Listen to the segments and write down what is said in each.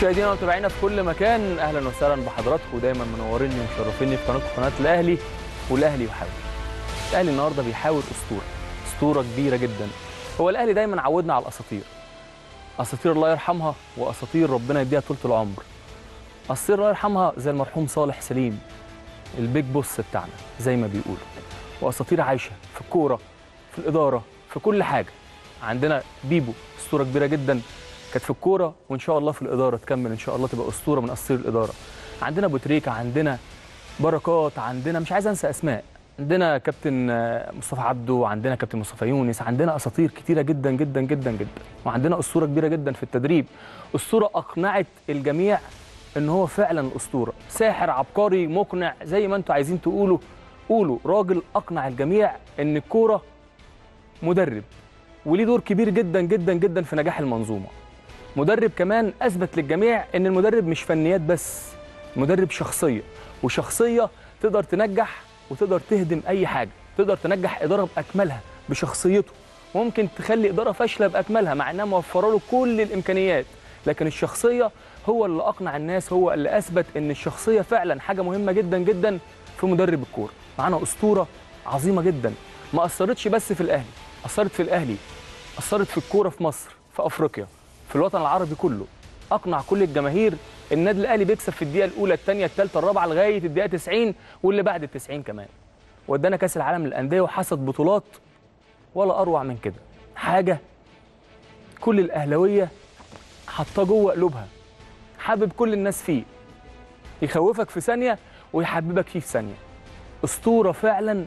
مشاهدينا ومتابعينا في كل مكان اهلا وسهلا بحضراتكم دايما منوريني ومشرفيني في قناتكم قناه الاهلي والاهلي يحاول. الاهلي النهارده بيحاور اسطوره اسطوره كبيره جدا. هو الاهلي دايما عودنا على الاساطير. اساطير الله يرحمها واساطير ربنا يديها طول العمر. اساطير الله يرحمها زي المرحوم صالح سليم البيج بوس بتاعنا زي ما بيقولوا. واساطير عايشه في الكوره في الاداره في كل حاجه. عندنا بيبو اسطوره كبيره جدا كانت في الكوره وان شاء الله في الاداره تكمل ان شاء الله تبقى اسطوره من اساطير الاداره عندنا ابو تريكه عندنا بركات عندنا مش عايز انسى اسماء عندنا كابتن آه، مصطفى عبده عندنا كابتن مصطفى يونس عندنا اساطير كتيره جدا جدا جدا جدا وعندنا اسطوره كبيره جدا في التدريب اسطوره اقنعت الجميع ان هو فعلا اسطوره ساحر عبقري مقنع زي ما انتوا عايزين تقولوا قولوا راجل اقنع الجميع ان الكوره مدرب وليه دور كبير جدا جدا جدا في نجاح المنظومه مدرب كمان اثبت للجميع ان المدرب مش فنيات بس المدرب شخصيه وشخصيه تقدر تنجح وتقدر تهدم اي حاجه تقدر تنجح اداره باكملها بشخصيته ممكن تخلي اداره فاشله باكملها مع انها موفره له كل الامكانيات لكن الشخصيه هو اللي اقنع الناس هو اللي اثبت ان الشخصيه فعلا حاجه مهمه جدا جدا في مدرب الكوره معانا اسطوره عظيمه جدا ما اثرتش بس في الاهلي اثرت في الاهلي اثرت في الكوره في مصر في افريقيا في الوطن العربي كله اقنع كل الجماهير النادي الاهلي بيكسب في الدقيقه الاولى الثانيه الثالثه الرابعه لغايه الدقيقه 90 واللي بعد ال 90 كمان ودانا كاس العالم للانديه وحصد بطولات ولا اروع من كده حاجه كل الاهلاويه حاطاه جوه قلوبها حابب كل الناس فيه يخوفك في ثانيه ويحببك فيه في ثانيه اسطوره فعلا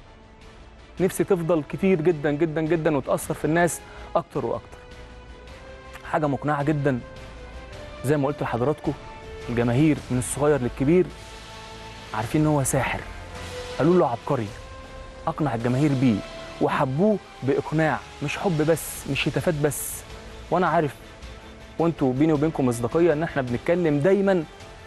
نفسي تفضل كتير جدا جدا جدا وتاثر في الناس اكتر واكتر حاجه مقنعه جدا زي ما قلت لحضراتكم الجماهير من الصغير للكبير عارفين ان هو ساحر قالوا له عبقري اقنع الجماهير بيه وحبوه باقناع مش حب بس مش هتافات بس وانا عارف وانتوا بيني وبينكم مصداقيه ان احنا بنتكلم دايما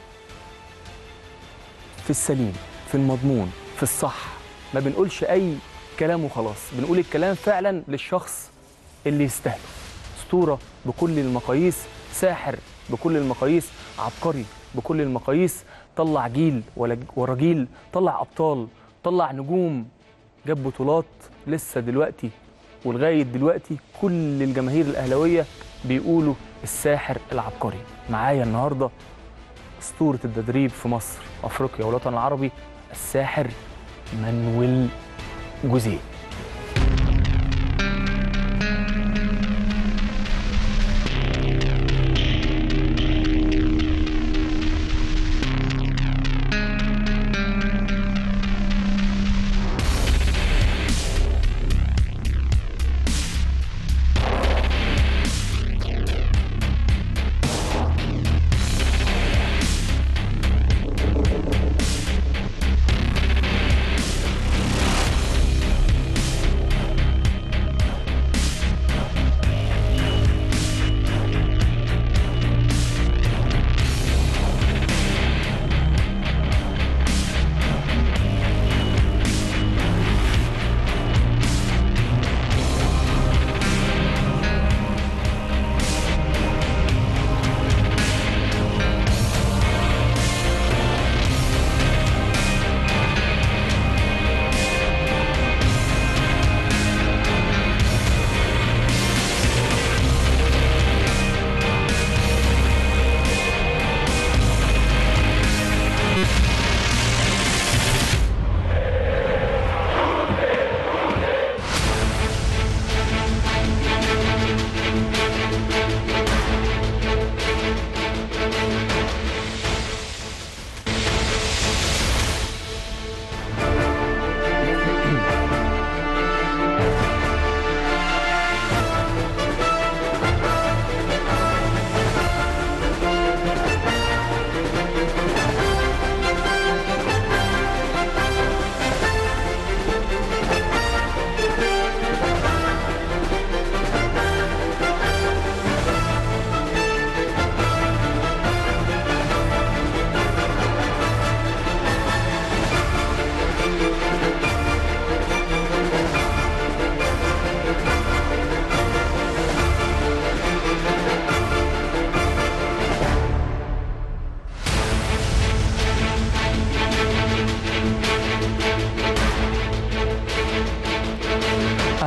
في السليم في المضمون في الصح ما بنقولش اي كلام وخلاص بنقول الكلام فعلا للشخص اللي يستاهله اسطوره بكل المقاييس ساحر بكل المقاييس عبقري بكل المقاييس طلع جيل ولا- ورا جيل طلع ابطال طلع نجوم جاب بطولات لسه دلوقتي ولغايه دلوقتي كل الجماهير الاهلاويه بيقولوا الساحر العبقري معايا النهارده اسطوره التدريب في مصر افريقيا والوطن العربي الساحر مانويل جوزيه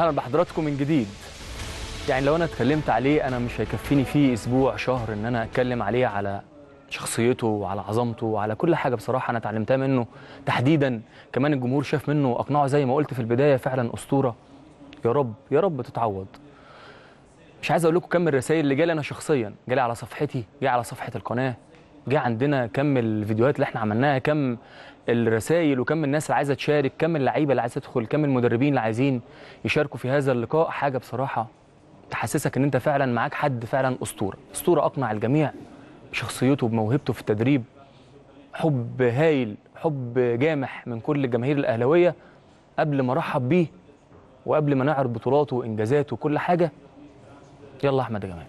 اهلا بحضراتكم من جديد يعني لو انا اتكلمت عليه انا مش هيكفيني فيه اسبوع شهر ان انا اتكلم عليه على شخصيته وعلى عظمته وعلى كل حاجه بصراحه انا اتعلمتها منه تحديدا كمان الجمهور شاف منه واقنعه زي ما قلت في البدايه فعلا اسطوره يا رب يا رب تتعوض مش عايز اقول لكم كم الرسائل اللي جالي انا شخصيا جالي على صفحتي جه على صفحه القناه جه عندنا كم الفيديوهات اللي احنا عملناها كم الرسائل وكم الناس اللي عايزه تشارك كم اللعيبه اللي عايزه تدخل كم المدربين اللي عايزين يشاركوا في هذا اللقاء حاجه بصراحه تحسسك ان انت فعلا معاك حد فعلا اسطوره اسطوره اقنع الجميع بشخصيته بموهبته في التدريب حب هايل حب جامح من كل الجماهير الاهلاويه قبل ما ارحب بيه وقبل ما نعرض بطولاته وانجازاته وكل حاجه يلا احمد يا جمال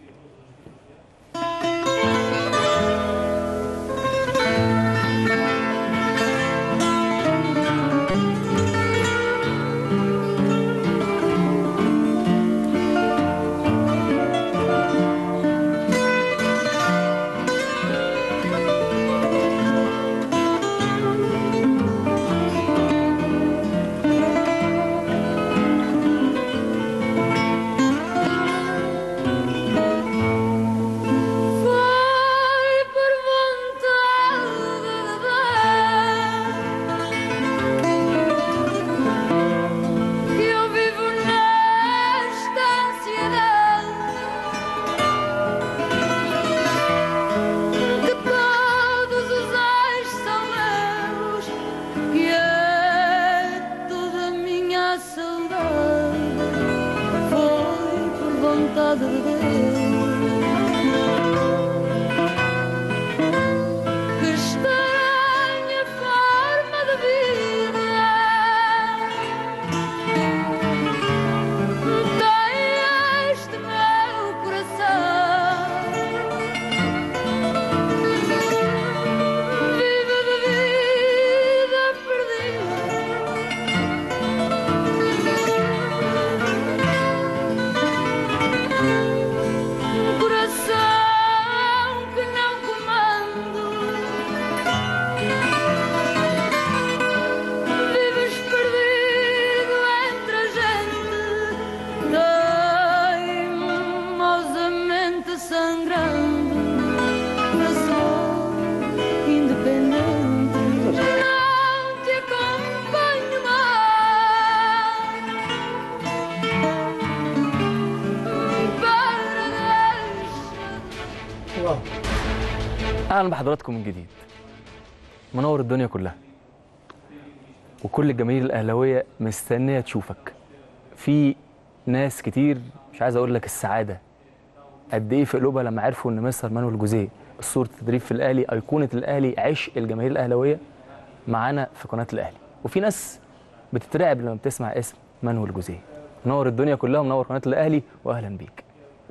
Foi por vontade de Deus que eu vivo nesta ansiedade que todos os ais são meus que é toda a minha saudade foi por vontade de Deus. Que estranha forma de vida tem este meu coração. Vive de vida perdida. Um coração que não comando. Vives perdido entre a gente, teimosamente sangrando. Coração independente, não te acompanho mais. Para deixar. واو اهلا بحضراتكم من جديد منور الدنيا كلها وكل الجماهير الاهلاويه مستنيه تشوفك في ناس كتير مش عايز اقول لك السعاده قد ايه في قلوبها لما عرفوا ان مستر مانويل جوزيه اسطوره التدريب في الاهلي ايقونه الاهلي عشق الجماهير الاهلاويه معانا في قناه الاهلي وفي ناس بتترعب لما بتسمع اسم مانويل جوزيه منور الدنيا كلها ومنور قناه الاهلي واهلا بيك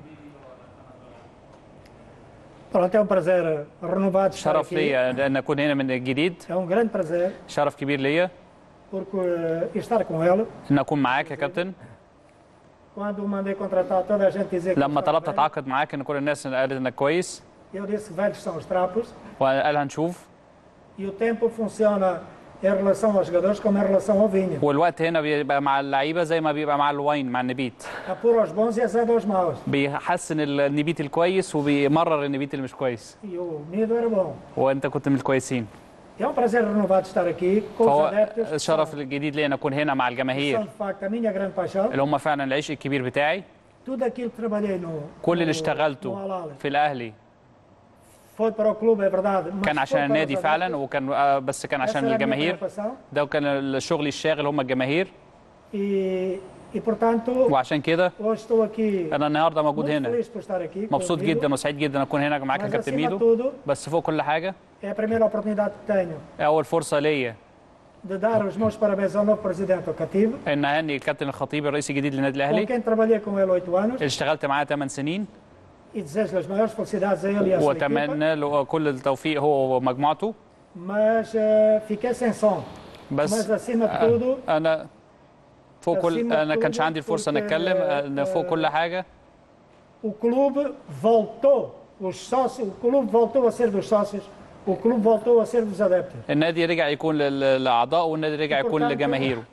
Pronto, é um prazer renovado estar شرف aqui. ليا ان اكون هنا من جديد É um grande prazer شرف كبير ليا porque eh, estar com ele. ان اكون معاك يا كابتن Quando mandei contratar toda a gente dizer que لما estava طلبت bem, اتعاقد معاك ان كل الناس قالت انك كويس eu disse que velhos são os trapos وقال هنشوف e o tempo funciona em relação aos jogadores como em relação ao vinho. والوقت هنا بيبقى مع اللعيبه زي ما بيبقى مع الواين مع النبيت Apura os bons e azeda aos maus. بيحسن النبيت الكويس وبيمرر النبيت اللي مش كويس E o Nido era bom. وانت كنت من الكويسين É um prazer renovado estar aqui com os فهو adeptos. que الشرف são- الجديد ليا ان اكون هنا مع que são الجماهير de facto a minha grande paixão. اللي هم فعلا العشق الكبير بتاعي Tudo aquilo que trabalhei no, كل اللي no, no اشتغلته Al-Ahly في الاهلي foi para o clube, é verdade. mas كان foi عشان para النادي os فعلا adeptos. وكان آه، بس كان Essa عشان era a minha الجماهير preocupação. ده كان الشغل الشاغل هم الجماهير E, e portanto, وعشان كده hoje estou aqui انا النهارده موجود muito هنا feliz por estar aqui. مبسوط contigo, جدا وسعيد جدا اكون هنا معاك يا Mas كابتن acima de ميدو tudo, بس فوق كل حاجه é a primeira oportunidade que tenho اول فرصه ليا de dar os meus parabéns ao novo presidente, o Cativo, ان اهني الكابتن الخطيب الرئيس الجديد للنادي com الاهلي quem trabalhei com ele oito anos اللي اشتغلت معاه 8 سنين e desejo-lhe as maiores felicidades a ele e à sua equipa. واتمنى له كل التوفيق هو ومجموعته Mas eh, fiquei sem som. بس Mas acima de tudo, انا فوق كل acima de انا كانش tudo, عندي الفرصه ان porque, اتكلم ان فوق كل حاجه o clube voltou, os sócios, o clube voltou a ser dos sócios, o clube voltou a ser dos adeptos. النادي رجع يكون لل- للاعضاء والنادي رجع يكون Portanto, لجماهيره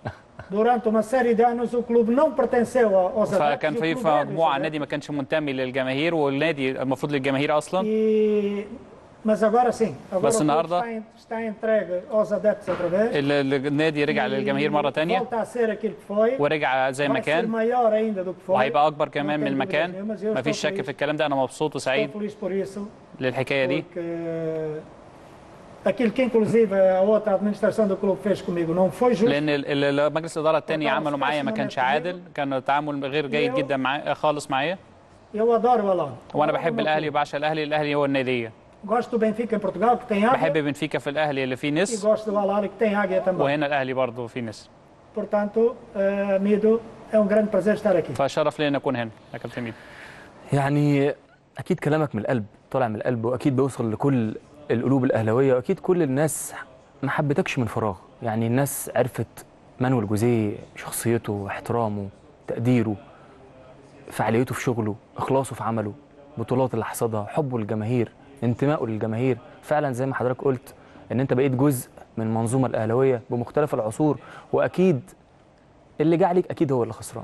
Durante uma série de anos o clube não pertenceu aos adeptos. فكان e o في clube في é dos مجموعه adeptos. النادي ما كانش منتمي للجماهير والنادي المفروض للجماهير اصلا E... Mas agora sim, agora Basta o clube nada. está, en- está entregue aos adeptos outra vez. ال- ال- النادي رجع للجماهير مره E تانية Volta a ser aquilo que foi. ورجع زي ما Vai ser كان maior ainda do que foi. وهيبقى اكبر كمان Não من tenho المكان dúvidas nenhuma, mas eu مفيش estou شك feliz. في الكلام ده انا مبسوط Estou وسعيد feliz por isso. للحكايه دي Porque aquilo que inclusive a outra administração do clube fez comigo não foi justo. لان ال- ال- مجلس الاداره التاني وطبعاً عملوا معايا ما سبيشال كانش مانجر عادل كان تعامل غير جيد ليه؟ جدا معايا خالص معايا Eu adoro o Alão. وانا Adoro بحب o meu الاهلي clube. وبعشق الاهلي الاهلي هو الناديه Gosto do Benfica em Portugal que tem بحب águia بنفيكا في الاهلي اللي فيه e نس gosto do Al Ahly que tem águia também. وهنا الاهلي برضه فيه نس Portanto, eh, Mido, é um grande prazer estar aqui. فشرف لي ان اكون هنا يا كابتن ميدو يعني اكيد كلامك من القلب طالع من القلب واكيد بيوصل لكل القلوب الاهلاويه واكيد كل الناس ما حبتكش من فراغ يعني الناس عرفت مانويل جوزيه شخصيته احترامه تقديره فعاليته في شغله اخلاصه في عمله بطولات اللي حصدها حبه للجماهير انتمائه للجماهير فعلا زي ما حضرتك قلت ان انت بقيت جزء من المنظومه الاهلاويه بمختلف العصور واكيد اللي جه عليك اكيد هو اللي خسران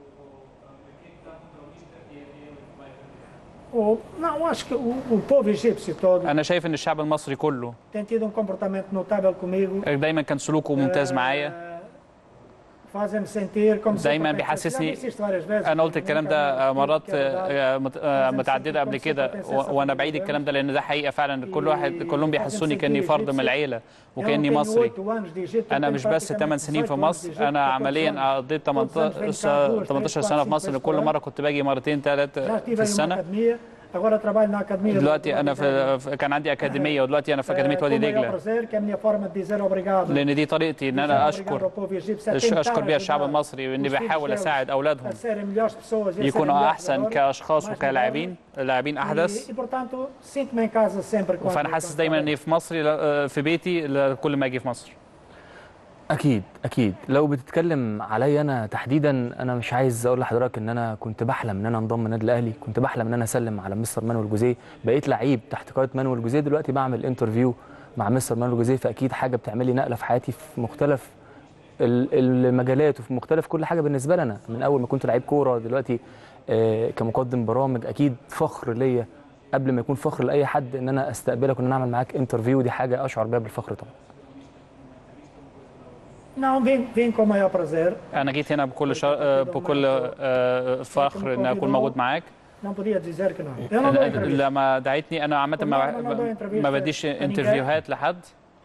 O- não, acho que o, o povo egípcio todo انا شايف ان الشعب المصري كله tem tido um comportamento notável comigo. دايما كان سلوكه ممتاز معايا Eh, Fazem-me sentir como se eu دايما pertencesse. Já بيحسسني disse isto várias vezes. انا قلت الكلام ده مرات آه، مت- آه، لازم متعدده قبل تكون كده صفة و- أساساً وانا في بعيد الجوال. الكلام ده لان ده حقيقه فعلا كل واحد كلهم بيحسوني كاني لازم فرد من تكون العيله Eu وكاني tenho مصري oito anos de Egito, eu انا tenho مش بس praticamente 8 سنين في 18 anos de مصر Egito, انا 14 عمليا قضيت 18 18 سنه في مصر كل مره كنت باجي مرتين Já ثلاثه estive في em uma السنه academia, agora trabalho na academia. do- دلوقتي do انا Vale في في- كان عندي اكاديميه ودلوقتي انا في Eh, اكاديميه com وادي o maior دجله prazer, que é a minha forma de dizer obrigado. لان دي طريقتي ان Dizer انا obrigado اشكر ao povo egípcio, a أش- tentar اشكر بيها الشعب ajudar المصري واني os filhos بحاول deles اساعد a اولادهم serem melhores pessoas e a serem يكونوا melhores احسن jogadores, كاشخاص mais وكلاعبين لاعبين احدث E, e portanto, sinto-me em casa sempre quando فانا حاسس quando دايما trabalho. اني في مصر لا- في بيتي لا- كل ما اجي في مصر اكيد اكيد لو بتتكلم عليا انا تحديدا انا مش عايز اقول لحضرتك ان انا كنت بحلم ان انا انضم النادي الاهلي كنت بحلم ان انا اسلم على مستر مانويل جوزيه بقيت لعيب تحت قياده مانويل جوزيه دلوقتي بعمل انترفيو مع مستر مانويل جوزيه فاكيد حاجه بتعمل لي نقله في حياتي في مختلف ال- المجالات وفي مختلف كل حاجه بالنسبه لنا من اول ما كنت لعيب كوره دلوقتي آه، كمقدم برامج اكيد فخر ليا قبل ما يكون فخر لاي حد ان انا استقبلك وان انا اعمل معاك انترفيو دي حاجه اشعر بيها بالفخر طبعا Não, vim, vim com o maior prazer. انا جيت هنا بكل شا... آه، بكل آه، فخر ان اكون موجود معاك Não podia dizer que não. Eu não dou entrevista. لما دعيتني انا عامه ما, لا، ما دو ما بديش انترفيوهات انترفيوهات لحد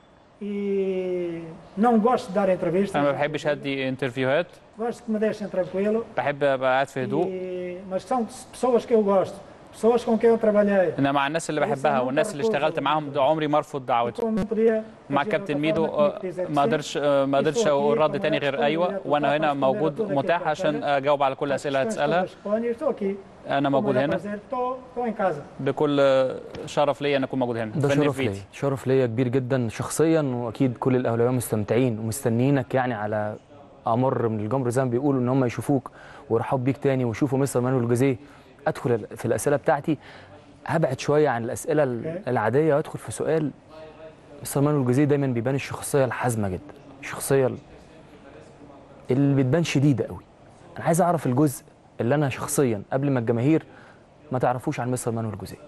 E não gosto de dar entrevistas. انا ما بحبش ادي انترفيوهات Gosto que me deixem tranquilo. بحب ابقى قاعد في هدوء E, mas são pessoas que eu gosto. Pessoas com quem eu trabalhei. انا مع الناس اللي بحبها والناس اللي اشتغلت معاهم ده عمري ما ارفض دعوتهم Como não podia. مع agir de كابتن outra ميدو forma, آه، tinha que dizer que ما sim. قدرش آه، ما قدرش اقول رد تاني غير ايوه وانا هنا موجود متاح عشان اجاوب على كل الاسئله اللي As questões هتسالها todas que ponho, Estou aqui. انا Com o موجود maior هنا prazer. Estou, estou em casa. بكل شرف ليا ان اكون موجود هنا ده فني شرف في ليا بيتي شرف ليا كبير جدا شخصيا واكيد كل الاهلاويه مستمتعين ومستنيينك يعني على امر من الجمر زي ما بيقولوا ان هم يشوفوك ويرحبوا بيك تاني ويشوفوا مستر مانويل جوزيه ادخل في الاسئله بتاعتي هبعد شويه عن الاسئله العاديه وادخل في سؤال مستر مانويل جوزيه دايما بيبان الشخصيه الحازمه جدا الشخصيه اللي بتبان شديده قوي انا عايز اعرف الجزء اللي انا شخصيا قبل ما الجماهير ما تعرفوش عن مستر مانويل جوزيه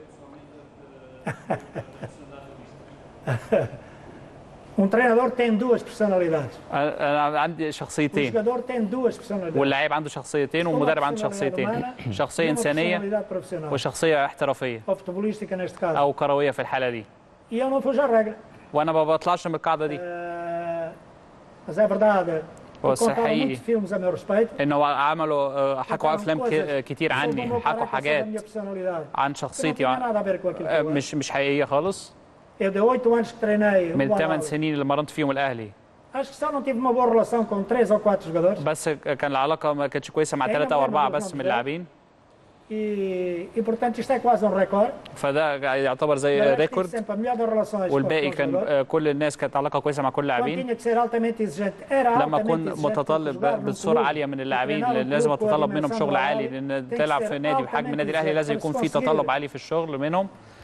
Um treinador tem duas personalidades. انا أنا عندي O شخصيتين jogador tem duas personalidades. واللاعب عنده شخصيتين والمدرب عنده شخصيتين شخصيه Uma انسانيه personalidade profissional. وشخصيه احترافيه Ou futebolística neste caso. او كرويه في الحاله دي E eu não fujo à regra. وانا ما بطلعش من القاعده دي Eh, mas é verdade. Pô, Contaram حقيقي. muitos filmes a meu respeito. ان هو عملوا آه، حكوا Contaram افلام coisas ك- كتير sobre o عني meu حكوا caráter, sobre a حاجات minha personalidade. عن Que não شخصيتي tinha وعن- nada a ver com aquilo que آه، eu era. مش مش حقيقيه خالص Eu de oito anos que treinei من o الثمان Al-Ahly, سنين اللي مرنت فيهم الاهلي acho que só não tive uma boa relação com três ou quatro jogadores. بس كان العلاقه ما كانتش كويسه مع هي ثلاثه او ما- اربعه ما- بس من ما- اللاعبين E, e portanto isto é quase um recorde. فده يعتبر زي Eu tive ريكورد sempre a melhor das relações com والباقي com os كان jogadores. آه، كل الناس كانت علاقه كويسه مع كل Quando اللاعبين tinha que ser altamente exigente. Era لما altamente اكون exigente متطلب porque jogar num بصوره clube عاليه من e اللاعبين treinar um لازم clube com a اتطلب منهم dimensão شغل do عالي Al-Ahly, لان tem que تلعب ser في نادي بحجم altamente النادي الاهلي exigente لازم para يكون se في conseguir تطلب عالي في الشغل منهم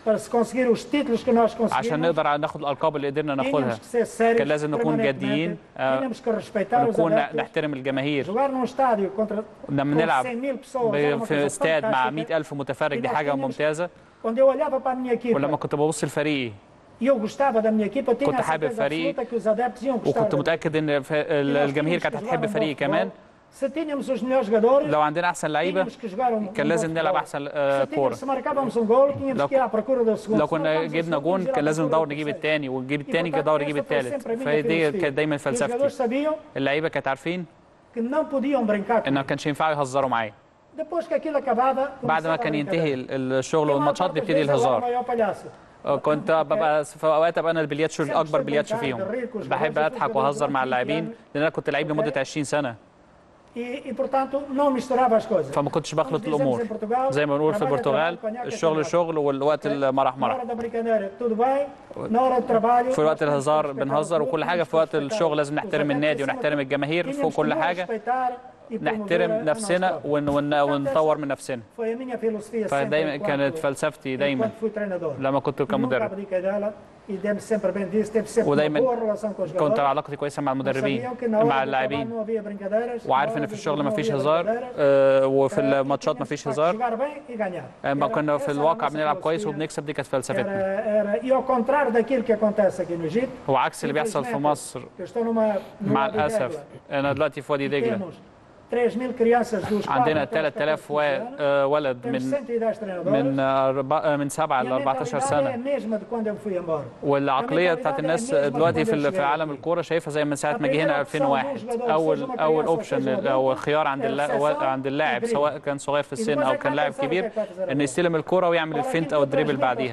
para se conseguir os títulos que nós conseguimos, عشان نقدر ناخد الالقاب اللي قدرنا ناخدها tínhamos que ser sérios كان لازم نكون permanentemente, جادين آه، tínhamos que respeitar os نكون adeptos, نحترم الجماهير jogar num estádio contra لما com نلعب 100 mil pessoas, era ب- uma في coisa استاد مع fantástica. 100000 متفرج دي E nós حاجه tínhamos- ممتازه Quando eu olhava para a minha equipa ولما كنت ببص لفريقي e eu gostava da minha equipa, eu tinha كنت a حابب certeza فريقي absoluta que os adeptos iam gostar. وكنت da- متاكد ان ف- ال- E nós الجماهير tínhamos كانت que jogar هتحب um bom فريقي futebol. كمان Se tínhamos os melhores jogadores, لو عندنا احسن لعيبه tínhamos que jogar um, كان um لازم bom نلعب futebol. احسن آه، Se, tínhamos, كوره se marcávamos um gol, tínhamos لو- que ir à procura do segundo. لو Se كنا marcávamos o جبنا segundo, جون ir à كان لازم procura ندور do نجيب terceiro. الثاني ونجيب E, الثاني portanto, ندور نجيب essa foi الثالث sempre a minha فدي filosofia. كانت دايما E os فلسفتي jogadores sabiam اللعيبه كانت عارفين que não podiam brincar. ان ما كانش ينفع يهزروا معايا Depois que aquilo acabava, بعد ما começava a كان brincadeira. ينتهي ال- الشغل E a maior والماتشات parte das بيبتدي vezes eu era o الهزار maior palhaço. كنت ببقى في اوقات ابقى انا البلياتشو الاكبر بلياتشو فيهم بحب اضحك واهزر مع اللاعبين لان انا كنت لعيب لمده 20 سنه E, e, portanto, não misturava as coisas. فما كنتش بخلط Como dizemos الامور em Portugal, زي ما بنقول في trabalho é البرتغال trabalho, conhaque é الشغل conhaque. شغل والوقت المرح Na مرح hora da brincadeira, tudo bem. Na hora do trabalho, في وقت nós temos que الهزار respeitar بنهزر o clube, وكل حاجه temos في وقت que الشغل respeitar لازم os نحترم adeptos النادي acima ونحترم de- الجماهير فوق tínhamos كل que nos حاجه respeitar e promover نحترم a- a نفسنا nossa ون ون Portanto, ونطور من نفسنا Foi a minha filosofia sempre فدايما enquanto- كانت فلسفتي دايما enquanto fui treinador. لما كنت Nunca كمدرب abdiquei dela e demos sempre bem disso, teve sempre uma ودايما boa relação com os كنت jogadores. علاقتي كويسه مع المدربين Sabiam que na hora مع do trabalho اللاعبين não havia brincadeiras, na وعارف hora ان do في الشغل jogo ما não فيش havia هزار brincadeiras. آه، وفي Eh, الماتشات ما tínhamos فيش que هزار jogar bem e ganhar. اما Era- كنا essa في era a الواقع nossa بنلعب كويس filosofia. وبنكسب دي كانت فلسفتنا Era, era, e ao contrário daquilo que acontece aqui no Egito, هو عكس اللي بيحصل في infelizmente, مصر eu estou numa, numa مع Wadi الاسف Degla, انا دلوقتي في وادي دجله temos 3 mil crianças dos عندنا 4 até os 3000 14 و- anos, آه، ولد temos من 110 treinadores, من أربع- من 7 e ل a 14 mentalidade é a سنه mesma de quando eu fui embora. والعقليه بتاعت الناس دلوقتي في ال- في عالم الكوره شايفها زي من ساعه ما جه هنا 2001 اول اول اوبشن او خيار عند اللا- عند اللاعب سواء كان صغير في السن او كان لاعب كبير انه يستلم الكوره ويعمل الفنت او الدريبل بعديها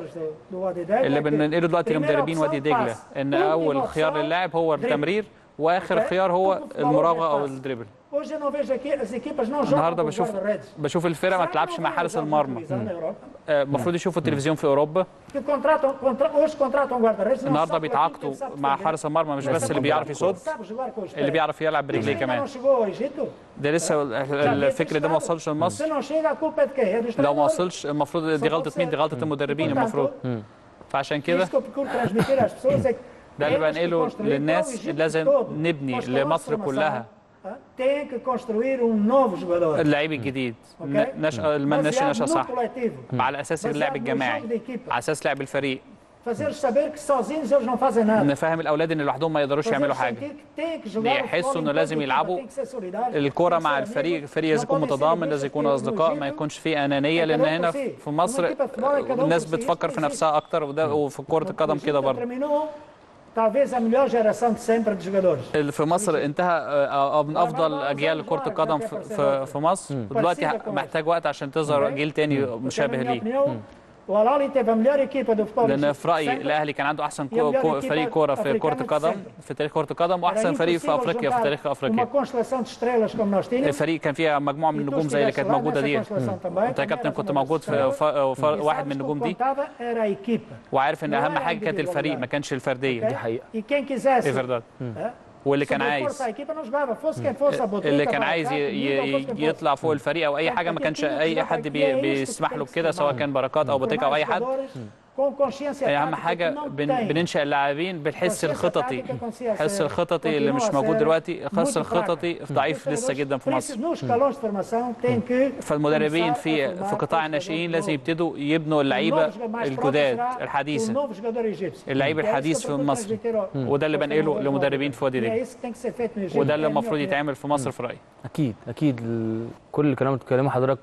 اللي بننقله دلوقتي لمدربين وادي دجله ان اول خيار للاعب هو التمرير واخر خيار هو المراوغه او الدريبل Hoje eu não vejo aqui, as equipas não jogam النهارده com os بشوف guarda-redes. بشوف الفرق ما Será que تلعبش não مع vêm حارس usar المرمى televisão na Europa? آه، المفروض يشوفوا التلفزيون في اوروبا Que contratam, contra, hoje contratam guarda-redes. não النهارده só por aquilo que بيتعاقدوا ele sabe مع defender, حارس المرمى مش mas بس sabe اللي بيعرف jogar- يصد sabe jogar com os اللي pés. بيعرف يلعب برجليه Ainda كمان não chegou ao Egito? ده لسه الفكر ده ما وصلش Se لمصر não chega, a culpa é de quem? É dos لو ما treinadores. وصلش المفروض دي غلطه مين دي غلطه المدربين Portanto, المفروض فعشان كده Isso que eu procuro transmitir às pessoas é que ده اللي temos que بنقله construir للناس para o Egito لازم todo. نبني Nós com a لمصر nossa كلها formação, ah, Tem que construir um novo jogador. اللعيب الجديد ok? نشأ الناشئ Baseado نشأ no صح coletivo. على اساس اللعب baseado no الجماعي jogo de equipa. على اساس لعب الفريق Fazer saber que sozinhos eles não fazem nada. نفهم الاولاد ان لوحدهم ما يقدروش Fazer يعملوا sentir حاجه que tem que jogar بيحسوا o إنه futebol لازم em equipa, يلعبوا tem que ser solidário, الكرة tem que مع ser الفريق amigo, الفريق لازم não يكون podem ser متضامن egoístas, لازم porque يكونوا no اصدقاء Egito ما يكونش فيه انانيه cada لان um هنا por si. في مصر Numa equipa de futebol é cada um الناس por si. بتفكر في Isso نفسها اكتر وده وفي كره القدم كده Egito برضه terminou talvez a melhor geração de sempre de jogadores. اللي في مصر انتهى آه، آه، من افضل اجيال كره القدم في- في في مصر دلوقتي محتاج وقت عشان تظهر جيل تاني مشابه Porque, na minha ليه opinião, o Al-Ahly teve a melhor equipa do futebol لان egípcio في رايي sempre. الاهلي كان عنده احسن كو- يبقى كو- الأكيد فريق كوره في كره أفريقيا القدم sempre. في تاريخ كره القدم Era واحسن فريق في impossível افريقيا في juntar تاريخ افريقيا Uma constelação de estrelas como nós tínhamos. الفريق كان فيها مجموعه من E tu النجوم زي اللي كانت estiveste lá موجوده nessa دي constelação também, انت يا também كابتن eras كنت uma موجود das في estrelas. ف- ف- E واحد sabes من que o النجوم que دي contava era a equipa. وعارف ان لا اهم لا حاجه كانت individualidade. الفريق ما كانش الفرديه ok? دي حقيقة. E quem quisesse دي فرداد eh, واللي كان sobrepor-se عايز à equipa não jogava. Fosse quem fosse a Botuca, اللي كان para عايز ي- cá, ي- fosse quem fosse. يطلع فوق الفريق او اي حاجه ما كانش اي حد بي- بيسمح له بكده سواء كان بركات او بوتيكا او اي حد Com consciência اهم tática حاجه que não بن tem. بننشا اللاعبين بالحس consciência الخططي tática consciência الحس الخططي اللي مش continua a موجود ser دلوقتي الحس muito الخططي fraca. ضعيف Os لسه treinadores, جدا في por isso, مصر nos escalões de formação tem que فالمدربين começar a في formar في قطاع os الناشئين jogadores لازم novos. يبتدوا يبنوا O اللعيبه novo jogador mais الجداد próximo será o الحديثه novo jogador egípcio. اللعيب E é isso الحديث que في eu procuro مصر. transmitir ao- وده اللي aos بنقله treinadores لمدربين novos. في وادي E é دجله isso que tem que ser feito no Egito. وده É اللي a minha المفروض opinião. يتعمل في مصر في رايي اكيد اكيد ال- كل الكلام اللي بتتكلمه حضرتك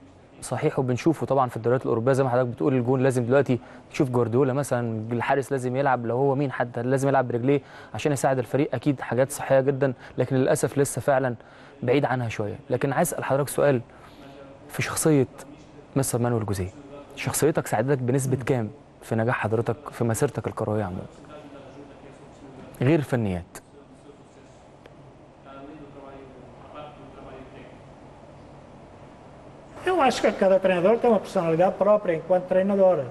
صحيح وبنشوفه طبعا في الدوريات الاوروبيه زي ما حضرتك بتقول الجون لازم دلوقتي تشوف جوارديولا مثلا الحارس لازم يلعب لو هو مين حتى لازم يلعب برجليه عشان يساعد الفريق اكيد حاجات صحيه جدا لكن للاسف لسه فعلا بعيد عنها شويه لكن عايز اسال حضرتك سؤال في شخصيه مستر مانويل جوزيه شخصيتك ساعدتك بنسبه كام في نجاح حضرتك في مسيرتك الكرويه عموما غير الفنيات Eu acho que cada treinador tem uma personalidade própria enquanto treinador.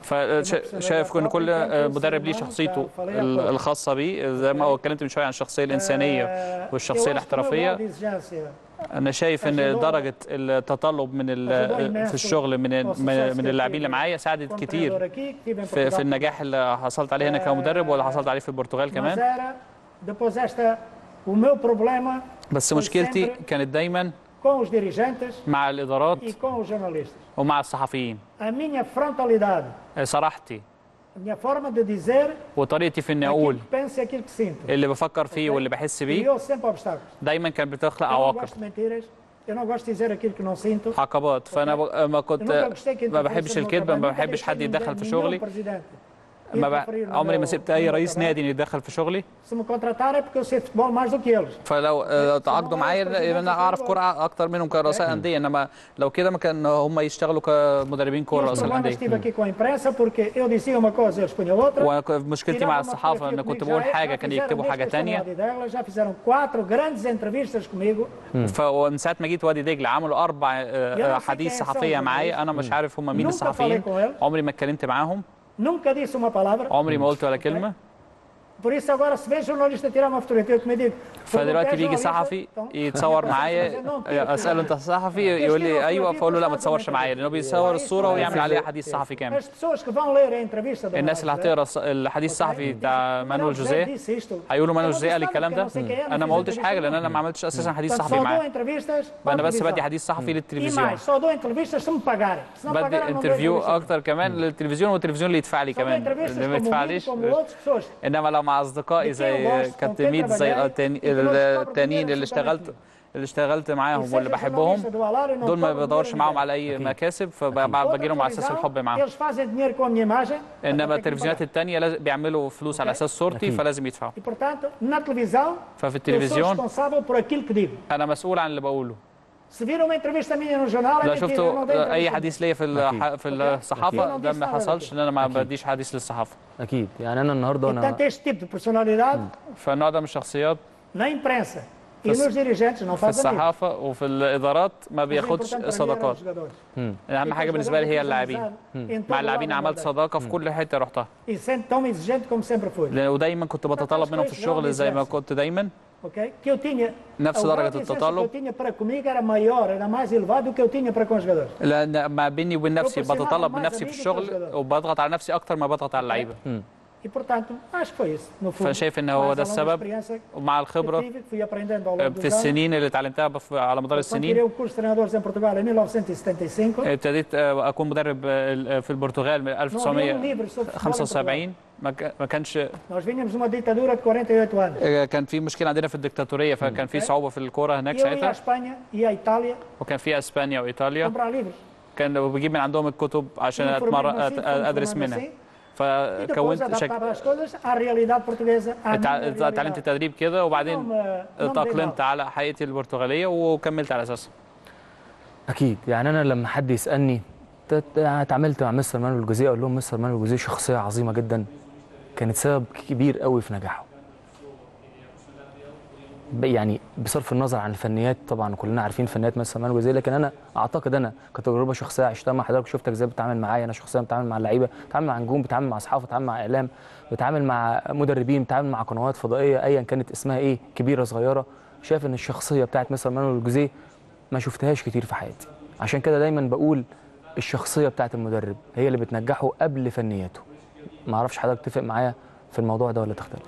فشايف ان كل آه، مدرب ليه شخصيته ال- الخاصه بيه زي ما هو اتكلمت من شويه عن الشخصيه الانسانيه آه، والشخصيه eu acho que o meu grau الاحترافيه de exigência انا شايف ان درجه التطلب من ال- في الشغل من ال- من من اللاعبين اللي معايا ساعدت como كتير treinador aqui, que tive em في, في Portugal. النجاح اللي حصلت عليه هنا كمدرب ولا حصلت عليه في البرتغال Mas كمان era, depois esta, o meu problema بس مشكلتي كانت دايما com os dirigentes مع الادارات e com os jornalistas. ومع الصحفيين A minha frontalidade, صراحتي a minha forma de dizer وطريقتي في اني aquilo اقول que penso e aquilo que sinto. اللي بفكر فيه واللي بحس بيه Criou sempre obstáculos. دايما كانت بتخلق Eu não عواقب gosto de mentiras, eu não gosto de dizer aquilo que não sinto. عقبات فانا ب... ما Eu nunca كنت gostei que ما بحبش interferisse no meu الكذب ما trabalho, nunca بحبش deixei حد يتدخل ninguém- في nenhum شغلي presidente ما ب... interferir no عمري ما meu- سبت no اي meu رئيس trabalho. نادي إنه يتدخل في شغلي Se me contratar é porque eu sei futebol mais do que eles. فلو آه، تعاقدوا معايا يبقى انا اعرف كوره اكتر منهم كرؤساء انديه انما لو كده ما كان هم يشتغلوا كمدربين E كوره os رؤساء problemas الانديه estive aqui com a imprensa porque eu dizia uma coisa, eles punham outra. ومشكلتي مع الصحافه ان كنت بقول حاجه كان يكتبوا حاجه تانية Já fizeram quatro grandes entrevistas comigo. فمن ساعه ما جيت وادي دجله عملوا اربع آه، آه، حديث صحفيه معايا انا مش عارف هم مين Nunca الصحفيين falei com ele. عمري ما اتكلمت معاهم Nunca disse uma palavra. عمري ما قلت ولا كلمه Por isso agora se vem jornalista tirar uma fotografia que me digo. فدلوقتي بيجي صحفي يتصور معايا اساله انت صحفي يقول لي ايوه فاقول له لا ما تصورش معايا لانه بيصور الصوره ويعمل عليها حديث صحفي كامل As pessoas que vão ler a entrevista do الناس اللي Ronaldo, هتقرا الص- الحديث الصحفي بتاع مانويل جوزيه disse isto. هيقولوا مانويل Eu não جوزيه قال disse الكلام nada, ده porque eu não sei quem é, انا não ما fiz قلتش entrevista حاجه لان nenhuma. انا ما عملتش اساسا حديث Portanto, صحفي só dou معاه entrevistas para انا a بس بدي televisão. حديث صحفي E للتلفزيون mais, só dou entrevistas se me pagarem. Se não بدي pagarem, não dou انترفيو entrevistas. اكتر كمان للتلفزيون والتلفزيون اللي يدفع لي Só dou كمان entrevistas اللي ما como يدفعليش mim, como outras pessoas. انما لو مع اصدقائي زي كابتن ميت زي التاني- التانيين اللي اشتغلت اللي اشتغلت معاهم واللي بحبهم دول ما بدورش معاهم على اي مكاسب فبجي لهم على اساس الحب معاهم Eles fazem dinheiro com a minha imagem. انما até que me التلفزيونات التانية لازم بيعملوا فلوس على اساس صورتي فلازم يدفعوا pagam. E portanto, na televisão, ففي eu sou التلفزيون responsável por aquilo que digo. انا مسؤول عن اللي بقوله Se viram uma entrevista minha no jornal, é لو mentira, eu não شفتوا dei اي entrevista. حديث ليا في الح- في الصحافه أكيد. ده ما حصلش ان انا ما بديش حديث للصحافه اكيد يعني انا النهارده انا Portanto, este tipo de personalidade, فالنوع ده من الشخصيات na imprensa e Faz- nos dirigentes, não في faz amigos. الصحافه وفي الادارات ما Mas o بياخدش importante para mim eram صداقات os jogadores. اهم E حاجه com os بالنسبه لي jogadores هي fiz اللاعبين amizade em todo مع lado اللاعبين onde عملت andei. صداقه في كل حته رحتها E sempre tão exigente como sempre fui. لأن- ودايما كنت بتطلب منهم في الشغل زي ما كنت دايما ok? Que eu tinha. نفس o grau درجة de exigência التطلب. que eu tinha para comigo era maior, era mais elevado do que eu tinha para com os jogadores. لان ما بيني وبين نفسي بروفيسيونال بتطلب من مع نفسي في زميلي الشغل كوجدور. وبضغط على نفسي اكتر ما بضغط على اللعيبه E portanto, acho que foi isso. No fundo, فشايف ان هو mais ده a longa السبب experiência ومع que الخبره tive, que fui aprendendo ao longo في dos anos. السنين اللي اتعلمتها بف- على مدار Quando tirei السنين o curso de treinadores em Portugal em 1975, ابتديت آه، اكون مدرب آه، في البرتغال من não havia um livro sobre futebol em Portugal. 1975 ما ك- ما كانش Nós vínhamos de uma ditadura de 48 anos. آه، كان في مشكله عندنا في الدكتاتوريه فكان في صعوبه في الكوره هناك E eu ia à ساعتها Espanha, ia à Itália, وكان في اسبانيا وايطاليا comprar livros. كان بجيب من عندهم الكتب عشان E formei-me اتمرن assim, أت- fui-me ادرس formando منها assim. E depois فكونت شك... adaptava as coisas à realidade portuguesa, à minha اتع- اتعلمت realidade. التدريب كده Não وبعدين me- não me dei تأقلمت mal. على حقيقتي البرتغاليه وكملت على اساسها اكيد يعني انا لما حد يسالني "أنت اتعاملت مع مستر مانويل جوزيه اقول لهم مستر مانويل جوزيه شخصيه عظيمه جدا كانت سبب كبير قوي في نجاحه ب- يعني بصرف النظر عن الفنيات طبعا كلنا عارفين فنيات مستر مانويل جوزيه لكن انا اعتقد انا كتجربه شخصيه عشتها مع حضرتك شفتك ازاي بتتعامل معايا انا شخصيا بتعامل مع اللعيبه بتعامل مع نجوم بتعامل مع اصحاب بتعامل مع اعلام بتعامل مع مدربين بتعامل مع قنوات فضائيه ايا كانت اسمها ايه كبيره صغيره شايف ان الشخصيه بتاعت مستر مانويل جوزيه ما شفتهاش كتير في حياتي عشان كده دايما بقول الشخصيه بتاعت المدرب هي اللي بتنجحه قبل فنياته ما اعرفش حضرتك تتفق معايا في الموضوع ده ولا تختلف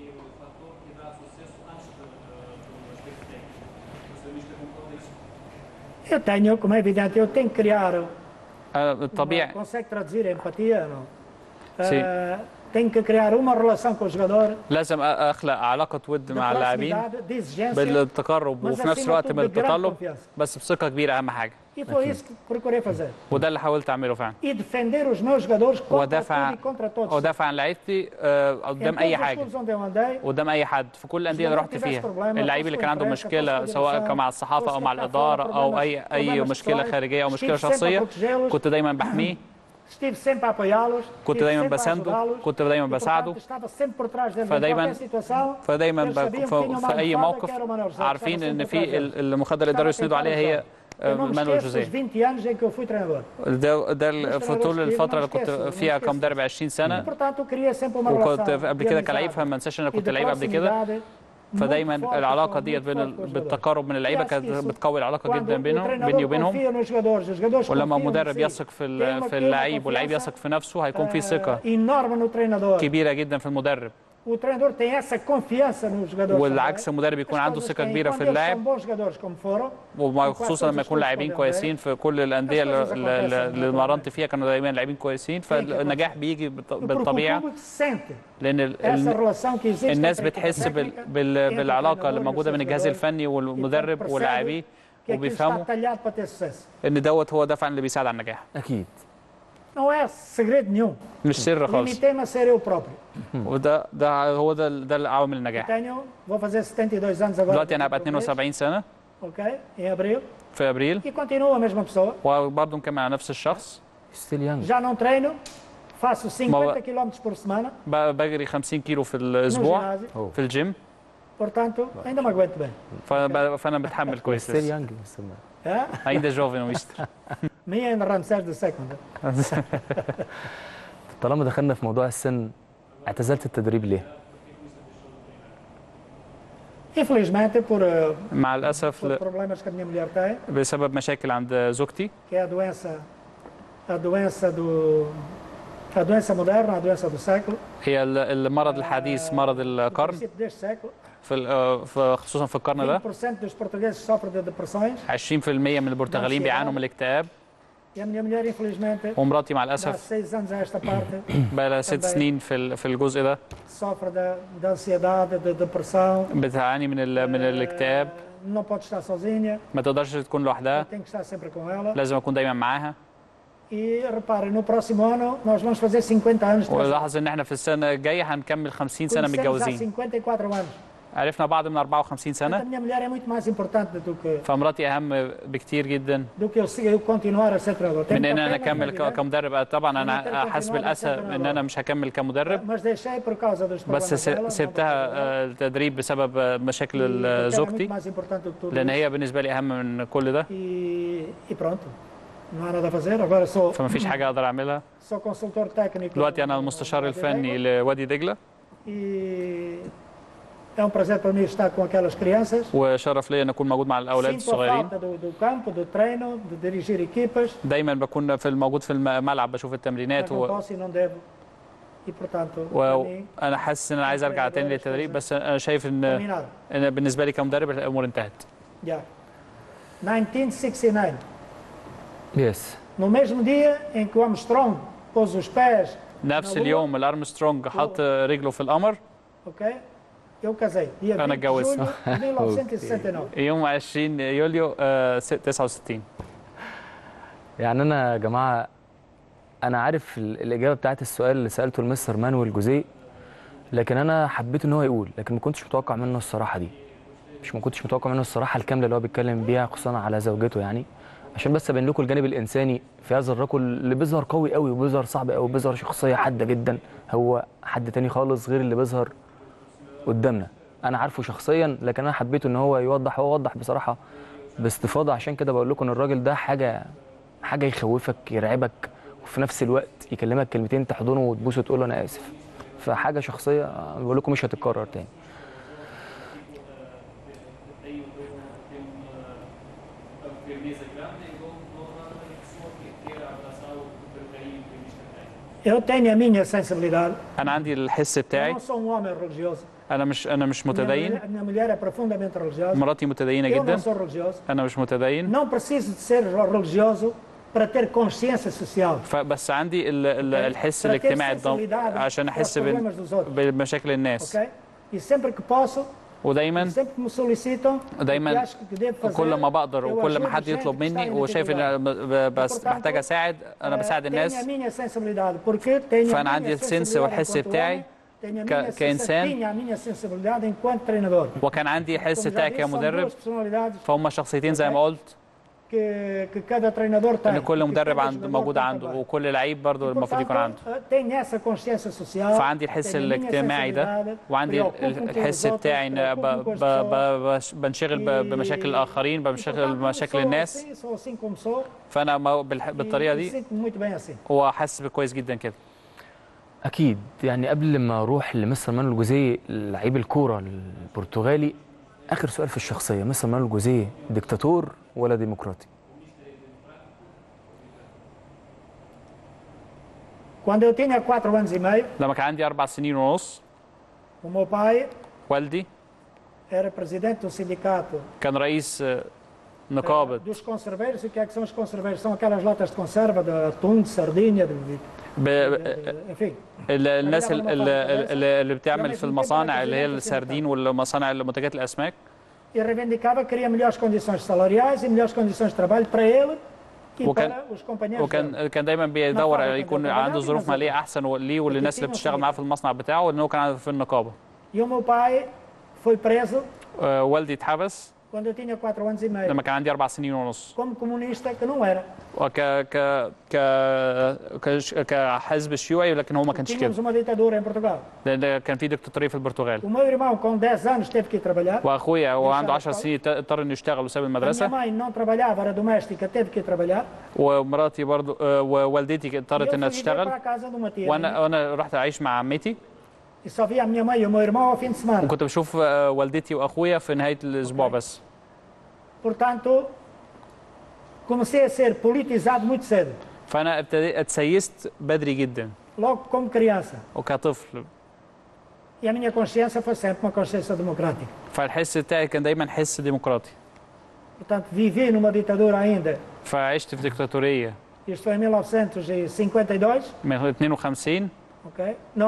Eu tenho, como é evidente, eu tenho que criar. أنا uma- الطبيعي Consegue traduzir a empatia? Não? Sim. Ah, tenho que criar uma relação com o jogador لازم أ- اخلق علاقه ود de مع اللاعبين proximidade, de exigência. بالتقرب mas وفي نفس acima de الوقت tudo de grande بالتطلب confiança. بس بثقه كبيره اهم حاجه E foi isso que procurei fazer. وده اللي حاولت اعمله فعلا E defender os meus jogadores contra ودافع tudo e contra todos. ودافع عن لعيبتي آه، Em قدام todos اي os حاجه clubes onde eu andei, قدام اي حد في كل الانديه اللي رحت فيها اللعيب اللي كان عنده مشكله سواء كان مع الصحافه او مع الاداره او اي اي مشكله خارجيه او مشكله شخصيه كنت دايما بحميه estive sempre a apoiá-los, كنت estive دايما sempre a بسانده ajudá-los, كنت دايما e, بساعده portanto, estava sempre por trás deles em فدايما- qualquer situação. فدايما eles ب- sabiam que في tinham uma في اي almofada موقف que era o Manuel José, عارفين estava ان sempre por trás في deles. ال- المخده اللي يقدروا يسندوا عليها هي Eu não me مانويل esqueço dos جوزيه 20 anos em que eu fui treinador. ده ده ال- في طول الفتره اللي كنت não فيها esqueço. كمدرب 20 E, سنه portanto, eu queria sempre uma وكنت relação قبل de كده كلاعب amizade فما انساش ان انا e كنت de لعيب قبل كده proximidade فدايما muito forte العلاقه com- ديت muito بين forte ال- com os jogadores. بالتقارب من اللعيبه E acho que كانت isso, بتقوي العلاقه quando جدا o بينهم treinador بيني وبينهم confia nos jogadores, os jogadores ولما confiam em مدرب si. يثق في Tem ال- uma- في tem uma اللعيب واللعيب confiança, يثق في نفسه هيكون في eh, ثقه enorme no treinador. كبيره جدا في المدرب O treinador tem essa confiança nos jogadores. والعكس também. المدرب يكون As عنده coisas ثقه têm- كبيره quando في eles são اللاعب bons jogadores como foram, وخصوصا لما يكون لاعبين todas كويسين في كل الانديه As coisas اللي اللي- acontecem اللي مرنت فيها كانوا دايما لاعبين كويسين فالنجاح بيجي بالط- porque o بالطبيعه público sente لان ال- essa ال- relação que existe الناس entre a بتحس بال técnica, بال entre o بالعلاقه اللي treinador e موجوده os بين seus الجهاز jogadores, الفني e والمدرب percebe ولاعبيه que aquilo está وبيفهموا talhado para ter sucesso. ان دوت هو دفع اللي بيساعد على النجاح اكيد Não é segredo nenhum. مش سر خالص Limitei-me a ser eu próprio. وده ده هو ده ده العوامل النجاح Tenho, vou fazer 72 anos agora. دلوقتي انا هبقى daqui a pouco mês, 72 سنه Ok, em abril. في ابريل E continuo a mesma pessoa. وبرضه مكمل على نفس الشخص ستيل يانج Já não treino. Faço 50 Uma- km por semana ب- بجري 50 كيلو في no الاسبوع ginásio. في الجيم Portanto, ainda me aguento bem. فب- فانا بتحمل كويس ستيل لسه. يانج مستر مان. É? ainda jovem o mister Minha ainda Ramsés do século. طالما دخلنا في موضوع السن اعتزلت التدريب ليه؟ Infelizmente, por, eh, مع الاسف por ل- problemas que a minha mulher tem, بسبب مشاكل عند زوجتي que é a doença, a doença do, a doença moderna, a doença do século, هي ال- المرض الحديث مرض do القرن princípio deste século. في ال- آه، في- خصوصا في القرن ده 20% dos portugueses sofrem de depressões 20% من البرتغاليين بيعانوا من الاكتئاب e a minha mulher, infelizmente, ومراتي مع há الاسف seis anos a esta parte, بقى لها ست طبعاً. سنين في ال- في الجزء ده sofre de, de ansiedade, de depressão. بتعاني من ال- من الاكتئاب eh, Não pode estar sozinha, ما تقدرش تكون لوحدها tem que estar sempre com ela. لازم اكون دايما معاها E reparem, no próximo ano nós vamos fazer 50 anos de casados. ولاحظ ان احنا في السنه الجايه هنكمل 50 سنه Conhecemos há متجوزين 54 anos. عرفنا بعض من 54 A سنه minha mulher é muito mais importante do que, فمراتي اهم بكتير جدا do que eu, se- eu continuar a ser treinador. Tenho من ان papel انا na اكمل minha ك- vida, كمدرب طبعا أنا انا أقدر حاسس continuar بالاسى a ser ان انا مش هكمل كمدرب mas deixei por causa dos بس problemas س- dela, não سبتها vou آه، التدريب بسبب آه، مشاكل E ال- porque ela é زوجتي muito mais importante do que tudo لان isso. هي بالنسبه لي اهم من كل ده E, e pronto. Não há nada a fazer. Agora sou, فما فيش حاجه اقدر اعملها sou consultor técnico. دلوقتي انا no- المستشار no الفني Madeira لوادي دجله E é um prazer para mim estar com aquelas crianças. وشرف لي ان اكون موجود مع الاولاد Sinto a الصغيرين falta do, do campo, do treino, de dirigir equipas. دايما بكون في الموجود في الملعب بشوف Mas التمرينات não و... posso e não devo. E portanto, para mim, وانا حاسس ان انا عايز ارجع تاني للتدريب بس انا شايف ان terminado. ان بالنسبه لي كمدرب الامور انتهت Já. 1969. يس No mesmo dia em que o Armstrong pôs os pés, نفس Na اليوم الارمسترونج حط رجله في القمر ok? Eu casei. Dia أنا 20 de اتجوزت. julho de 1969. يوم 20 يوليو آه، س- 69 يعني انا يا جماعه انا عارف ال- الاجابه بتاعت السؤال اللي سالته المستر مانويل جوزيه لكن انا حبيت ان هو يقول لكن ما كنتش متوقع منه الصراحه دي مش ما كنتش متوقع منه الصراحه الكامله اللي هو بيتكلم بيها خصوصا على زوجته يعني عشان بس ابين لكم الجانب الانساني في هذا الرجل اللي بيظهر قوي قوي وبيظهر صعب قوي وبيظهر شخصيه حاده جدا هو حد تاني خالص غير اللي بيظهر قدامنا انا عارفه شخصيا لكن انا حبيت ان هو يوضح هو وضح بصراحه باستفاضه عشان كده بقول لكم ان الراجل ده حاجه حاجه يخوفك يرعبك وفي نفس الوقت يكلمك كلمتين تحضنه وتبوسه وتقول له انا اسف فحاجه شخصيه آه، بقول لكم مش هتتكرر تاني Eu tenho a minha sensibilidade. انا عندي الحس Eu بتاعي não sou um homem religioso. انا مش انا مش Minha متدين mulher, a minha mulher é profundamente religiosa. مراتي متدينه Eu não جدا sou religioso. انا مش متدين Não preciso de ser religioso para ter consciência social. فبس عندي ال- ال- الحس Para ter الاجتماعي الضم sensibilidade عشان para os احس بال- problemas dos outros. بمشاكل الناس Ok? E sempre que posso, ودايما sempre que me solicitam, دايماً o que acho que devo fazer, كل ما بقدر eu وكل ما ajudo حد gente يطلب que está مني em وشايف ان dificuldade. أنا ب- ب- بس Portanto, محتاج اساعد انا Eh, بساعد tenho a الناس minha sensibilidade, porque tenho a فأنا minha عندي السنس sensibilidade والحس enquanto بتاعي homem, tenho a ك- minha sensi- كإنسان. tinha a minha sensibilidade enquanto treinador. وكان عندي الحس Como já بتاعي disse, são كمدرب duas personalidades فهم شخصيتين زي ما قلت que, que cada treinador tem. ان كل que مدرب cada عنده jogador موجود tem عنده também. وكل لعيب برضه E, المفروض يكون عنده portanto, tenho essa consciência social. فعندي الحس tenho a minha الاجتماعي ده sensibilidade, وعندي ال- preocupo-me com الحس os outros, بتاعي ان ب- preocupo-me com as ب- pessoas. ب- بنشغل ب- بمشاكل الاخرين E, بمشاكل portanto, مشاكل sou الناس Assim, sou assim como sou. فانا ما- بالح- بالطريقه e, دي e sinto-me muito bem assim. هو حاسس كويس جدا كده اكيد يعني قبل ما اروح لمستر مانويل جوزيه لعيب الكوره البرتغالي اخر سؤال في الشخصيه مستر مانويل جوزيه ديكتاتور ولا ديمقراطي Quando eu tinha 4 anos e meio, لما كان عندي اربع سنين ونص o meu pai والدي era presidente do sindicato كان رئيس آه، eh, نقابه dos conserveiros. E o que é que são os conserveiros? São aquelas latas de conserva, de atum, de sardinha, de, de, ب... de, enfim. ال- الناس ال- ال- ال- اللي بتعمل في المصانع اللي هي السردين والمصانع منتجات الاسماك E reivindicava que queria melhores condições salariais e melhores condições de trabalho para ele e وكان- para os companheiros dele. وكان كان دايما بيدور على فاضل يكون كان عنده بيدور ظروف على ماليه احسن ليه وللناس اللي وكان بتشتغل فيه معاه في المصنع بتاعه لان هو كان في النقابه E o meu pai foi preso آه، والدي اتحبس quando eu tinha 4 anos e meio, لما كان عندي اربع سنين ونص como comunista que não era. وك ك ك كش- كحزب شيوعي لكن هو ما كانش Tínhamos كده uma ditadura em Portugal. لان كان في دكتاتوريه في البرتغال O meu irmão, com 10 anos, teve que ir trabalhar. واخويا هو عنده الشغل 10 سنين اضطر انه يشتغل وساب A minha المدرسه mãe não trabalhava, era doméstica, teve que ir trabalhar. ومراتي برضو آه، ووالدتي E اضطرت eu انها fui viver تشتغل para a casa de uma tia minha. وانا وانا رحت اعيش مع عمتي E só via a minha mãe e o meu irmão ao fim de semana. وكنت بشوف آه، والدتي واخويا في نهايه الاسبوع بس Portanto, comecei a ser politizado muito cedo. فانا ابتديت اتسيست بدري جدا Logo como criança. وكطفل E a minha consciência foi sempre uma consciência democrática. فالحس بتاعي كان دايما حس ديمقراطي Portanto, vivi numa ditadura ainda. فعشت في ديكتاتوريه Isto foi em 1952, من 52 ok? Não,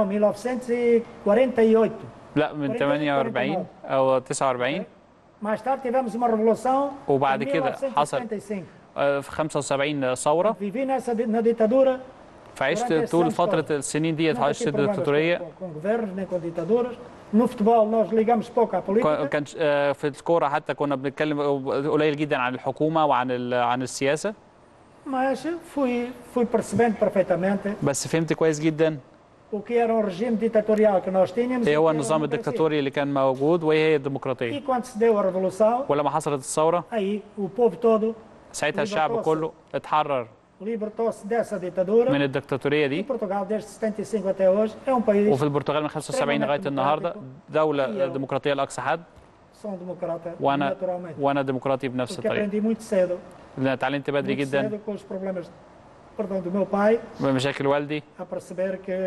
1948. لا من 48 او 49 Mais tarde tivemos uma revolução وبعد em كده حصل 1975. آه، في 75 ثوره Vivi nessa di- na ditadura. فعشت durante esse طول tempo فتره todo. السنين ديت Nunca عشت tive problemas الديكتاتوريه com, com governos nem com ditaduras. No futebol nós ligamos pouco à política. كان آه، في الكوره حتى كنا بنتكلم قليل جدا عن الحكومه وعن ال- عن السياسه Mas fui, fui percebendo perfeitamente بس فهمت كويس جدا o que era um regime ditatorial que nós tínhamos. ايه e o هو que era النظام a democracia. الدكتاتوري اللي كان موجود وايه هي الديمقراطيه E quando se deu a revolução, ولما حصلت الثوره aí o povo todo ساعتها الشعب كله اتحرر libertou-se dessa ditadura. من الدكتاتوريه E دي Portugal, desde 75 até hoje, é um país وفي البرتغال من 75 لغايه النهارده دوله ديمقراطيه لاقصى حد são democrata, وانا naturalmente. وانا ديمقراطي بنفس Porque الطريقه aprendi muito cedo, لان اتعلمت بدري muito جدا cedo com os problemas perdão, do meu pai, بمشاكل والدي a perceber que,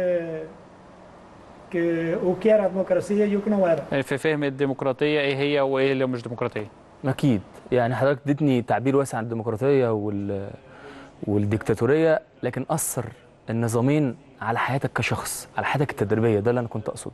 que o que era a democracia e o que não era. في فهم الديمقراطيه ايه هي وايه اللي مش ديمقراطيه اكيد يعني حضرتك اديتني تعبير واسع عن الديمقراطيه وال والديكتاتوريه لكن اثر النظامين على حياتك كشخص على حياتك التدريبيه ده اللي انا كنت اقصده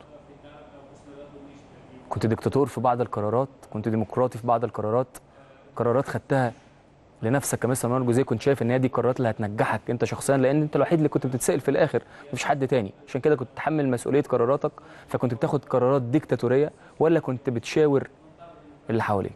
كنت ديكتاتور في بعض القرارات كنت ديمقراطي في بعض القرارات قرارات خدتها لنفسك كمستر مانويل جوزيه كنت شايف ان هي دي القرارات اللي هتنجحك انت شخصيا لان انت الوحيد اللي كنت بتتسال في الاخر مفيش حد تاني عشان كده كنت تحمل مسؤوليه قراراتك فكنت بتاخد قرارات ديكتاتوريه ولا كنت بتشاور اللي حواليك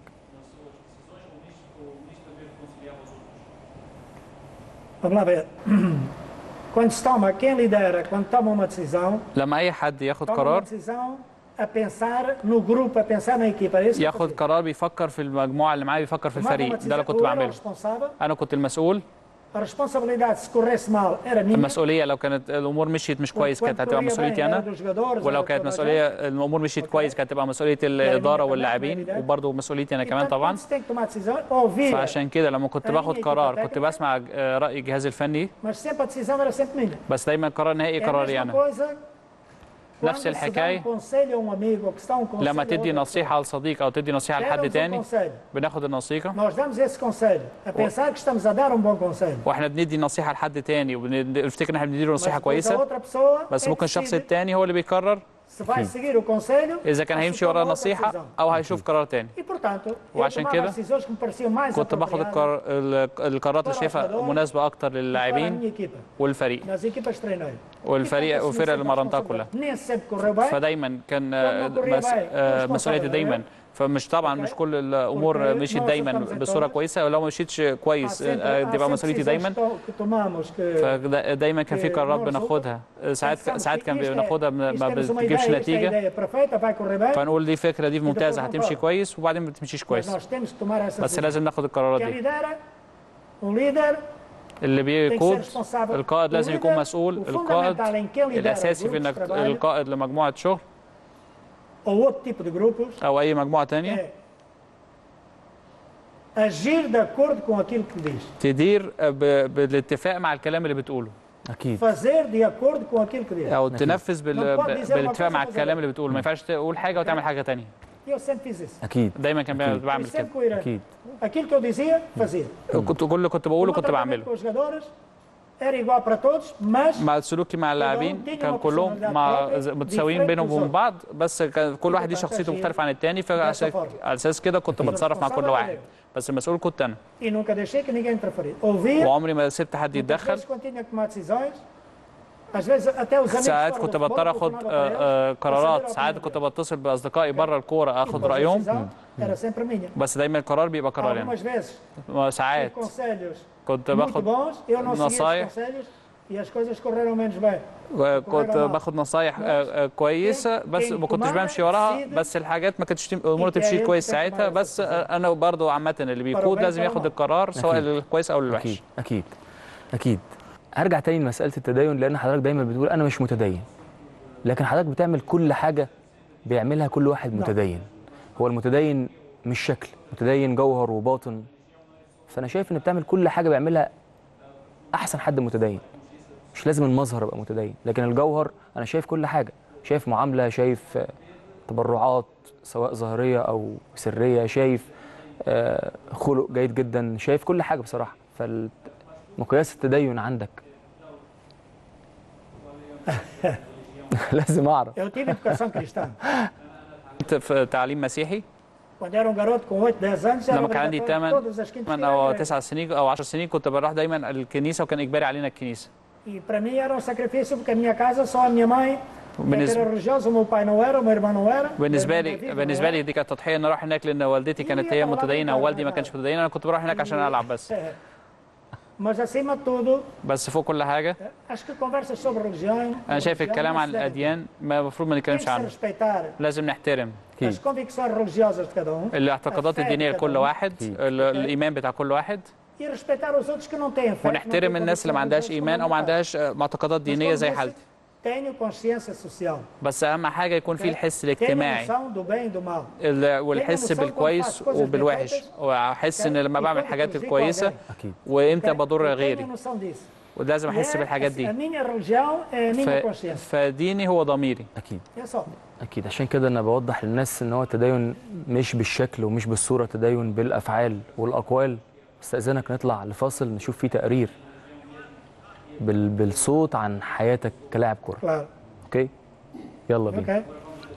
Vamos lá ver. Quando se toma, quem lidera, quando toma uma decisão, لما اي حد ياخد toma uma قرار decisão a pensar no grupo, a pensar na equipa. É isso que eu ياخد fazia. قرار بيفكر في المجموعه اللي معاه بيفكر في Tomava uma الفريق ده اللي decisão, كنت eu era o بعمله responsável, انا كنت المسؤول a responsabilidade, se corresse mal, era minha. المسؤوليه لو كانت الامور مشيت مش كويس كانت هتبقى مسؤوليتي انا ولو كانت مسؤوليه الامور مشيت كويس كانت هتبقى مسؤوليه الاداره واللاعبين وبرضه مسؤوليتي انا كمان طبعا فعشان كده لما كنت باخد قرار كنت بسمع آه، راي الجهاز الفني Mas sempre a decisão era sempre minha. بس دايما القرار النهائي É a قراري mesma انا coisa نفس quando se dá الحكاية. um conselho a um amigo ou que se dá um conselho لما a تدي outra نصيحه لصديق او تدي نصيحه pessoa. لحد Demos um تاني conselho. بناخد النصيحه Nós damos esse conselho a pensar que estamos a dar um bom conselho. واحنا بندي نصيحه لحد تاني وبنفتكر ان احنا بنديله Mas نصيحه depois a كويسه outra pessoa بس é que ممكن الشخص decide التاني هو اللي بيقرر se vai seguir o conselho اذا كان ou se هيمشي toma ورا outra النصيحه decisão. او هيشوف قرار تاني E portanto, eu وعشان tomava كده as decisões que me pareciam mais كنت باخد apropriadas القرار ال- القرارات اللي شايفها مناسبه اكتر para a للاعبين minha equipa, والفريق nas equipas que treinei. والفريق E, portanto, والفرق اللي assumi sempre a مرنتها كلها responsabilidade. Nem sempre correu bem, فدايما كان آه، لما كوريا مس- باي آه، responsible مسؤوليتي أنا. دايما فمش طبعا مش كل الامور مشيت دايما بصوره كويسه ولو ما مشيتش كويس آه، دي بقى مسؤوليتي دايما فدايما كان في قرارات بناخدها ساعات ساعات كان بناخدها ما ما بتجيبش نتيجه فنقول دي فكره دي ممتازه هتمشي كويس وبعدين ما بتمشيش كويس بس لازم ناخد القرارات دي اللي بيقود القائد لازم يكون مسؤول القائد الاساسي في انك القائد لمجموعه شغل ou outro tipo de grupos او اي مجموعه تانية é agir de acordo com aquilo que diz, تدير ب- بالاتفاق مع الكلام اللي بتقوله اكيد fazer de acordo com aquilo que diz. او تنفذ بال... ما pode dizer uma بالاتفاق coisa مع e fazer الكلام اللي بتقوله ما ينفعش تقول حاجه وتعمل حاجه تانية Eu sempre fiz isso. اكيد دايما كان أكيد. بعمل Fui كده sempre coerente. اكيد Aquilo que eu dizia, fazia. كنت كل اللي كنت بقوله O meu كنت tratamento بعمله com os jogadores era igual para todos, mas مع سلوكي مع اللاعبين كان كلهم مع متساويين بينهم وبين بعض بس كان كل واحد ليه شخصيته مختلفه عن التاني فعلى اساس كده كنت بتصرف مع كل واحد بس المسؤول كنت انا e nunca deixei que ninguém interferisse. Ouvia, وعمري ما سبت حد muitas يتدخل vezes quando tinha que tomar decisões, às vezes até os amigos ساعات fora كنت do futebol, بضطر اخد telefonava para آه، آه، eles, قرارات para saber a ساعات opinião كنت deles. بتصل باصدقائي بره الكوره اخد E depois a رايهم decisão era sempre minha. بس دايما القرار بيبقى قراري Algumas انا vezes, ساعات conselhos كنت muito باخد bons, eu não segui نصايح. os conselhos e as coisas correram menos bem. كنت باخد نصايح آه، آه، كويسه بس ما كنتش بمشي وراها بس الحاجات ما كانتش تم- الامور تمشي كويس ساعتها بس آه، انا برضو عامه اللي بيقود لازم ياخد القرار سواء أكيد. الكويس او اكيد الوحش اكيد اكيد هرجع تاني لمساله التدين لان حضرتك دايما بتقول انا مش متدين لكن حضرتك بتعمل كل حاجه بيعملها كل واحد نعم. متدين هو المتدين مش شكل متدين جوهر وباطن فانا شايف ان بتعمل كل حاجه بيعملها احسن حد متدين مش لازم المظهر يبقى متدين لكن الجوهر انا شايف كل حاجه شايف معامله شايف آه، تبرعات سواء ظاهريه او سريه شايف آه، خلق جيد جدا شايف كل حاجه بصراحه فمقياس التدين عندك لازم اعرف Eu tive educação cristã. كنت في تعليم مسيحي Quando era um garoto com 8, 10 anos, era لما كان عندي obrigatório 8 todas as quintas 8 او ir à igreja. 9 سنين او 10 سنين كنت بروح دايما الكنيسه وكان اجباري علينا الكنيسه E para mim era um sacrifício, porque a minha casa só a minha mãe é que بالنسبة- era religiosa, o meu pai não era, o meu irmão não era. بالنسبه meu irmão لي vivo não بالنسبه era. لي دي كانت تضحيه ان اروح هناك لان والدتي كانت هي متدينه ووالدي ما كانش متدين انا كنت بروح هناك عشان العب بس Mas acima de tudo, بس فوق كل حاجه acho que conversas sobre religião. انا شايف religião الكلام não عن se deve. الاديان ما المفروض ما Tem نتكلمش que se عنه respeitar لازم نحترم as convicções religiosas de cada um الاعتقادات الفئة الدينيه كده. لكل واحد ال- الايمان بتاع كل واحد e respeitar os outros que não têm fé. que não ونحترم têm الناس اللي ما convicções عندهاش religiosas ايمان او ما fundamentais. عندهاش آه، معتقدات Mas دينيه como زي disse, حالتي Tenho consciência social. بس اهم حاجه يكون في الحس Tenho الاجتماعي noção do bem e do mal. ال- والحس بالكويس وبالوحش واحس ان لما بعمل الحاجات الكويسه اكيد وامتى بضر Eu غيري Tenho noção disso. ولازم احس E é- بالحاجات A دي minha religião é a minha ف... consciência. فديني هو ضميري اكيد É só. اكيد عشان كده انا بوضح للناس ان هو التدين مش بالشكل ومش بالصوره تدين بالافعال والاقوال استاذنك نطلع لفاصل نشوف فيه تقرير بال... بالصوت عن حياتك كلاعب كره Claro. اوكي يلا بينا Ok?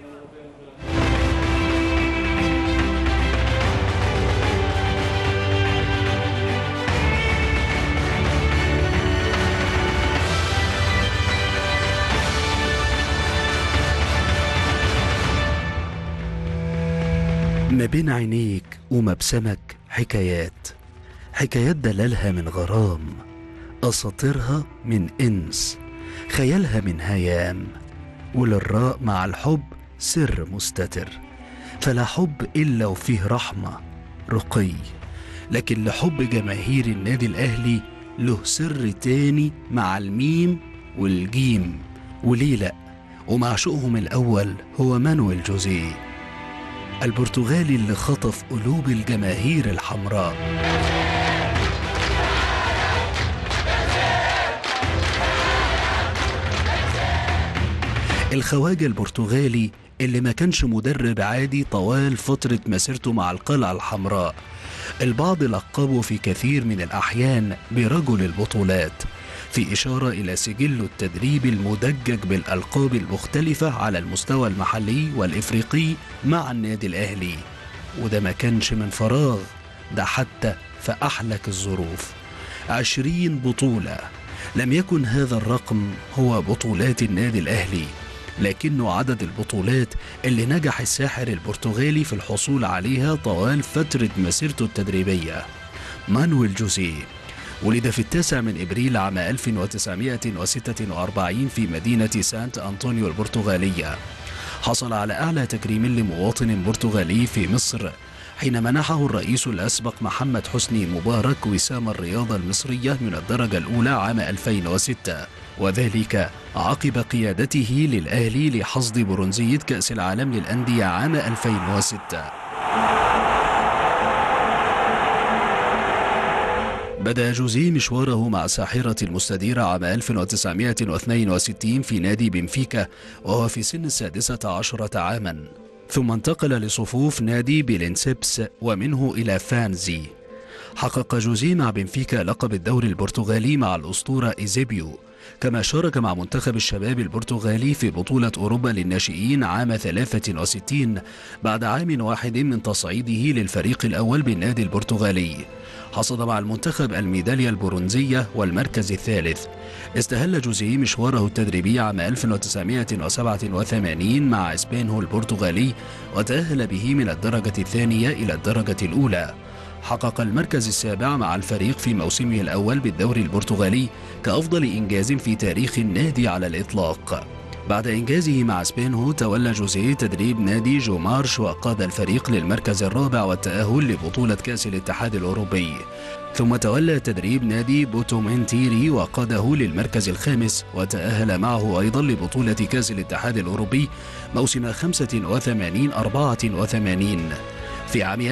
ما بين عينيك ومبسمك حكايات حكايات دلالها من غرام أساطيرها من إنس خيالها من هيام وللراء مع الحب سر مستتر فلا حب إلا وفيه رحمة رقي لكن لحب جماهير النادي الأهلي له سر تاني مع الميم والجيم وليه لأ ومعشوقهم الأول هو مانويل جوزيه البرتغالي اللي خطف قلوب الجماهير الحمراء الخواجة البرتغالي اللي ما كانش مدرب عادي طوال فترة مسيرته مع القلعة الحمراء البعض لقبه في كثير من الأحيان برجل البطولات في إشارة إلى سجله التدريبي المدجج بالألقاب المختلفة على المستوى المحلي والإفريقي مع النادي الأهلي وده ما كانش من فراغ ده حتى في أحلك الظروف عشرين بطولة لم يكن هذا الرقم هو بطولات النادي الأهلي لكنه عدد البطولات اللي نجح الساحر البرتغالي في الحصول عليها طوال فترة مسيرته التدريبية مانويل جوزيه ولد في التاسع من إبريل عام 1946 في مدينة سانت أنطونيو البرتغالية حصل على أعلى تكريم لمواطن برتغالي في مصر حين منحه الرئيس الأسبق محمد حسني مبارك وسام الرياضة المصرية من الدرجة الأولى عام 2006 وذلك عقب قيادته للأهلي لحصد برونزية كأس العالم للأندية عام 2006 بدأ جوزيه مشواره مع ساحرة المستديرة عام 1962 في نادي بنفيكا وهو في سن السادسة عشرة عاما ثم انتقل لصفوف نادي بيلينسيبس ومنه إلى فانزي حقق جوزيه مع بنفيكا لقب الدوري البرتغالي مع الأسطورة إيزيبيو كما شارك مع منتخب الشباب البرتغالي في بطولة أوروبا للناشئين عام 63 بعد عام واحد من تصعيده للفريق الأول بالنادي البرتغالي حصد مع المنتخب الميدالية البرونزية والمركز الثالث استهل جوزيه مشواره التدريبي عام 1987 مع اسبينهو البرتغالي وتأهل به من الدرجة الثانية إلى الدرجة الأولى حقق المركز السابع مع الفريق في موسمه الأول بالدوري البرتغالي كأفضل إنجاز في تاريخ النادي على الإطلاق بعد إنجازه مع سبينهو تولى جوزيه تدريب نادي جو مارش وقاد الفريق للمركز الرابع والتأهل لبطولة كأس الاتحاد الأوروبي ثم تولى تدريب نادي بوتومنتيري وقاده للمركز الخامس وتأهل معه أيضا لبطولة كأس الاتحاد الأوروبي موسم 85 84 في عام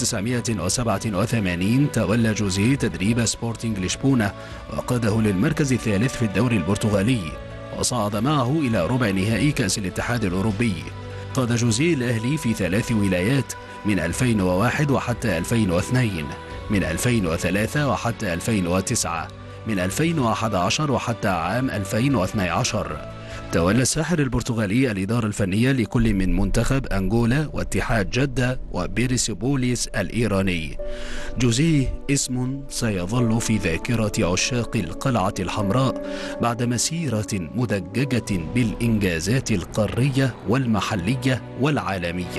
1987 تولى جوزيه تدريب سبورتنج لشبونة وقاده للمركز الثالث في الدوري البرتغالي وصعد معه إلى ربع نهائي كأس الاتحاد الأوروبي قاد جوزيه الأهلي في ثلاث ولايات من 2001 وحتى 2002 من 2003 وحتى 2009 من 2011 وحتى عام 2012 تولى الساحر البرتغالي الإدارة الفنية لكل من منتخب أنغولا واتحاد جدة وبيرسيبوليس الإيراني جوزيه اسم سيظل في ذاكرة عشاق القلعة الحمراء بعد مسيرة مدججة بالإنجازات القارية والمحلية والعالمية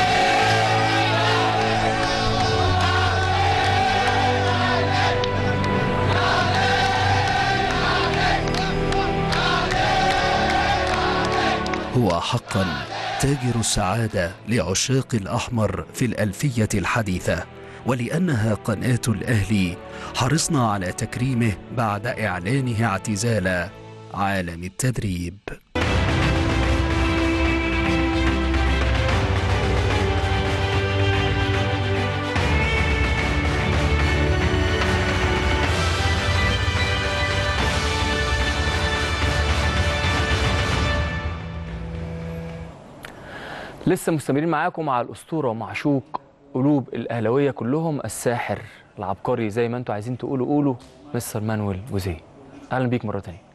هو حقا تاجر السعادة لعشاق الأحمر في الألفية الحديثة ولأنها قناة الأهلي حرصنا على تكريمه بعد إعلانه اعتزال عالم التدريب لسه مستمرين معاكم مع الاسطوره ومعشوق قلوب الاهلاويه كلهم الساحر العبقري زي ما انتم عايزين تقولوا قولوا مستر مانويل جوزيه اهلا بيك مره تانية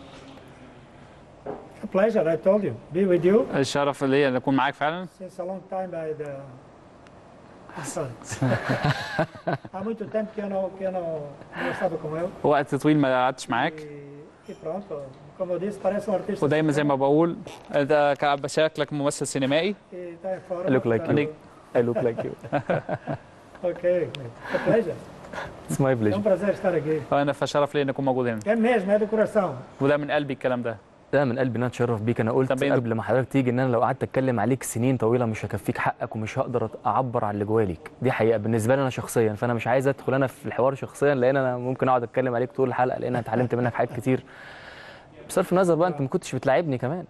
A pleasure, I told you. Be with you الشرف ليا ان اكون معاك فعلا since a long time by the Sorry. Há muito tempo que eu não, que eu não, não estava com ele. وقت طويل ما قعدتش معاك E, e pronto, como eu disse, parece um artista. ودايما زي ما بقول ده كان شكلك ممثل سينمائي E está em forma. I look like tá- you. I look like you. Ok, it's a pleasure. It's my É um pleasure. prazer estar aqui. فانا فشرف لي ان اكون موجود هنا É mesmo, é do coração. وده من قلبي الكلام ده ده من قلبي ان انا اتشرف بيك انا قلت طب إيه ده؟ قبل ما حضرتك تيجي ان انا لو قعدت اتكلم عليك سنين طويله مش هكفيك حقك ومش هقدر اعبر عن اللي جواليك دي حقيقه بالنسبه لي انا شخصيا فانا مش عايز ادخل انا في الحوار شخصيا لان انا ممكن اقعد اتكلم عليك طول الحلقه لان انا اتعلمت منك حاجات كتير بصرف النظر بقى انت ما كنتش بتلاعبني كمان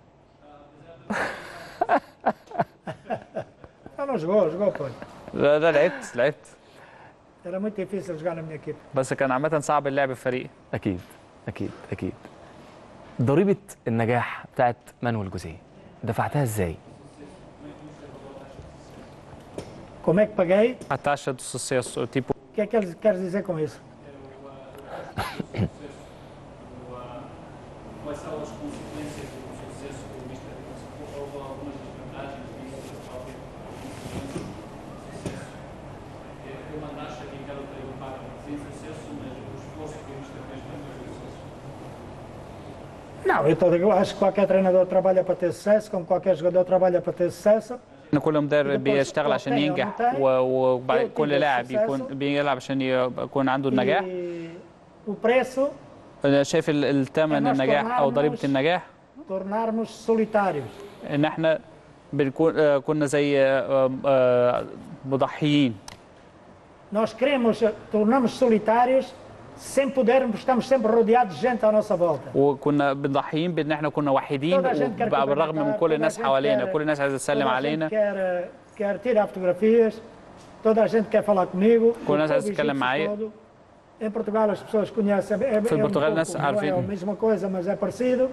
Ah, não jogou, jogou, pô. لا ده لعبت لعبت Era muito difícil jogar na minha equipe. بس كان عامه صعب اللعب في فريق اكيد اكيد اكيد ضريبه النجاح بتاعت مانويل جوزيه دفعتها ازاي Como é que paguei? A taxa do sucesso, tipo, O que é que eles querem dizer com isso? Não, eu, tô, eu acho que qualquer treinador trabalha para ter sucesso, como qualquer jogador trabalha para ter sucesso. ان كل مدرب بيشتغل عشان ينجح و- وكل لاعب يكون بيلعب عشان يكون عنده النجاح E o preço, انا شايف ال- الثمن إحنا النجاح او ضريبه اشتغلناش. النجاح tornarmos solitários. ان احنا بنكون آه، كنا زي آه، آه، مضحيين Nós queremos, eh, tornamos solitários sem podermos, estamos sempre rodeados de gente à nossa volta. وكنا مضحيين بان احنا كنا وحيدين Toda a gente quer وبقى بالرغم من cumprimentar, كل toda a الناس gente حوالينا quer- كل الناس عايزه تسلم Toda a gente علينا quer, eh, quer tirar fotografias, toda a gente quer falar comigo. كل o الناس عايزة povo تتكلم egípcio معايا. todo. Em Portugal as pessoas conhecem, é, é, في é um البرتغال pouco, الناس não é عارفين. a mesma coisa, mas é parecido.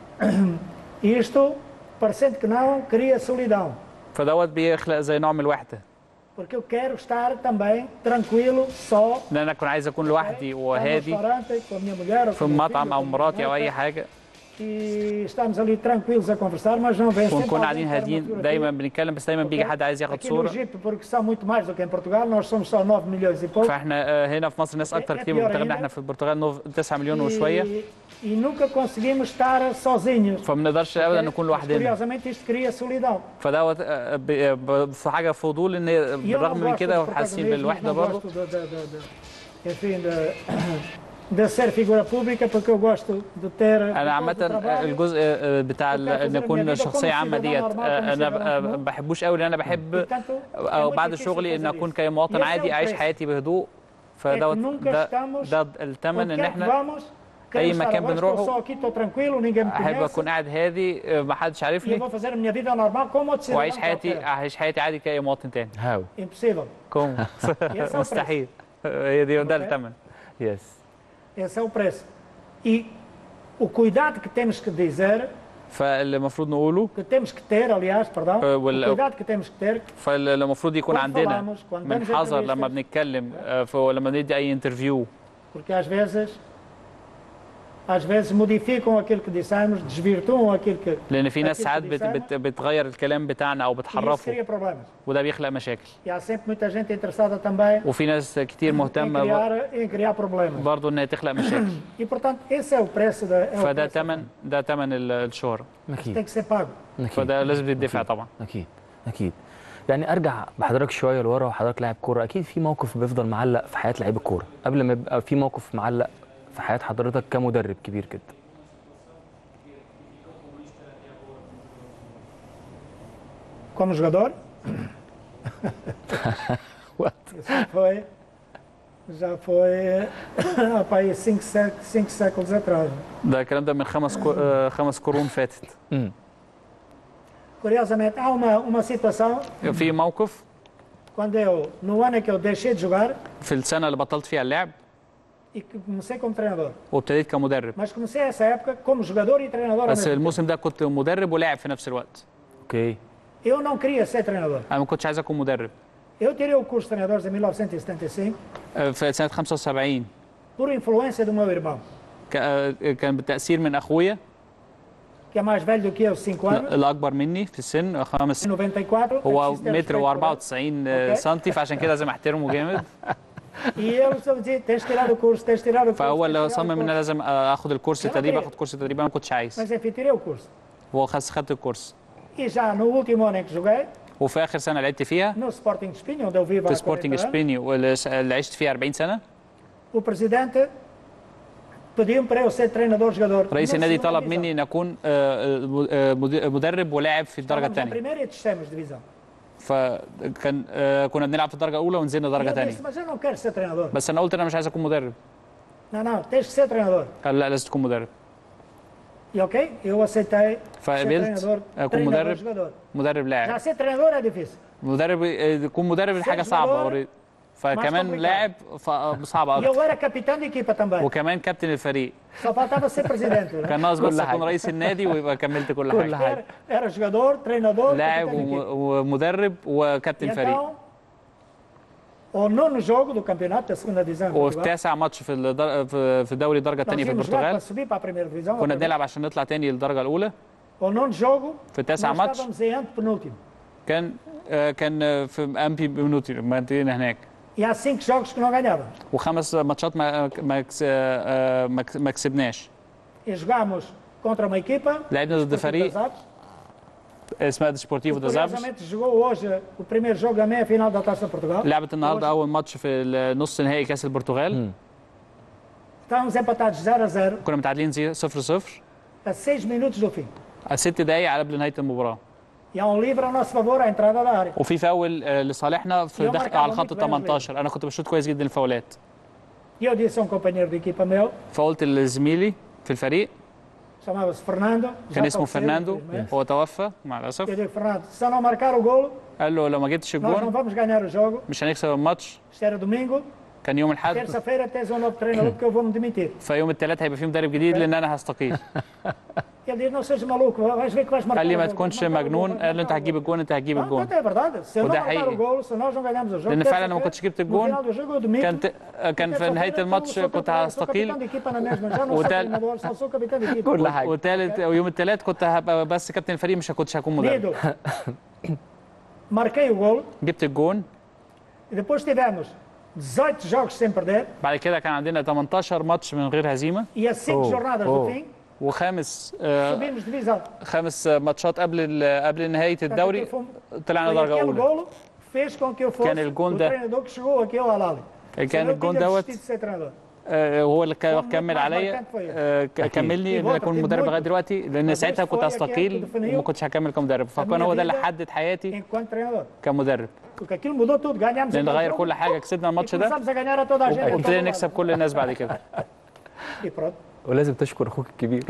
E isto, parecendo que não, cria solidão. فدوت بيخلق زي نوع من الوحده Porque eu quero estar também tranquilo, só, ان انا اكون عايز اكون لوحدي estar no وهادي restaurante com a minha mulher ou في com o meu مطعم filho, او com a minha مراتي او neta, اي حاجه e estamos ali tranquilos a conversar, mas não vem sempre ونكون alguém قاعدين quer uma هاديين fotografia. دايما بنتكلم بس دايما بيجي Ok? حد عايز ياخد Aqui no صوره Egito, porque são muito mais do que em Portugal, nós somos só 9 milhões e pouco. فاحنا آه، هنا في مصر ناس اكتر إيه كتير من بيورينا؟ البرتغال احنا في البرتغال نوف- 9 مليون وشويه E, e nunca conseguimos estar sozinhos. فما نقدرش ابدا نكون Mas, لوحدنا Curiosamente isto cria solidão. فدوت آه، ب- آه، ب- في حاجه فضول ان E eu não بالرغم من gosto كده de حاسين protagonismo, بالوحده não برضه gosto de, de, de, de, enfim, de, de ser figura pública porque eu gosto de ter انا depois do عامه trabalho, الجزء آه، بتاع ال- ان اكون شخصيه عامه ديت آه، انا ب- آه، ما بحبوش قوي لان انا بحب portanto, é او muito بعد difícil شغلي ان fazer اكون isso. كمواطن E esse é عادي o اعيش preço. حياتي بهدوء فدوت nunca ده, estamos ده الثمن Onde ان quer que احنا vamos, أي queremos estar مكان abaixo, estou بنروحه. só aqui, estou tranquilo, ninguém me احب conhece. اكون قاعد هادي آه، ما حدش E eu عارفني vou fazer a minha vida normal como outro cidadão واعيش حياتي qualquer. اعيش حياتي عادي كاي مواطن تاني هاو Impossível. كوم Esse é o مستحيل هي دي ده Ok. الثمن يس Esse é o preço. E o cuidado que temos que dizer, فاللي المفروض نقوله que temos que ter, aliás, perdão, Eh, o well, cuidado que temos que ter, فاللي المفروض يكون Quando عندنا falamos, quando من damos حذر لما entrevistas. بنتكلم آه، ف- لما ندي اي انترفيو porque às vezes, às vezes modificam aquilo que dissemos, desvirtuam aquilo que. لان في ناس أكيد ساعات بدي بت أسامح. بت بتغير الكلام بتاعنا او E isso بتحرفه cria problemas. وده بيخلق مشاكل E há sempre muita gente interessada também وفي ناس كتير em مهتمه ب- criar, em criar problemas. برضه ان هي تخلق مشاكل E portanto, esse é o preço da. É o فده preço. تمن ده تمن ال- الشهره اكيد Tem que ser pago. اكيد فده لازم يدفع طبعا اكيد اكيد يعني ارجع بحضرتك شويه لورا وحضرتك لاعب كوره اكيد في موقف بيفضل معلق في حياه لعيب الكوره قبل ما يبقى في موقف معلق في حياه حضرتك كمدرب كبير جدا Como jogador, What? isso foi. Já foi há para aí cinco, sé- cinco séculos atrás. ده الكلام ده من خمس كو... آه، خمس قرون فاتت امم Curiosamente, há uma, uma situação في موقف quando eu, no ano em que eu deixei de jogar في السنه اللي بطلت فيها اللعب e que comecei como treinador. وابتديت كمدرب Mas comecei essa época como jogador e treinador ao بس mesmo tempo. الموسم ده كنت مدرب ولاعب في نفس الوقت اوكي Eu não queria ser treinador. انا ما كنتش عايز اكون مدرب Eu tirei o curso de treinadores em 1975 آه، في سنه 75 por influência do meu irmão, ك- آه، كان بالتاثير من اخويا que é mais velho do que eu, 5 anos, اللي اكبر مني في السن خمس em 94. هو é preciso ter متر respeito por ele. و94 أوكي. سنتي فعشان كده لازم احترمه جامد E ele só me dizia: tens de tirar o curso, tens de tirar o curso. فهو tens de اللي tirar o صمم ان انا curso. لازم اخد الكورس يلا التدريب خير. اخد كورس التدريب انا ما كنتش عايز Mas enfim, tirei o curso. هو خد خدت الكورس E já no último ano em que joguei, وفي اخر سنه لعبت فيها no Sporting de Espinho, onde eu vivo في há 40 سبورتنج anos, سبيني واللي س- اللي عشت فيها 40 سنه o presidente pediu-me para eu ser treinador-jogador. رئيس na النادي segunda طلب divisão. مني ان اكون آه، آه، مد- مدرب ولاعب في الدرجه Estávamos na الثانيه primeira e descemos de divisão. فكان آه، كنا بنلعب في الدرجه الاولى ونزلنا E درجه eu ثانيه disse, mas eu não quero ser treinador. بس انا قلت انا مش عايز اكون مدرب Não, não, tens que ser treinador. قال لا لازم تكون مدرب E ok, eu aceitei ser فقبلت treinador, اكون مدرب treinador-jogador. مدرب Já لاعب ser treinador é difícil. مدرب آه، يكون مدرب دي حاجه Ser صعبه jogador وري- فكمان complicado. لاعب ف- صعبه E eu اكتر era capitão de equipa também. وكمان كابتن الفريق Só faltava ser presidente. né? كان ناقص بس كل اكون حاجة. رئيس النادي ويبقى كملت كل كل حاجه حاجة. Era, era jogador, treinador, لاعب capitão de وم- equipa. ومدرب وكابتن E فريق então, o nono jogo do campeonato da segunda divisão em وفي Portugal, تاسع ماتش في الدر... في في الدوري الدرجه nós الثانيه في íamos jogar para البرتغال subir para a primeira divisão. كنا outra vez. بنلعب عشان نطلع تاني للدرجه الاولى O nono jogo, في تاسع nós ماتش estávamos em antepenúltimo. كان آه، كان آه، في امبي بنوتي لما انتهينا هناك E há cinco jogos que não ganhávamos. وخمس ماتشات ما ما كس- آه، ما كس- ما كسبناش E jogámos contra uma equipa. لعبنا ضد Desportivo فريق das Aves, اسمها ديسبورتيفو que, دا زابس Curiosamente jogou hoje o primeiro jogo da meia final da Taça de Portugal. لعبت النهارده اول ماتش في نص نهائي كاس البرتغال Estávamos empatados 0 a 0 كنا متعادلين 0 0 a 6 minutos do fim. ست دقايق قبل نهايه المباراه E há um livre a nosso favor à entrada da área. وفي فاول آه، لصالحنا في يوم دخل مركز على الخط عميق بين 18 انا كنت بشوط كويس جدا الفاولات E eu disse a um companheiro de equipa meu, فقلت لزميلي في الفريق chamava-se Fernando. já كان اسمه faleceu, فرناندو infelizmente. هو توفى مع Eu الاسف digo, Fernando, se eu não marcar o golo, قال له لو ما جبتش nós não الجون vamos ganhar o jogo. مش هنكسب الماتش Isto era domingo. كان يوم الاحد Terça-feira tens um novo treinador porque eu vou me demitir. فيوم الثلاث هيبقى في مدرب جديد لان انا هستقيل Ele diz, não sejas maluco, vais ver que vais marcar قال لي o ما golo, تكونش vais marcar o مجنون golo, قال له vais انت marcar o هتجيب golo. الجون انت هتجيب Não, الجون então é verdade. Se eu não وده marcar حقيقي. o golo, se nós não ganhamos o jogo, لان فعلا لو ما terça-feira, كنتش جبت no الجون final do jogo, eu domingo. كان ت... كان في نهايه الماتش كنت هستقيل وتال- كل حاجه وثالث ويوم الثلاث كنت هبقى بس كابتن الفريق مش كنتش هكون مدرب Nido, marquei o golo جبت الجون e depois tivemos 18 jogos sem perder بعد كده كان عندنا 18 ماتش من غير هزيمه e a 5 Oh, jornadas oh. do fim وخامس آه، subimos divisão. خامس ماتشات قبل ال- قبل نهايه الدوري طلعنا Foi درجه aquele اولى golo fez com que eu fosse كان الجون o ده- treinador que chegou aqui ao Alali. كان Senão eu الجون tinha دوت desistido de ser treinador. آه، هو اللي كان كان كمل مطلع عليا مركز كويس. آه، ك- كملني ان إيه، اكون بوتر، مدرب بوتر. لغايه دلوقتي لان طب ساعتها إيش كنت فوق هستقيل يا كابتن وما كنتش هكمل كمدرب فكان هو ده اللي حدد حياتي Enquanto treinador. كمدرب Porque aquilo mudou tudo. Ganhámos لان aquele غير jogo كل حاجه كسبنا e الماتش ده começámos a ganhar a toda a gente. a todo وابتدينا lado. نكسب كل الناس بعد كده E pronto. ولازم تشكر اخوك الكبير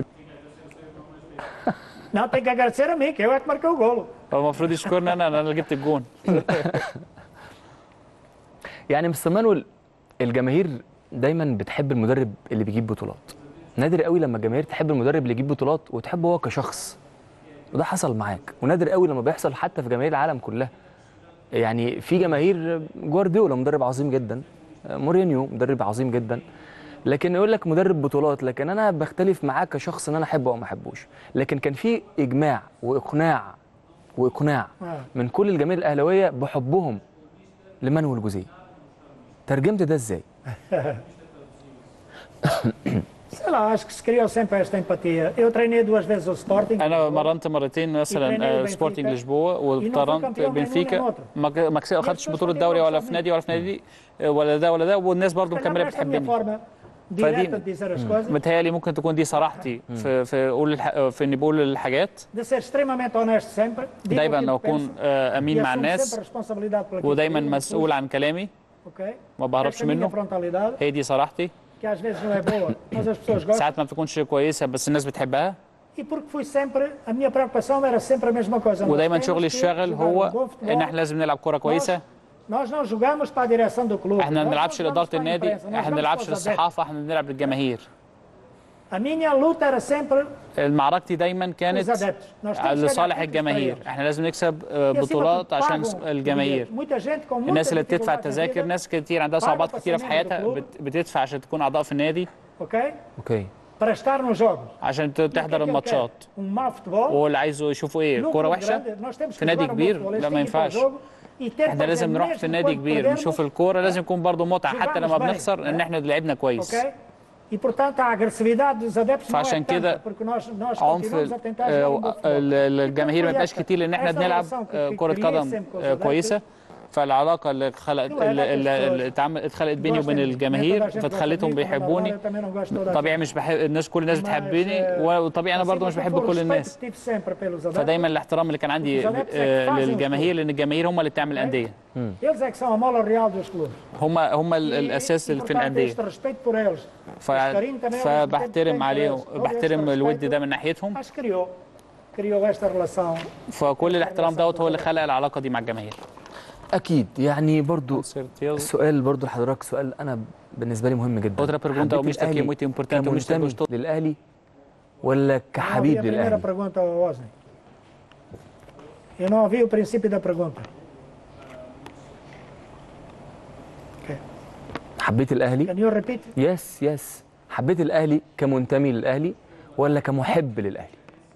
Não, tem que agradecer a mim, que eu é que marquei o golo. هو المفروض يشكرني انا انا اللي جبت الجون يعني مستر مانويل الجماهير دايما بتحب المدرب اللي بيجيب بطولات نادر قوي لما الجماهير تحب المدرب اللي يجيب بطولات وتحبه هو كشخص وده حصل معاك ونادر قوي لما بيحصل حتى في جماهير العالم كلها يعني في جماهير جوارديولا مدرب عظيم جدا مورينيو مدرب عظيم جدا لكن يقول لك مدرب بطولات لكن انا بختلف معاه كشخص ان انا احبه او ما احبوش لكن كان في اجماع واقناع واقناع آه. من كل الجماهير الاهلاويه بحبهم لمانويل جوزيه ترجمت ده ازاي Sei lá, acho que se criou sempre esta empatia. Eu treinei duas vezes o Sporting. انا مرنت مرتين مثلا آه، سبورتنج لشبوه واتمرنت بنفيكا ما ك- ما كس- خدتش بطوله دوري ولا في نادي ولا في نادي آه، ولا ده ولا ده والناس برضو Se calhar مكمله esta é a minha بتحبني forma direta de dizer as coisas, متهيألي ممكن تكون دي صراحتي في في اقول الح... في اني بقول الحاجات de ser extremamente honesto sempre. digo دايما aquilo لو que اكون penso, آه، e امين مع assumo الناس sempre a responsabilidade pelo que ودايما digo, مسؤول عن كلامي ok? ما بهربش Esta é a minha منه frontalidade, هي دي صراحتي que às vezes não é boa, mas as pessoas gostam. ساعات ما بتكونش كويسه بس الناس بتحبها E porque fui sempre, a minha preocupação era sempre a mesma coisa. Nós ودايما temos شغلي que الشاغل jogar um هو bom futebol. ان احنا لازم نلعب كوره كويسه Nós não jogamos para a direção do clube. احنا ما nós não بنلعبش jogamos لاداره para a النادي imprensa, nós احنا ما jogamos بنلعبش para os adeptos. للصحافه احنا بنلعب للجماهير A minha luta era sempre معركتي دايما os كانت adeptos. Nós temos que لصالح ganhar títulos الجماهير para eles. احنا لازم نكسب E آه، acima de tudo, بطولات عشان pagam الجماهير bilhetes. Muita gente com muita الناس اللي بتدفع dificuldade na التذاكر vida, ناس كتير عندها صعوبات Paga كتيره في passamento حياتها do clube. بت- بتدفع عشان تكون اعضاء في النادي ok? اوكي Para estar nos jogos. عشان ت- O que é que تحضر ele الماتشات quer? Um mau futebol. واللي عايزه يشوفوا ايه num كوره clube وحشه grande, nós temos que في نادي jogar um bom كبير futebol. Eles لا têm ما que ir para o ينفعش jogo e ter احنا لازم prazer نروح mesmo في نادي quando كبير perdemos, نشوف الكوره لازم يكون برضه متعه حتى لما جوعنا بنخسر شوية. ان احنا لعبنا كويس ok? E portanto a agressividade dos adeptos não é فعشان tanta, كده porque nós, nós عنف continuamos a tentar آه، jogar um bom futebol. ال- الجماهير ما E يبقاش esta- كتير لان احنا esta بنلعب relação que- آه، que كره criei قدم sempre com os آه، adeptos, كويسه فالعلاقه اللي خلقت Claro, اللي, é اللي, das اللي اتعمل- اتخلقت بيني وبين gostem de mim. Nem toda a الجماهير gente gosta de فاتخلتهم mim, como بيحبوني normal, eu também não gosto de toda a طبيعي gente. مش بحب الناس كل الناس Mas, بتحبني آه، وطبيعي انا برضه acima مش de بحب tudo, o كل respeito الناس que tive sempre pelos adeptos. فدايما الاحترام اللي كان عندي Os adeptos é que آه، fazem o للجماهير لان الجماهير هم اللي بتعمل الانديه Eles é que são a mola real dos clubes. هم هم ال- E- الاساس e, اللي في portanto, الانديه este respeito por eles. ف... este carinho também ao mesmo tempo que فبحترم tenho por عليهم eles. Todo بحترم este الود respeito, ده من ناحيتهم Acho que criou, criou esta relação. فكل الاحترام دوت هو اللي خلق العلاقه دي مع الجماهير اكيد يعني برضو السؤال برضو لحضرتك سؤال انا بالنسبه لي مهم جدا Outra pergunta, حبيت Mr. que é الأهلي muito importante, o Mr. كمنتمي gostou. للاهلي ولا Eu não ouvi كحبيب a primeira للاهلي pergunta ao Osni. Eu não ouvi o princípio da pergunta. حبيت الاهلي Can you repeat? يس يس حبيت الاهلي كمنتمي للاهلي ولا كمحب للاهلي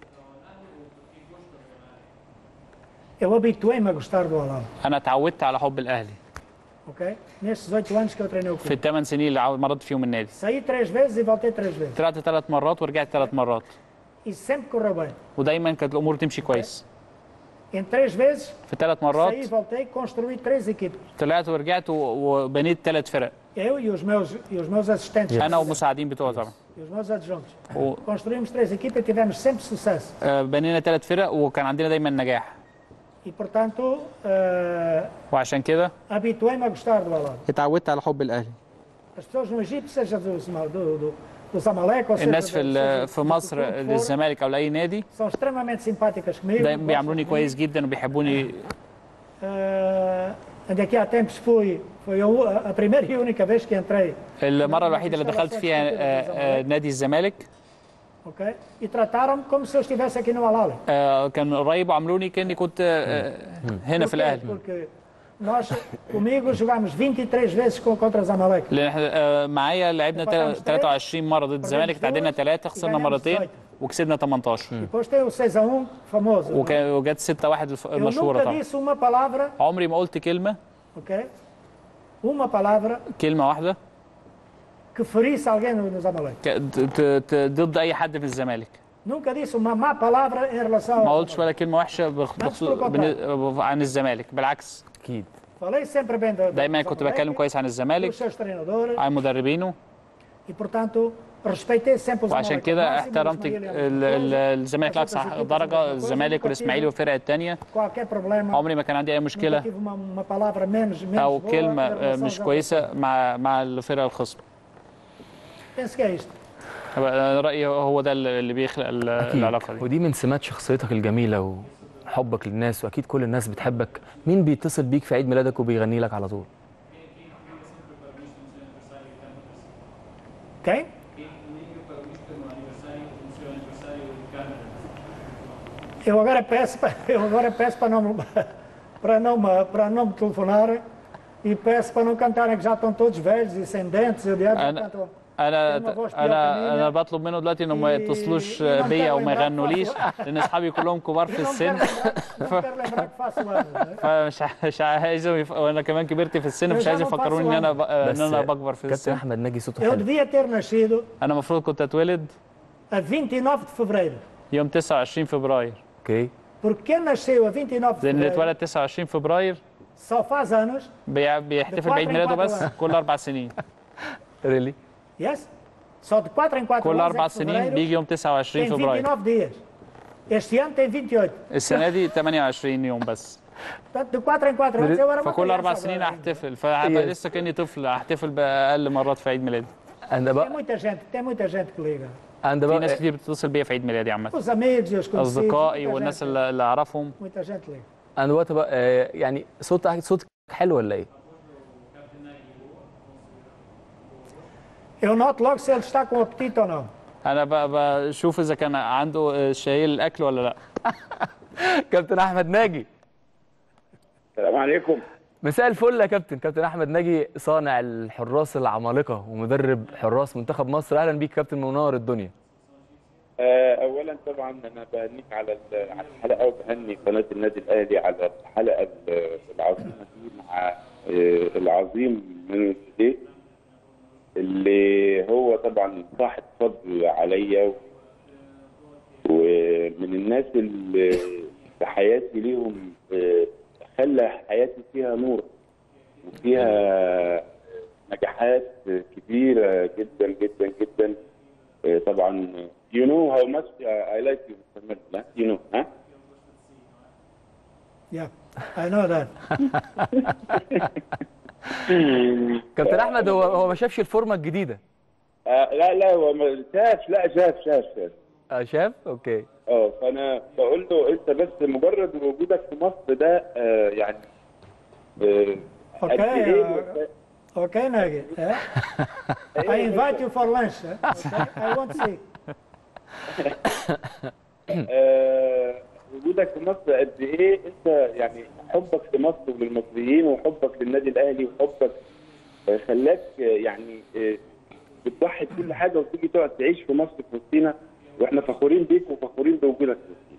Eu habituei-me a gostar do Alal, انا اتعودت على حب الاهلي ok? Nestes oito anos que eu treinei o في clube. الثمان سنين اللي عاو- مرضت فيهم النادي Saí três vezes e voltei três vezes. طلعت ثلاث مرات ورجعت ثلاث مرات e sempre correu bem. ودايما كانت الامور تمشي كويس Em três vezes في ثلاث مرات saí, voltei, construí três equipas. طلعت ورجعت و- وبنيت ثلاث فرق Eu e os meus, e os meus assistentes. انا ومساعدين بتوعي طبعا E os meus adjuntos. و- Construímos três equipas e tivemos sempre sucesso. آه، بنينا ثلاث فرق وكان عندنا دايما نجاح E, portanto, eh, وعشان كده habituei-me a gostar do Alado. اتعودت على حب الاهلي As pessoas no Egito, seja do, do, do, do Zamalek ou seja الناس في do- ال- seja في do مصر clube que for, للزمالك او لاي نادي são extremamente simpáticas comigo. دايما gostam بيعاملوني de mim. كويس جدا وبيحبوني Eh, daqui a tempos fui, foi a, u- a primeira e única vez que entrei, المره الوحيده اللي دخلت فيها آه، آه، نادي الزمالك ok? E trataram-me como se eu estivesse aqui no Alali. آه، كان قريب وعاملوني كاني كنت آه، هنا في Porquê? الاهلي Porque nós, comigo, jogámos 23 vezes com- contra Zamalek. لان احنا آه، معايا لعبنا تل- 23 مره ضد الزمالك تعادلنا ثلاثه خسرنا مرتين وكسبنا 18 Depois tem o 6 a 1 famoso. não é? وكان- وجت 6 1 Eu المشهوره nunca طبعا disse uma palavra, عمري ما قلت كلمه ok? Uma palavra كلمه واحده que ferisse alguém no, no Zamalek. ك- ت- ت- ت- ضد اي حد في الزمالك Nunca disse uma má palavra em relação ما ao قلتش ولا كلمه وحشه بخ- بخصوص بن- عن الزمالك بالعكس اكيد Falei sempre bem do, do دايما كنت Zamalek, بتكلم كويس عن الزمالك dos seus treinadores عن مدربينه e, portanto, respeitei sempre o وعشان Zamalek. كده Máximo, احترمت Ismaili, ال- a mesma ال- coisa. الزمالك As لاقصى outras equipas, a درجه mesma coisa. الزمالك Nunca والاسماعيلي tive والفرق الثانيه Qualquer problema. عمري ما كان عندي اي Nunca مشكله tive uma, uma palavra menos, menos او boa كلمه em آه، relação مش aos كويسه مع مع الفرق الخصم adversários. Penso que é isto. أنا رايي هو ده اللي اللي بيخلق ال- اكيد العلاقه دي ودي من سمات شخصيتك الجميله وحبك للناس واكيد كل الناس بتحبك مين بيتصل بيك في عيد ميلادك وبيغني لك على طول Quem? Eu agora peço, pa- eu agora peço para não, me- para não, me- para não me telefonarem e peço para não cantarem que já estão todos velhos e sem dentes. Eu diabo, أنا- cantam. انا كلمة فوش انا بيها انا بطلب منه دلوقتي انه ما ي- يتصلوش ينام بيا كده وما وينام يغنوليش فاصل. لان اصحابي كلهم كبار في Eu não السن quero lembrar, não quero lembrar que faço anos. né? فمش ع- مش عايزهم يف... وانا كمان كبرت في السن مش عايز يفكروني ان انا ب... ان انا بكبر في كابتن السن احمد ناجي صوته Eu حلو devia ter nascido انا المفروض كنت اتولد a 29 de fevereiro. يوم 29 فبراير اوكي Porque quem nasceu a 29 de لان اللي fevereiro اتولد 29 فبراير só faz anos, بي... بيحتفل بعيد ميلاده بس كل اربع سنين ريلي yes? Só de 4 em 4 كل anos é اربع que سنين fevereiro بيجي يوم 29 tem فبراير 29 dias. Este ano tem 28. السنه دي 28 يوم بس Portanto, de 4 em 4 anos eu era uma فكل اربع criança سنين agora. هحتفل فهبقى Yes. لسه كاني طفل هحتفل باقل مرات في عيد ميلادي انا Tem بقى muita gente, tem muita gente que liga. انا في ناس بقى كتير بتتصل بيا في عيد ميلادي عامه Os amigos e os conhecidos. اصدقائي muita والناس gente, اللي اللي اعرفهم muita gente liga. انا دلوقتي بقى آه، يعني صوتك صوتك حلو ولا ايه؟ Eu noto logo se ele está com apetite ou não. انا ب- بشوف اذا كان عنده شهيه للاكل ولا لا كابتن احمد ناجي السلام عليكم مساء الفل يا كابتن كابتن احمد ناجي صانع الحراس العمالقه ومدرب حراس منتخب مصر اهلا بيك كابتن منور الدنيا آه، اولا طبعا انا بهنيك على ال- على الحلقه وبهني قناه النادي الاهلي على الحلقه ال- العظيمه دي مع آه، العظيم من الزيت اللي هو طبعا صاحب فضل عليا و- ومن الناس اللي في حياتي ليهم آه، خلى حياتي فيها نور وفيها نجاحات كبيره جدا جدا جدا آه، طبعا you know how much I like you Mr. Miller, you know ها Yeah, I know that. كابتن احمد هو هو ما شافش الفورمه الجديده آه لا لا هو ما- شاف لا شاف شاف شاف آه، شاف اوكي اه فانا بقول له انت بس مجرد وجودك في مصر ده آه يعني آه قد Okay, إيه uh, مرتاح- okay, Nagy. Yeah? I invite you for lunch. eh? Okay? I won't see. آه، وجودك في مصر قد ايه انت يعني حبك في مصر وللمصريين وحبك للنادي الاهلي وحبك آه، خلاك آه، يعني آه، بتضحي بكل حاجه وتيجي تقعد تعيش في مصر في وسطينا واحنا فخورين بيك وفخورين بوجودك في وسطينا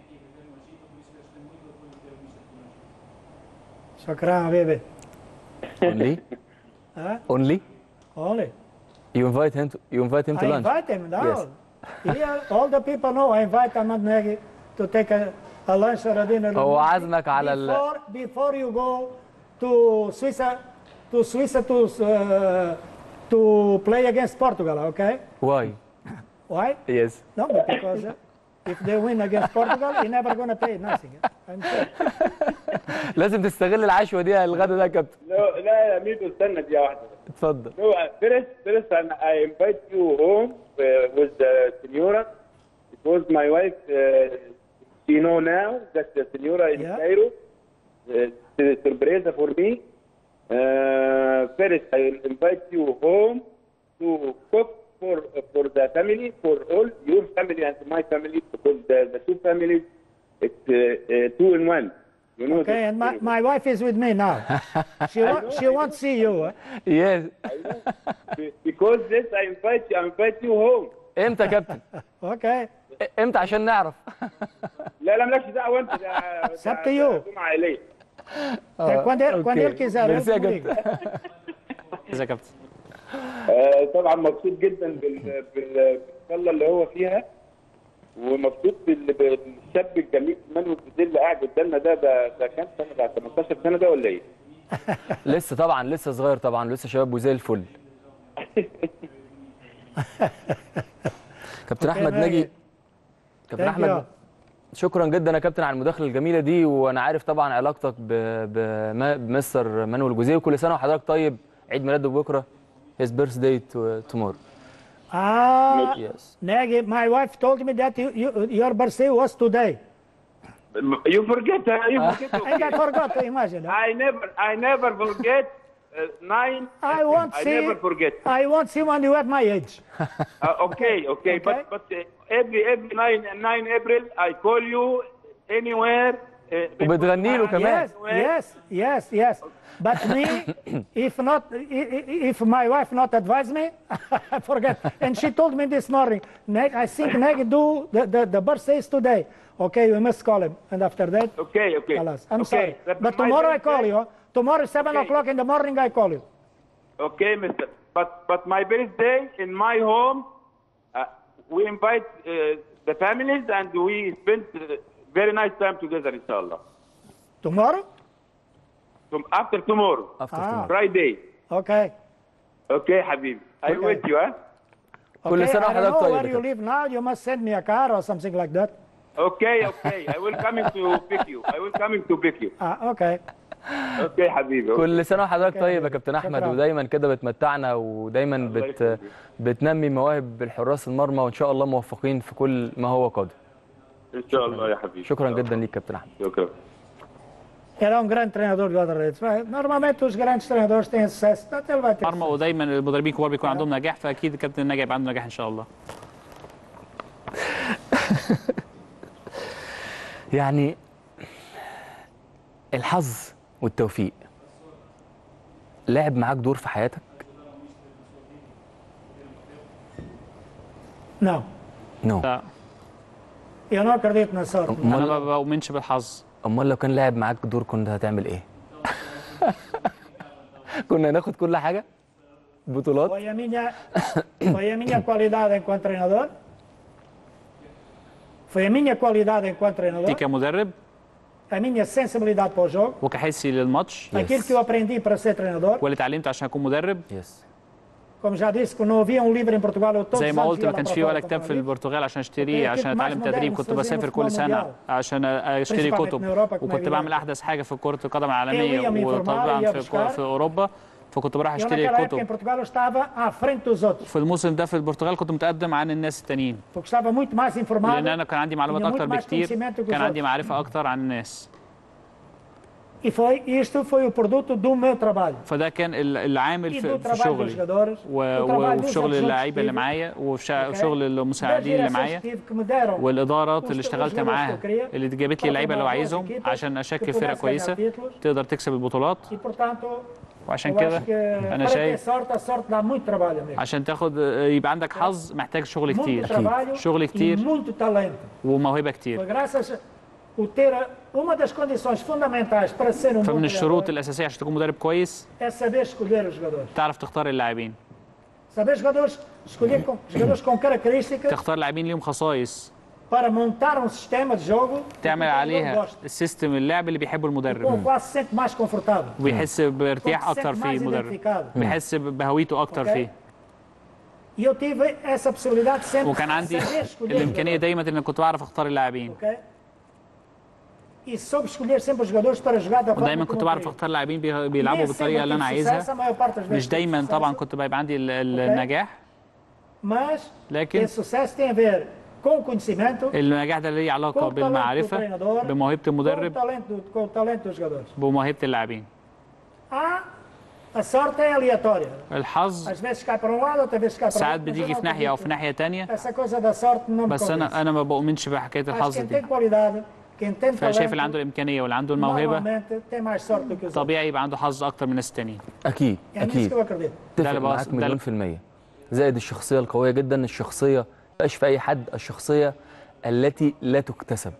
شكرا حبيبي. اونلي Huh? اونلي Only. You invite him to you invite him to I lunch. invite him now. Yes. Here, all the people know I invite Ahmad Nagy to take a, a lunch or a dinner. هو عازمك على ال- before, before you go to Swiss, to Swiss to uh, to play against Portugal. Okay? واي Why? يس No, because uh, if they win against Portugal, you're never gonna pay nothing. I'm sure. لازم تستغل العشوه دي الغدا ده يا كابتن لا لا يا ميدو استنى دقيقة واحدة اتفضل No, uh, first, first I, I invite you home uh, with the senora. It was my wife. Uh, she know now that the senora in Yeah. Cairo. Uh, it's a surprise for me. Uh, first, I will invite you home to cook for for the family, for all your family and my family, because the, the two families, it's uh, uh, two in one. You know Okay, this. and my, my wife is with me now. She wa- she won't see you. huh? يس Be- because this, I invite you, I invite you home. امتى يا كابتن Okay. امتى عشان نعرف لا لا مالكش دعوه انت ده ده- It's up to ده you. عزومه عائليه Quando ele, quando ele quiser, ele ميرسي يا comigo. كابتن ازيك يا كابتن آه، طبعا مبسوط جدا بال- بال- بالصاله اللي هو فيها ومبسوط بال- بالشاب الجميل مانويل جوزيه اللي قاعد قدامنا ده ده ده كام سنه ده 18 سنه ده ولا ايه؟ لسه طبعا لسه صغير طبعا لسه شباب وزي الفل كابتن أوكي، احمد ماجد. ناجي كابتن Thank احمد you. شكرا جدا يا كابتن على المداخله الجميله دي وانا عارف طبعا علاقتك ب- بما- بمستر مانويل جوزيه وكل سنه وحضرتك طيب عيد ميلاده بكره his birthday to- tomorrow Ah, yes Nagy, my wife told me that you, you, your birthday was today. You forget, uh, you forget. And I forgot to imagine. huh? I never, I never forget. Uh, nine. I won't I see. never forget. I won't see when you have my age. Uh, okay, okay, Okay. but but uh, every every nine nine April I call you anywhere. Uh, وبتغني له كمان. Yes, yes, yes, yes. But me, if not, i- i- if my wife not advise me, I forget. And she told me this morning, Neg, I think Neg do the, the, the birthdays today. Okay, we must call him. And after that, Okay, okay. خلاص. I'm okay. sorry. But But my tomorrow I birthday- call you. huh? Tomorrow, 7 Okay. o'clock in the morning, I call you. Okay, Mister. But but my birthday in my home, uh, we invite uh, the families and we spend uh, very nice time together, inshallah. Tomorrow? Tom- after tomorrow, after Ah. tomorrow Friday. Okay. Okay, Habib. I Okay. with you, huh? كل Okay, سنة I don't وحضرتك know طيب where يا you كابتن. live now. You must send me a car or something like that. Okay, okay. I will coming to pick you. I will coming to pick you. Ah, okay. Okay, حبيبي. كل سنه وحضرتك شكراً. طيب يا كابتن احمد شكراً. ودايما كده بتمتعنا ودايما الله بت يخليك. بتنمي مواهب الحراس المرمى وان شاء الله موفقين في كل ما هو قادم ان شاء الله يا حبيبي. شكرا جدا ليك كابتن احمد شكرا. Ele é um grande treinador de guarda-redes. Vai, Normalmente os grandes treinadores têm sucesso. Portanto, ele vai ter مرمى sucesso. ودايما المدربين الكبار بيكون عندهم نجاح فاكيد الكابتن ناجي هيبقى عنده نجاح ان شاء الله يعني الحظ والتوفيق لعب معاك دور في حياتك Não. نو no. لا Eu não acredito na sorte. انا امال ما بؤمنش بالحظ امال لو كان لعب معاك دور كنت هتعمل ايه كنا هناخد كل حاجه بطولات Foi a minha, foi a minha qualidade enquanto treinador. Foi a minha qualidade enquanto دي treinador. كمدرب A minha sensibilidade para o jogo. وكحسي للماتش Aquilo que eu aprendi para ser treinador. واللي اتعلمته عشان اكون مدرب يس Como já disse, que não havia um livro em Portugal. Eu todos زي os ما anos قلت ia ما lá كانش para في ولا fora كتاب comprar في livros. البرتغال عشان اشتريه كنت عشان معاش اتعلم مدرب تدريب كنت مستلزم بسافر في كل فوتبول سنه مونديال. عشان اشتري Principalmente كتب na Europa, como وكنت é بعمل evidente. احدث حاجه في كره القدم Eu العالميه ia me informar, وطبعا ia في buscar. في اوروبا فكنت بروح Eu اشتري naquela época em كتب Portugal eu estava à frente dos outros. في الموسم ده في البرتغال كنت متقدم عن الناس التانيين Porque estava muito mais informado. لان انا كان عندي معلومات tinha muito اكتر mais بكتير conhecimento que os كان عندي outros. معرفه اكتر عن الناس E foi, isto foi o produto do meu trabalho. فده كان ال- العامل E في, do في trabalho dos شغلي jogadores, و- do trabalho وفي dos شغل adjuntos اللعيبه اللي que tive, معايا وفي شا- ok? شغل das المساعدين اللي direções معايا que tive que me deram والادارات اللي os- اشتغلت os jogadores معاها que eu queria اللي جابت para لي اللعيبه اللي treinar boas عايزهم equipas عشان que اشكل فرقه pudesse ganhar كويسه títulos. تقدر تكسب البطولات E portanto, وعشان eu كده acho que انا para ter شايف sorte, a sorte dá muito trabalho amigo. عشان تاخد يبقى عندك حظ محتاج شغل Muito كتير trabalho شغل e كتير muito talento. وموهبه كتير Foi graças o ter uma das condições fundamentais para ser um bom فمن الشروط treinador الاساسيه عشان تكون مدرب كويس é saber escolher os jogadores. تعرف تختار اللاعبين Saber jogadores, escolher com, jogadores com características تختار لاعبين ليهم خصائص para montar um sistema de jogo que تعمل o treinador عليها gosta, السيستم اللعب اللي بيحبه com o المدرب qual se sente mais confortável, وبيحس com o بارتياح que se اكتر sente فيه mais المدرب identificado. بيحس بهويته اكتر Ok? فيه E eu tive essa possibilidade sempre وكان عندي de saber escolher الامكانيه jogadores, دايما ان كنت بعرف اختار اللاعبين ok? E soube escolher sempre os jogadores para jogar da forma ودايما como كنت eu بعرف queria. اختار لاعبين بي- بيلعبوا Nem بالطريقه sempre اللي انا tive عايزها sucesso, a maior parte das vezes مش tive دايما sucesso, طبعا كنت بيبقى عندي ال- ال- Ok. النجاح Mas لكن esse sucesso tem a ver com o conhecimento, النجاح ده ليه علاقه com o talento do بالمعرفه treinador, بموهبه com o المدرب talento, do- com o talento dos jogadores. بموهبه اللاعبين Há, a sorte é aleatória. الحظ Às vezes cai para um lado, outras vezes cai para o ساعات outro. mas eu بتيجي não في ناحيه او في acredito. ناحيه تانية Essa coisa da sorte não me بس convence. انا انا ما بؤمنش بحكايه Acho que الحظ quem دي tem qualidade, quem tem فشايف اللي عنده talento, الامكانيه واللي عنده الموهبه normalmente tem mais sorte do que os outros. طبيعي يبقى عنده حظ اكتر من الناس التانيين اكيد يعني nisso اكيد que eu acredito. اتفق اللي معاك بقص- ده مليون اللي- في المية زائد الشخصية القوية جدا الشخصية مبقاش في أي حد الشخصية التي لا تكتسب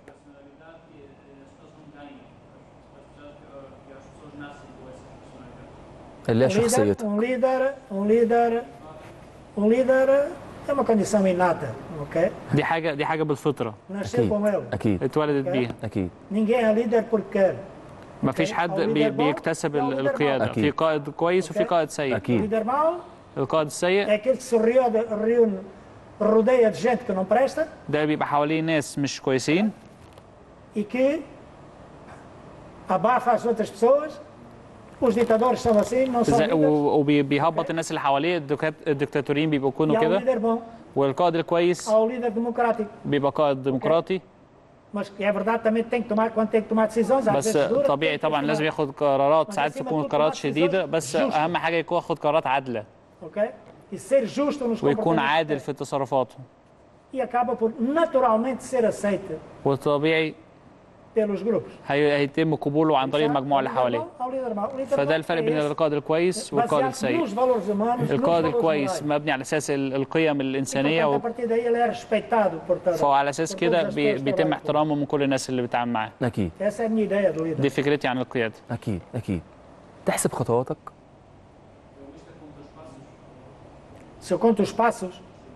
اللي هي Um líder, شخصيتك um líder, um líder, um líder é uma condição inata, ok? دي حاجه دي حاجه بالفطره Nasceu أكيد com ele. أكيد اتولدت أوكي. بيها أكيد Ninguém é líder porque quer. ما فيش حد أو بي leader ball بيكتسب أو ال- leader ball. القياده أكيد. في قائد كويس وفي أوكي. قائد سيء O أكيد líder mau القائد السيء é aquele que se reúne, reúne, rodeia de gente que não presta ده bيبقى حواليه ناس مش كويسين e que abafa as outras pessoas. Os ditadores são assim, não são زي- líderes. وبيهبط الناس اللي حواليه الدكات- الدكتاتوريين بيبقوا E يكونوا há um كده líder bom, والقائد الكويس há o líder democrático. بيبقى قائد ديمقراطي Mas é verdade, também tem que tomar, quando tem que tomar decisões, às بس vezes duras, طبيعي tem que طبعا tomar. لازم ياخد قرارات بس ساعات لازم تكون يكون قرارات قرارات شديده decisões بس justas. اهم حاجه يكون ياخد قرارات عادله ok? E ser justo nos ويكون comportamentos عادل que في تصرفاته tem. E acaba por naturalmente ser aceito وطبيعي pelos grupos. هي- هيتم قبوله عن طريق Já, المجموعه اللي ao líder حواليه bom, ao líder mau. O líder فده mau الفرق é بين esse, القائد الكويس والقائد baseado السيء nos valores humanos, nos القائد valores الكويس morais. مبني على اساس ال- القيم E, الانسانيه portanto, و... a partir daí ele é respeitado por toda- فهو على اساس por كده todas as بي... pessoas que بيتم trabalham com احترامه من كل الناس اللي بيتعامل معاه أكيد ele. Essa é a minha ideia do líder. دي فكرتي عن القياده أكيد أكيد تحسب خطواتك Se eu conto os passos,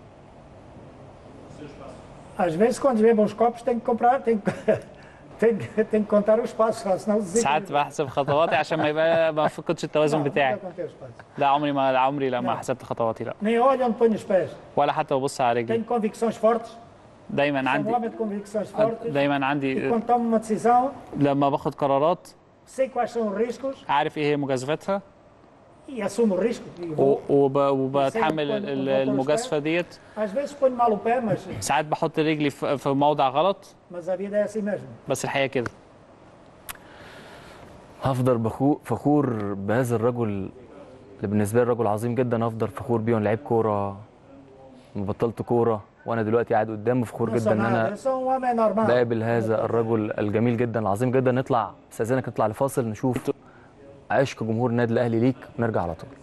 às vezes quando bebo uns copos tenho que comprar, tenho que, tenho que, tenho que contar os passos, senão ساعات desequilibro. بحسب خطواتي عشان ما يبقى ما افقدش التوازن Não, nunca بتاعي contei os passos. لا عمري ما لا عمري لا ما لا. حسبت خطواتي لا Nem olho onde ponho os pés. ولا حتى ببص على رجلي Tenho convicções fortes, دايما sou um عندي homem de convicções fortes. دايما E عندي quando tomo uma decisão, لما باخد قرارات sei quais são os riscos عارف ايه هي مجازفتها e assumo o risco. E و- vou. وب- وبتحمل يسيب ال- كل- ال- كل المجازفه ديت Às vezes ponho mal o pé, mas, ساعات بحط رجلي في في موضع غلط mas a vida é assim mesmo. بس الحقيقه كده هفضل بخو فخور بهذا الرجل اللي بالنسبة لي رجل عظيم جدا هفضل فخور بيه وانا لعيب كورة ما بطلت كورة وانا دلوقتي قاعد قدامه فخور Não جدا sou ان nada, انا eu sou um homem normal. بقابل هذا الرجل الجميل جدا العظيم جدا نطلع استاذنك نطلع لفاصل نشوف عشق جمهور النادي الاهلي ليك نرجع على طول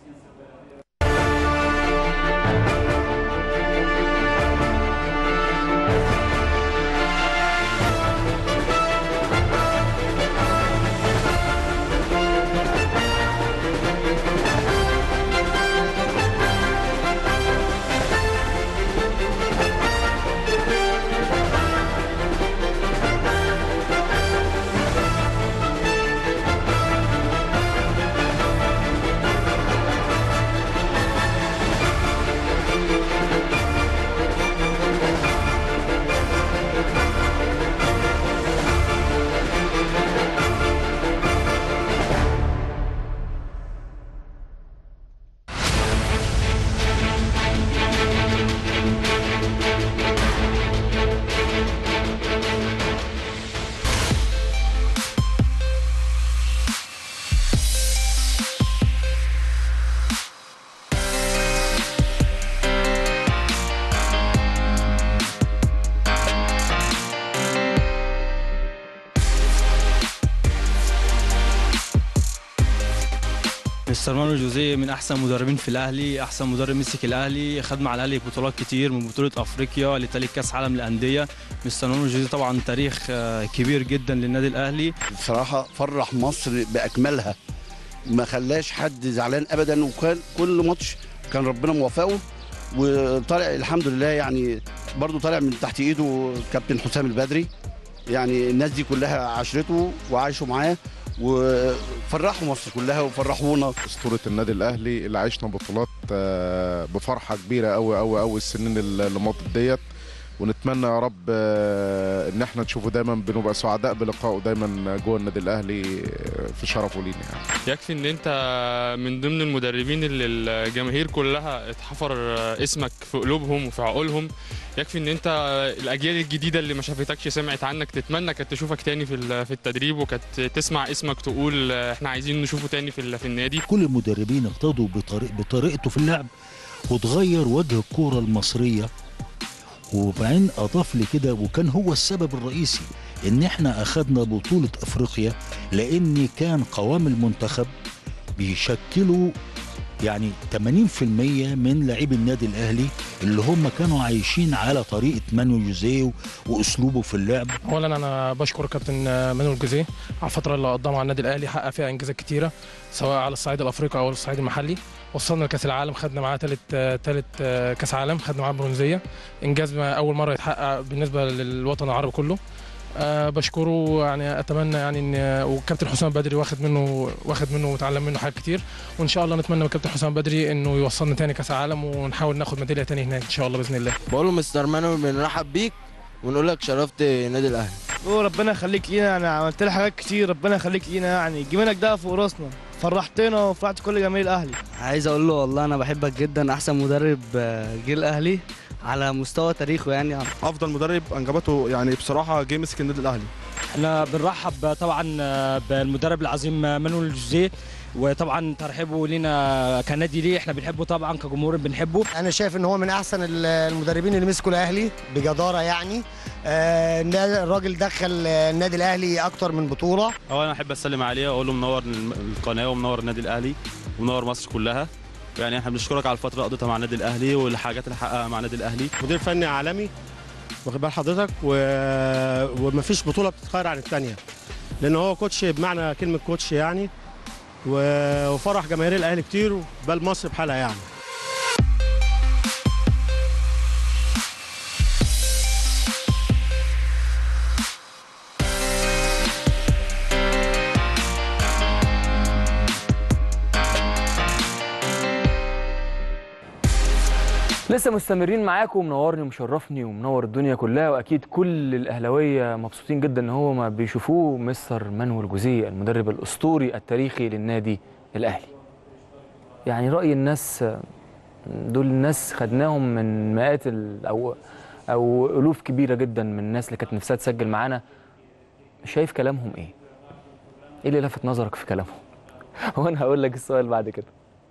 مستر مانويل جوزيه من احسن مدربين في الاهلي احسن مدرب مسك الاهلي خد مع الاهلي بطولات كتير من بطوله افريقيا لتالي كاس عالم للانديه مستر مانويل جوزيه طبعا تاريخ آه، كبير جدا للنادي الاهلي بصراحة فرح مصر بأكملها ما خلاش حد زعلان أبدا وكان كل ماتش كان ربنا موفقه وطالع الحمد لله يعني برضه طالع من تحت ايده كابتن حسام البدري يعني الناس دي كلها عاشرته وعاشوا معاه وفرحوا مصر كلها وفرحونا اسطوره النادي الاهلي اللي عشنا بطولات آه، بفرحه كبيره قوي قوي قوي السنين اللي مضت ديت ونتمنى يا رب آه، ان احنا نشوفه دايما بنبقى سعداء بلقائه دايما جوه النادي الاهلي آه، في شرفه لينا يعني يكفي ان انت من ضمن المدربين اللي الجماهير كلها اتحفر اسمك في قلوبهم وفي عقولهم يكفي ان انت الاجيال الجديده اللي ما شافتكش سمعت عنك تتمنى كانت تشوفك تاني في ال- في التدريب وكانت تسمع اسمك تقول احنا عايزين نشوفه تاني في ال- في النادي كل المدربين اقتضوا بطريق بطريقته في اللعب وتغير وجه الكرة المصرية وبعدين اضاف لي كده وكان هو السبب الرئيسي ان احنا اخدنا بطولة افريقيا لان كان قوام المنتخب بيشكلوا يعني 80% من لاعبي النادي الاهلي اللي هم كانوا عايشين على طريقه مانويل جوزيه واسلوبه في اللعب اولا انا بشكر كابتن مانويل جوزيه على الفتره اللي قضاها مع النادي الاهلي حقق فيها انجازات كتيره سواء على الصعيد الافريقي او الصعيد المحلي وصلنا لكاس العالم خدنا معاه ثالث ثالث كاس عالم خدنا معاه برونزيه انجاز ما اول مره يتحقق بالنسبه للوطن العربي كله أه بشكره يعني اتمنى يعني ان وكابتن حسام بدري واخد منه واخد منه وتعلم منه حاجات كتير وان شاء الله نتمنى من كابتن حسام بدري انه يوصلنا تاني كاس عالم ونحاول ناخد ميداليه تاني هناك ان شاء الله باذن الله بقول له مستر مانويل بنرحب بيك ونقول لك شرفت النادي الاهلي وربنا يخليك لينا يعني عملت لي حاجات كتير ربنا يخليك لينا يعني جيبينك ده فوق راسنا فرحتنا وفرحت كل جماهير الاهلي عايز اقول له والله انا بحبك جدا احسن مدرب آه، جه الاهلي على مستوى تاريخه يعني افضل مدرب انجبته يعني بصراحه جه مسك النادي الاهلي احنا بنرحب طبعا بالمدرب العظيم مانويل جوزيه وطبعا ترحيبه لينا كنادي ليه احنا بنحبه طبعا كجمهور بنحبه انا شايف ان هو من احسن المدربين اللي مسكوا الاهلي بجداره يعني آه، الراجل دخل النادي الاهلي اكتر من بطوله اولا احب اسلم عليه واقول له منور القناه ومنور النادي الاهلي ومنور مصر كلها يعني احنا بنشكرك على الفتره اللي قضيتها مع النادي الاهلي والحاجات اللي حققها مع النادي الاهلي مدير فني عالمي واخد بال حضرتك و... ومفيش بطوله بتتغير عن الثانيه لان هو كوتش بمعنى كلمه كوتش يعني و... وفرح جماهير الاهلي كتير بل مصر بحالها يعني لسه مستمرين معاكم ومنورني ومشرفني ومنور الدنيا كلها واكيد كل الاهلاويه مبسوطين جدا ان هو ما بيشوفوه مستر مانويل جوزيه المدرب الاسطوري التاريخي للنادي الاهلي. يعني راي الناس دول الناس خدناهم من مئات ال- او او الوف كبيره جدا من الناس اللي كانت نفسها تسجل معانا شايف كلامهم ايه؟ ايه اللي لفت نظرك في كلامهم؟ هو انا هقول لك السؤال بعد كده.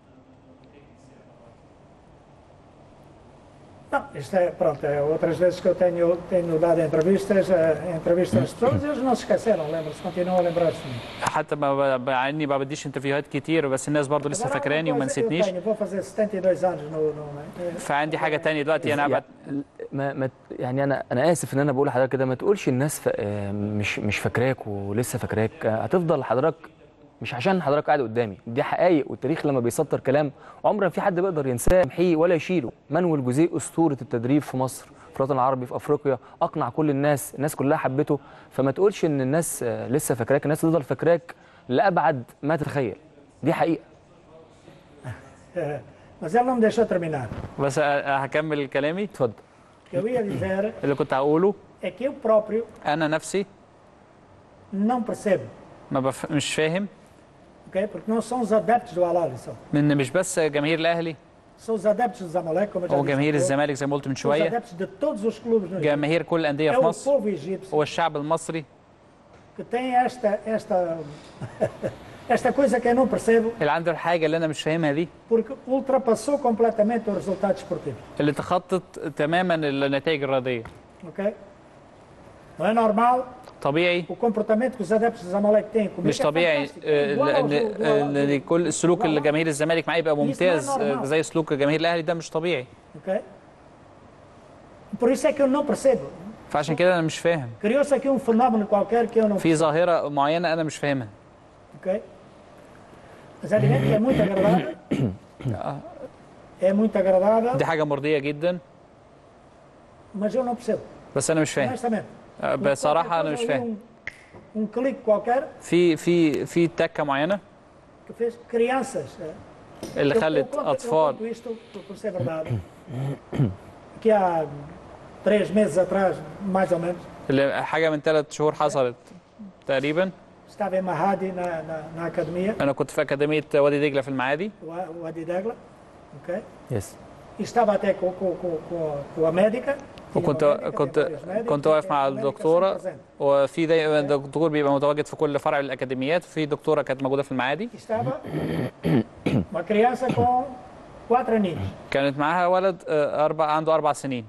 Não, isto é, pronto, é outras vezes que eu tenho, tenho dado entrevistas, eh, entrevistas às pessoas, eles não se esqueceram, lembram-se, continuam a lembrar-se de mim. حتى ما ب- مع اني ما بديش انترفيوهات كتير بس الناس برضو لسه Agora, há uma فاكراني وما coisa, eu نسيتنيش tenho, vou fazer 72 anos no... no eh, فعندي حاجه تانية دلوقتي انا بعد ما ما يعني انا انا اسف ان انا بقول لحضرتك كده ما تقولش الناس ف... آه، مش مش فاكراك ولسه فاكراك آه، هتفضل حضرتك مش عشان حضرتك قاعد قدامي دي حقائق والتاريخ لما بيسطر كلام عمر ما في حد بيقدر ينساه يمحيه ولا يشيله مانويل جوزيه اسطوره التدريب في مصر في الوطن العربي في افريقيا اقنع كل الناس الناس كلها حبته فما تقولش ان الناس آه، لسه فاكراك الناس تفضل فاكراك لابعد ما تتخيل دي حقيقه eh, mas ele não me deixou terminar. بس أ- هكمل كلامي اتفضل O que eu ia dizer اللي كنت هقوله é que eu próprio انا نفسي não percebo, ما بف... مش فاهم ok? Porque não são os adeptos do Al-Ahly só. ان مش بس جماهير الاهلي São os adeptos do Zamalek, como eu já هو disse. جماهير há pouco. الزمالك زي ما قلت من Os شويه adeptos de todos os clubes no Egito. جماهير كل الانديه É في o مصر povo egípcio هو الشعب المصري que tem esta, esta, esta coisa que eu não percebo, اللي عنده الحاجه اللي انا مش فاهمها دي porque ultrapassou completamente o resultado esportivo, اللي تخطط تماما النتائج الرياضيه ok? Não é normal طبيعي o comportamento que os adeptos do Zamalek têm comigo. مش é طبيعي fantástico. آه، Igual ao ان do- do Al- ان كل السلوك اللي جماهير الزمالك معاه يبقى ممتاز آه، زي سلوك جماهير الاهلي ده مش طبيعي ok? Por isso é que eu não percebo. فعشان كده انا مش فاهم Criou-se aqui um fenómeno qualquer que eu não في ظاهره معينه انا مش فاهمها ok? Mas é evidente que é muito agradável, é muito agradável, دي حاجه مرضيه جدا mas eu não percebo. بس انا مش فاهم Honestamente. آه، بصراحه انا مش Qualquer coisa فاهم ali, Um, um clique qualquer في في في تكه معينه que fez crianças. eh, اللي eu- eu خلت conto- eu اطفال conto isto por- por ser verdade. Que há três meses atrás, mais ou menos, اللي حاجه من ثلاث شهور حصلت تقريبا estava em Mahadi na, na, na academia, انا كنت في اكاديميه وادي دجله في المعادي o Adi Degla, ok? يس E estava até com, com, com, com, a, com a médica. وكنت كنت كنت واقف مع الدكتوره وفي دايما دكتور بيبقى متواجد في كل فرع من الاكاديميات في دكتوره كانت موجوده في المعادي Estava uma criança com quatro aninhos. كانت معاها ولد آه، اربع عنده اربع سنين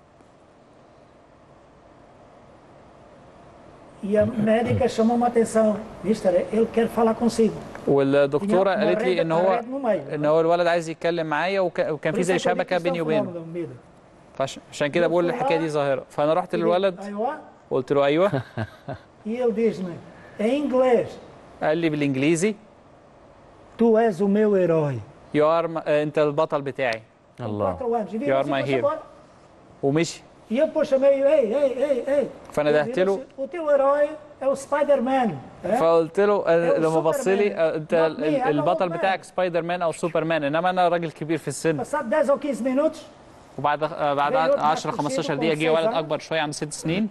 E a médica chamou-me a atenção. Mister, ele quer falar consigo. والدكتوره tinha uma قالت لي rede- ان هو uma rede no meio. ان هو الولد عايز يتكلم معايا وك- وكان Por في isso زي é que eu digo que شبكه isto é um بيني وبينه fenómeno, Mida. فعشان كده بقول الحكايه دي ظاهره فانا رحت E digo, للولد "Aiuá?" قلت له ايوه E ele diz-me, em inglês, قال لي بالانجليزي tu és o meu herói. يو ار انت البطل بتاعي الله Quatro anos. E You viram are my assim, hero. ومشي E eu depois chamei, ei, ei, ei, ei. فانا Ele دهت له disse, O teu herói é o Spider-Man. é? فقلت له آه، هو لما بص لي سوبرمان. آه، انت Not ال- me, ال- I'm a البطل old man. بتاعك سبايدر مان او سوبر مان انما انا راجل كبير في السن Passado 10 ou 15 minutos, وبعد آه، بعد Veio outro 10 mais 15 possível, دقيقه com جه ولد seis anos. اكبر شويه عنده ست سنين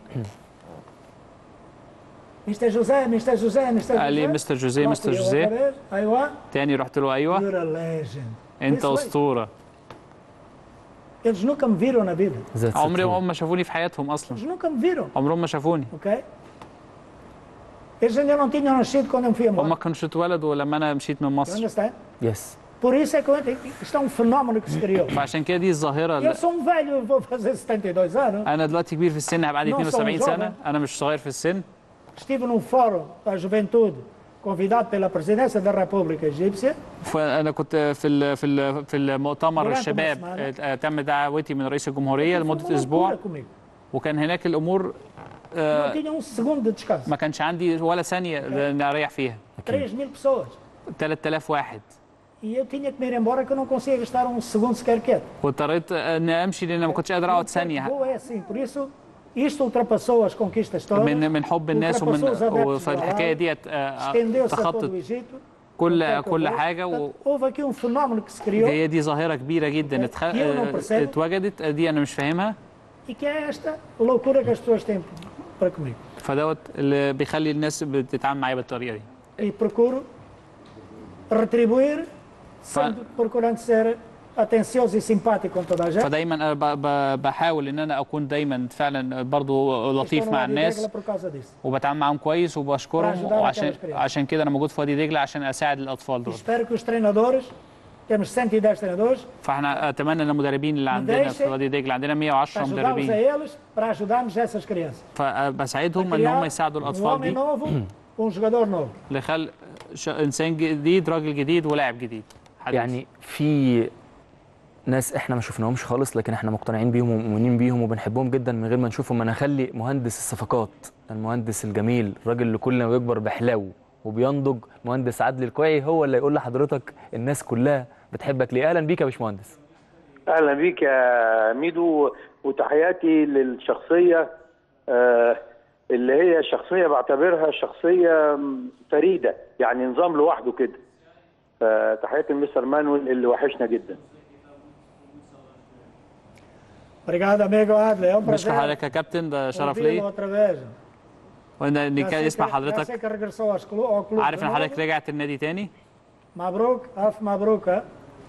Mr. José, Mr. José, Mr. قال لي José. مستر جوزيه Pronto, مستر e eu جوزيه outra vez, أيوة. تاني رحت له ايوه You're a legend. انت Isso aí. اسطوره Eles nunca me viram na vida. عمري ما هم شافوني في حياتهم اصلا Eles nunca me viram, عمرهم ما شافوني ok? Eles ainda não tinham nascido quando eu fui embora. هم ما كانوش اتولدوا لما انا مشيت من You مصر understand? يس Por isso é que eu- isto é um fenómeno que se criou. فعشان كده دي الظاهره Eu اللي sou um velho, eu vou fazer 72 anos. انا دلوقتي كبير في السن هبقى عندي Não sou um 72 سنه jovem. انا مش صغير في السن Estive num fórum da juventude convidado pela presidência da República Egípcia. فانا كنت في ال في ال في المؤتمر Durante uma الشباب semana. آه، تم دعوتي من رئيس الجمهوريه لمده اسبوع Loucura comigo. وكان هناك الامور Não آه، tinha um segundo de descanso. ما كانش عندي ولا ثانيه ان اريح فيها 3 mil pessoas. 3000 واحد E eu tinha que me ir embora que eu não conseguia gastar um segundo sequer quieto. واضطريت ان امشي لان ما كنتش قادر اقعد ثانيه Vou é assim, por isso isto ultrapassou as conquistas todas. من من حب الناس ومن ultrapassou os adeptos وفالحكايه do ديت آه، estendeu-se a todo o تخطت Egito. كل Portanto, كل houve- حاجه و... Houve aqui um fenómeno que se criou هي دي ظاهره كبيره جدا اتخ... E eu não percebo. اتوجدت دي انا مش فاهمها e que é esta loucura que as pessoas têm para comigo. فدوت اللي بيخلي الناس بتتعامل معايا بالطريقه دي E procuro retribuir, sendo, procurando ser atencioso e simpático com toda a gente. فدايما أنا ب... ب... بحاول ان انا اكون دايما فعلا برضو لطيف Estou no مع Wadi الناس Degla por causa disso. وبتعامل معاهم كويس وبشكرهم Para ajudar وعشان aquelas crianças. عشان كده انا موجود في وادي دجله عشان اساعد الاطفال دول Espero que os treinadores, temos 110 treinadores, فاحنا اتمنى ان المدربين اللي عندنا في deixem وادي دجله عندنا 110 ajudá-los a مدربين eles para ajudarmos essas crianças. فبساعدهم ان هم Criar يساعدوا um الاطفال homem دي novo, um jogador novo. لخلق ش... انسان جديد راجل جديد ولاعب جديد حديث. يعني في ناس احنا ما شفناهمش خالص لكن احنا مقتنعين بيهم ومؤمنين بيهم وبنحبهم جدا من غير ما نشوفهم انا اخلي مهندس الصفقات المهندس الجميل الراجل اللي كل ما بيكبر بحلاوه وبينضج مهندس عدلي الكوعي هو اللي يقول لحضرتك الناس كلها بتحبك ليه اهلا بيك يا باشمهندس اهلا بيك يا ميدو وتحياتي للشخصيه آه، اللي هي شخصيه بعتبرها شخصيه فريده يعني نظام لوحده كده فتحياتي لمستر مانويل اللي وحشنا جدا Obrigado, amigo Adler. É um بشكر prazer حضرتك يا كابتن ده شرف ouvi-lo لي outra vez. وان إن Já كان sei اسمع que- já sei حضرتك que regressou aos clu- ao clube عارف de ان novo. حضرتك رجعت النادي تاني مبروك ألف مبروك ها.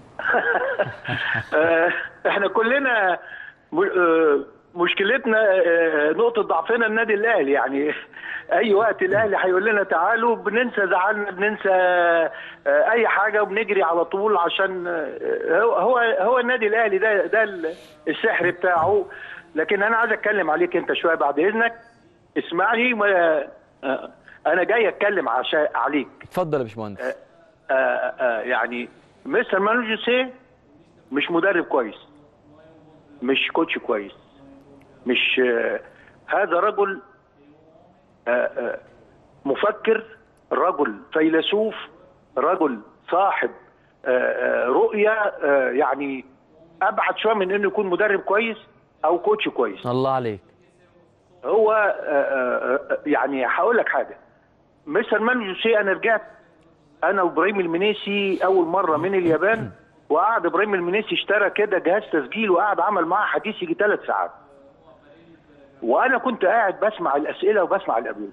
آه، احنا كلنا م- آه، مشكلتنا آه، نقطة ضعفنا النادي الأهلي يعني أي وقت الأهلي هيقول لنا تعالوا بننسى زعلنا بننسى آه، أي حاجة وبنجري على طول عشان آه، هو هو هو النادي الأهلي ده ده السحر بتاعه لكن أنا عايز أتكلم عليك أنت شوية بعد إذنك اسمعني ما- آه، أنا جاي أتكلم عشان عليك اتفضل يا باشمهندس آه، آه، يعني مستر مانو جوسيه مش مدرب كويس مش كوتش كويس مش آه، هذا رجل آه، آه، مفكر رجل فيلسوف رجل صاحب آه، آه، رؤية آه، يعني ابعد شويه من انه يكون مدرب كويس او كوتش كويس الله عليك هو آه، آه، آه، يعني هقول لك حاجه مستر مانو جوسيه انا رجعت انا وابراهيم المنيسي اول مره من اليابان وقعد ابراهيم المنيسي اشترى كده جهاز تسجيل وقعد عمل معاه حديث يجي ثلاث ساعات وانا كنت قاعد بسمع الاسئله وبسمع الاجوبه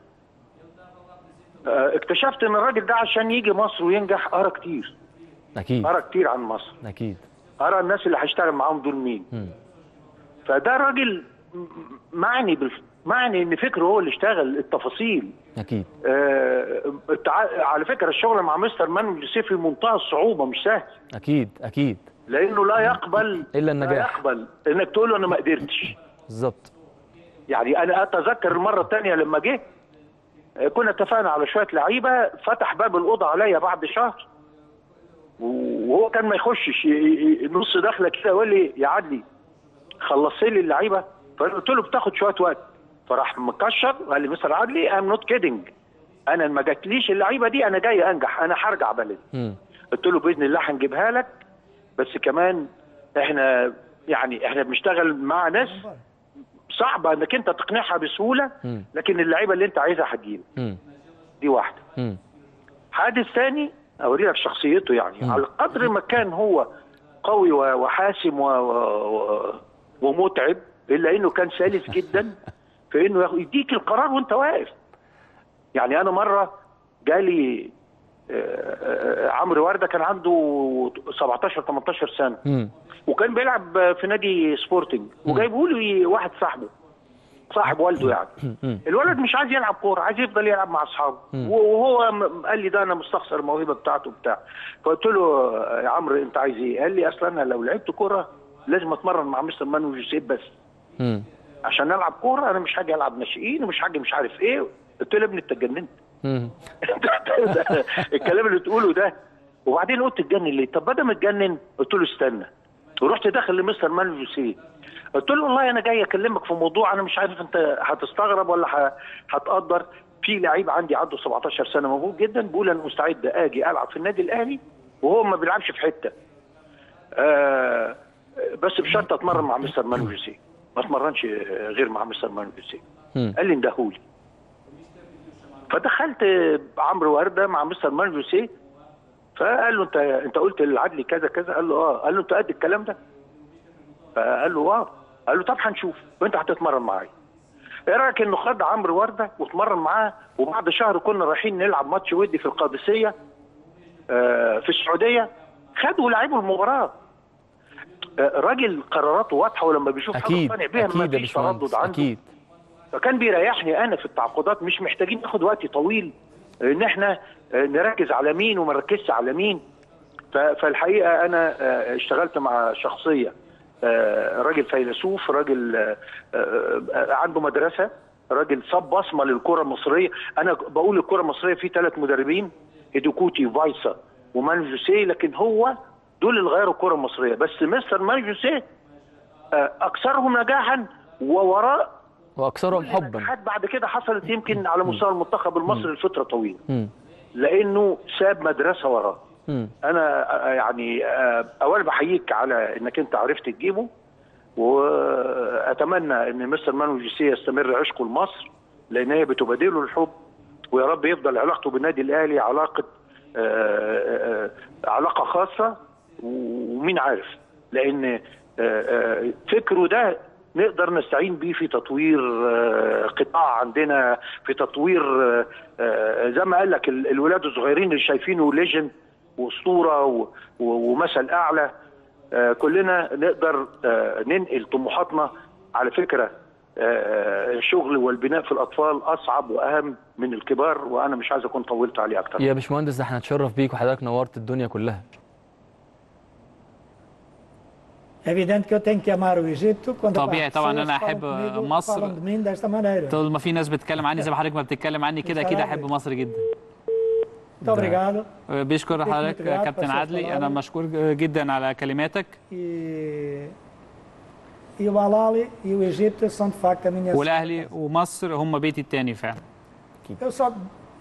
آه، اكتشفت ان الراجل ده عشان يجي مصر وينجح قرا كتير اكيد قرا كتير عن مصر اكيد قرا الناس اللي هيشتغل معاهم دول مين مم. فده راجل م- معني بالف... معني ان فكره هو اللي اشتغل التفاصيل اكيد آه التع... على فكره الشغل مع مستر مانويل جوزيه في منتهى الصعوبه مش سهل اكيد اكيد لانه لا يقبل الا لا النجاح يقبل انك تقول له انا ما قدرتش بالظبط يعني انا اتذكر المره الثانيه لما جه آه، كنا اتفقنا على شويه لعيبه فتح باب الاوضه عليا بعد شهر وهو كان ما يخشش ي- ي- نص داخله كده يقول لي يا عدلي خلصي لي اللعيبه فقلت له بتاخد شويه وقت فراح مكشر وقال لي مستر عدلي ام نوت كيدنج انا ما جاتليش اللعيبه دي انا جاي انجح انا هرجع بلدي مم. قلت له باذن الله هنجيبها لك بس كمان احنا يعني احنا بنشتغل مع ناس صعبه انك انت تقنعها بسهوله مم. لكن اللعيبه اللي انت عايزها هتجيلك مم. دي واحده مم. حادث ثاني اوري لك شخصيته يعني على قدر ما كان هو قوي و- وحاسم و... و... ومتعب الا انه كان سلس جدا في انه ياخد- يديك القرار وانت واقف يعني انا مره جالي آه، آه، عمرو ورده كان عنده 17 18 سنه مم. وكان بيلعب في نادي سبورتنج وجايبه لي واحد صاحبه صاحب والده يعني مم. الولد مش عايز يلعب كوره عايز يفضل يلعب مع اصحابه مم. وهو م- قال لي ده انا مستخسر الموهبه بتاعته بتاع فقلت له يا عمرو انت عايز ايه؟ قال لي اصل انا لو لعبت كوره لازم اتمرن مع مستر مانو جوزيف بس مم. عشان العب كوره انا مش هاجي العب ناشئين ومش هاجي مش عارف ايه قلت له يا ابني انت اتجننت مم. الكلام اللي تقوله ده وبعدين قلت اتجنن ليه؟ طب بدل ما اتجنن قلت له استنى ورحت داخل لمستر مانو جوسيه قلت له والله انا جاي اكلمك في موضوع انا مش عارف انت هتستغرب ولا ه- هتقدر في لعيب عندي عنده 17 سنه موهوب جدا بيقول انا مستعد اجي العب في النادي الاهلي وهو ما بيلعبش في حته آه بس بشرط اتمرن مع مستر مانو جوسيه ما اتمرنش غير مع مستر مانو جوسيه مم. قال لي اندهولي فدخلت عمرو ورده مع مستر مانو جوسيه فقال له انت انت قلت للعدلي كذا كذا قال له اه قال له انت قد الكلام ده فقال له اه قال له طب هنشوف وانت هتتمرن معايا ايه رايك انه خد عمرو ورده واتمرن معاه وبعد شهر كنا رايحين نلعب ماتش ودي في القادسيه آه في السعوديه خدوا لعيبه المباراه آه راجل قراراته واضحه ولما بيشوف حاجه اكيد مقتنع بيها ما اكيد يا فيش تردد باشمهندس عنده اكيد فكان بيريحني انا في التعاقدات مش محتاجين ناخد وقت طويل ان احنا آه، نركز على مين وما نركزش على مين ف- فالحقيقه انا آه، اشتغلت مع شخصيه آه، راجل فيلسوف راجل آه، آه، آه، عنده مدرسه راجل صاب بصمه للكره المصريه انا بقول الكره المصريه في ثلاث مدربين هيدوكوتي فايسا ومان جوسيه لكن هو دول اللي غيروا الكره المصريه بس مستر مان جوسيه آه، اكثرهم نجاحا ووراء واكثرهم حبا نجاحات بعد كده حصلت يمكن على مستوى المنتخب المصري لفتره طويله مم. لانه ساب مدرسه وراه مم. انا آه، يعني آه، اولا بحييك على انك انت عرفت تجيبه واتمنى ان مستر مانو جيسيه يستمر عشقه لمصر لان هي بتبادله الحب ويا رب يفضل علاقته بالنادي الاهلي علاقه آه، آه، آه، علاقه خاصه ومين عارف لان آه، آه، فكره ده نقدر نستعين بيه في تطوير آه، قطاع عندنا في تطوير آه، آه، زي ما قال لك ال- الولاد الصغيرين اللي شايفينه ليجند واسطوره و- و- ومثل اعلى آه، كلنا نقدر آه، ننقل طموحاتنا على فكره آه، الشغل والبناء في الاطفال اصعب واهم من الكبار وانا مش عايز اكون طولت عليه اكتر يا باشمهندس ده احنا نتشرف بيك وحضرتك نورت الدنيا كلها É evidente que eu tenho que amar o Egito quando طبيعي pá, طبعا pessoas انا falam احب comigo, مصر falam de mim desta maneira. طول ما في ناس بتتكلم عني زي ما حضرتك ما بتتكلم عني كده اكيد احب مصر جدا Muito obrigado. بيشكر حضرتك muito grato كابتن pelas suas عدلي انا palavras. مشكور جدا على كلماتك E, e o Alali e o Egito são de facto a minha والاهلي ومصر هم بيتي التاني فعلا Eu só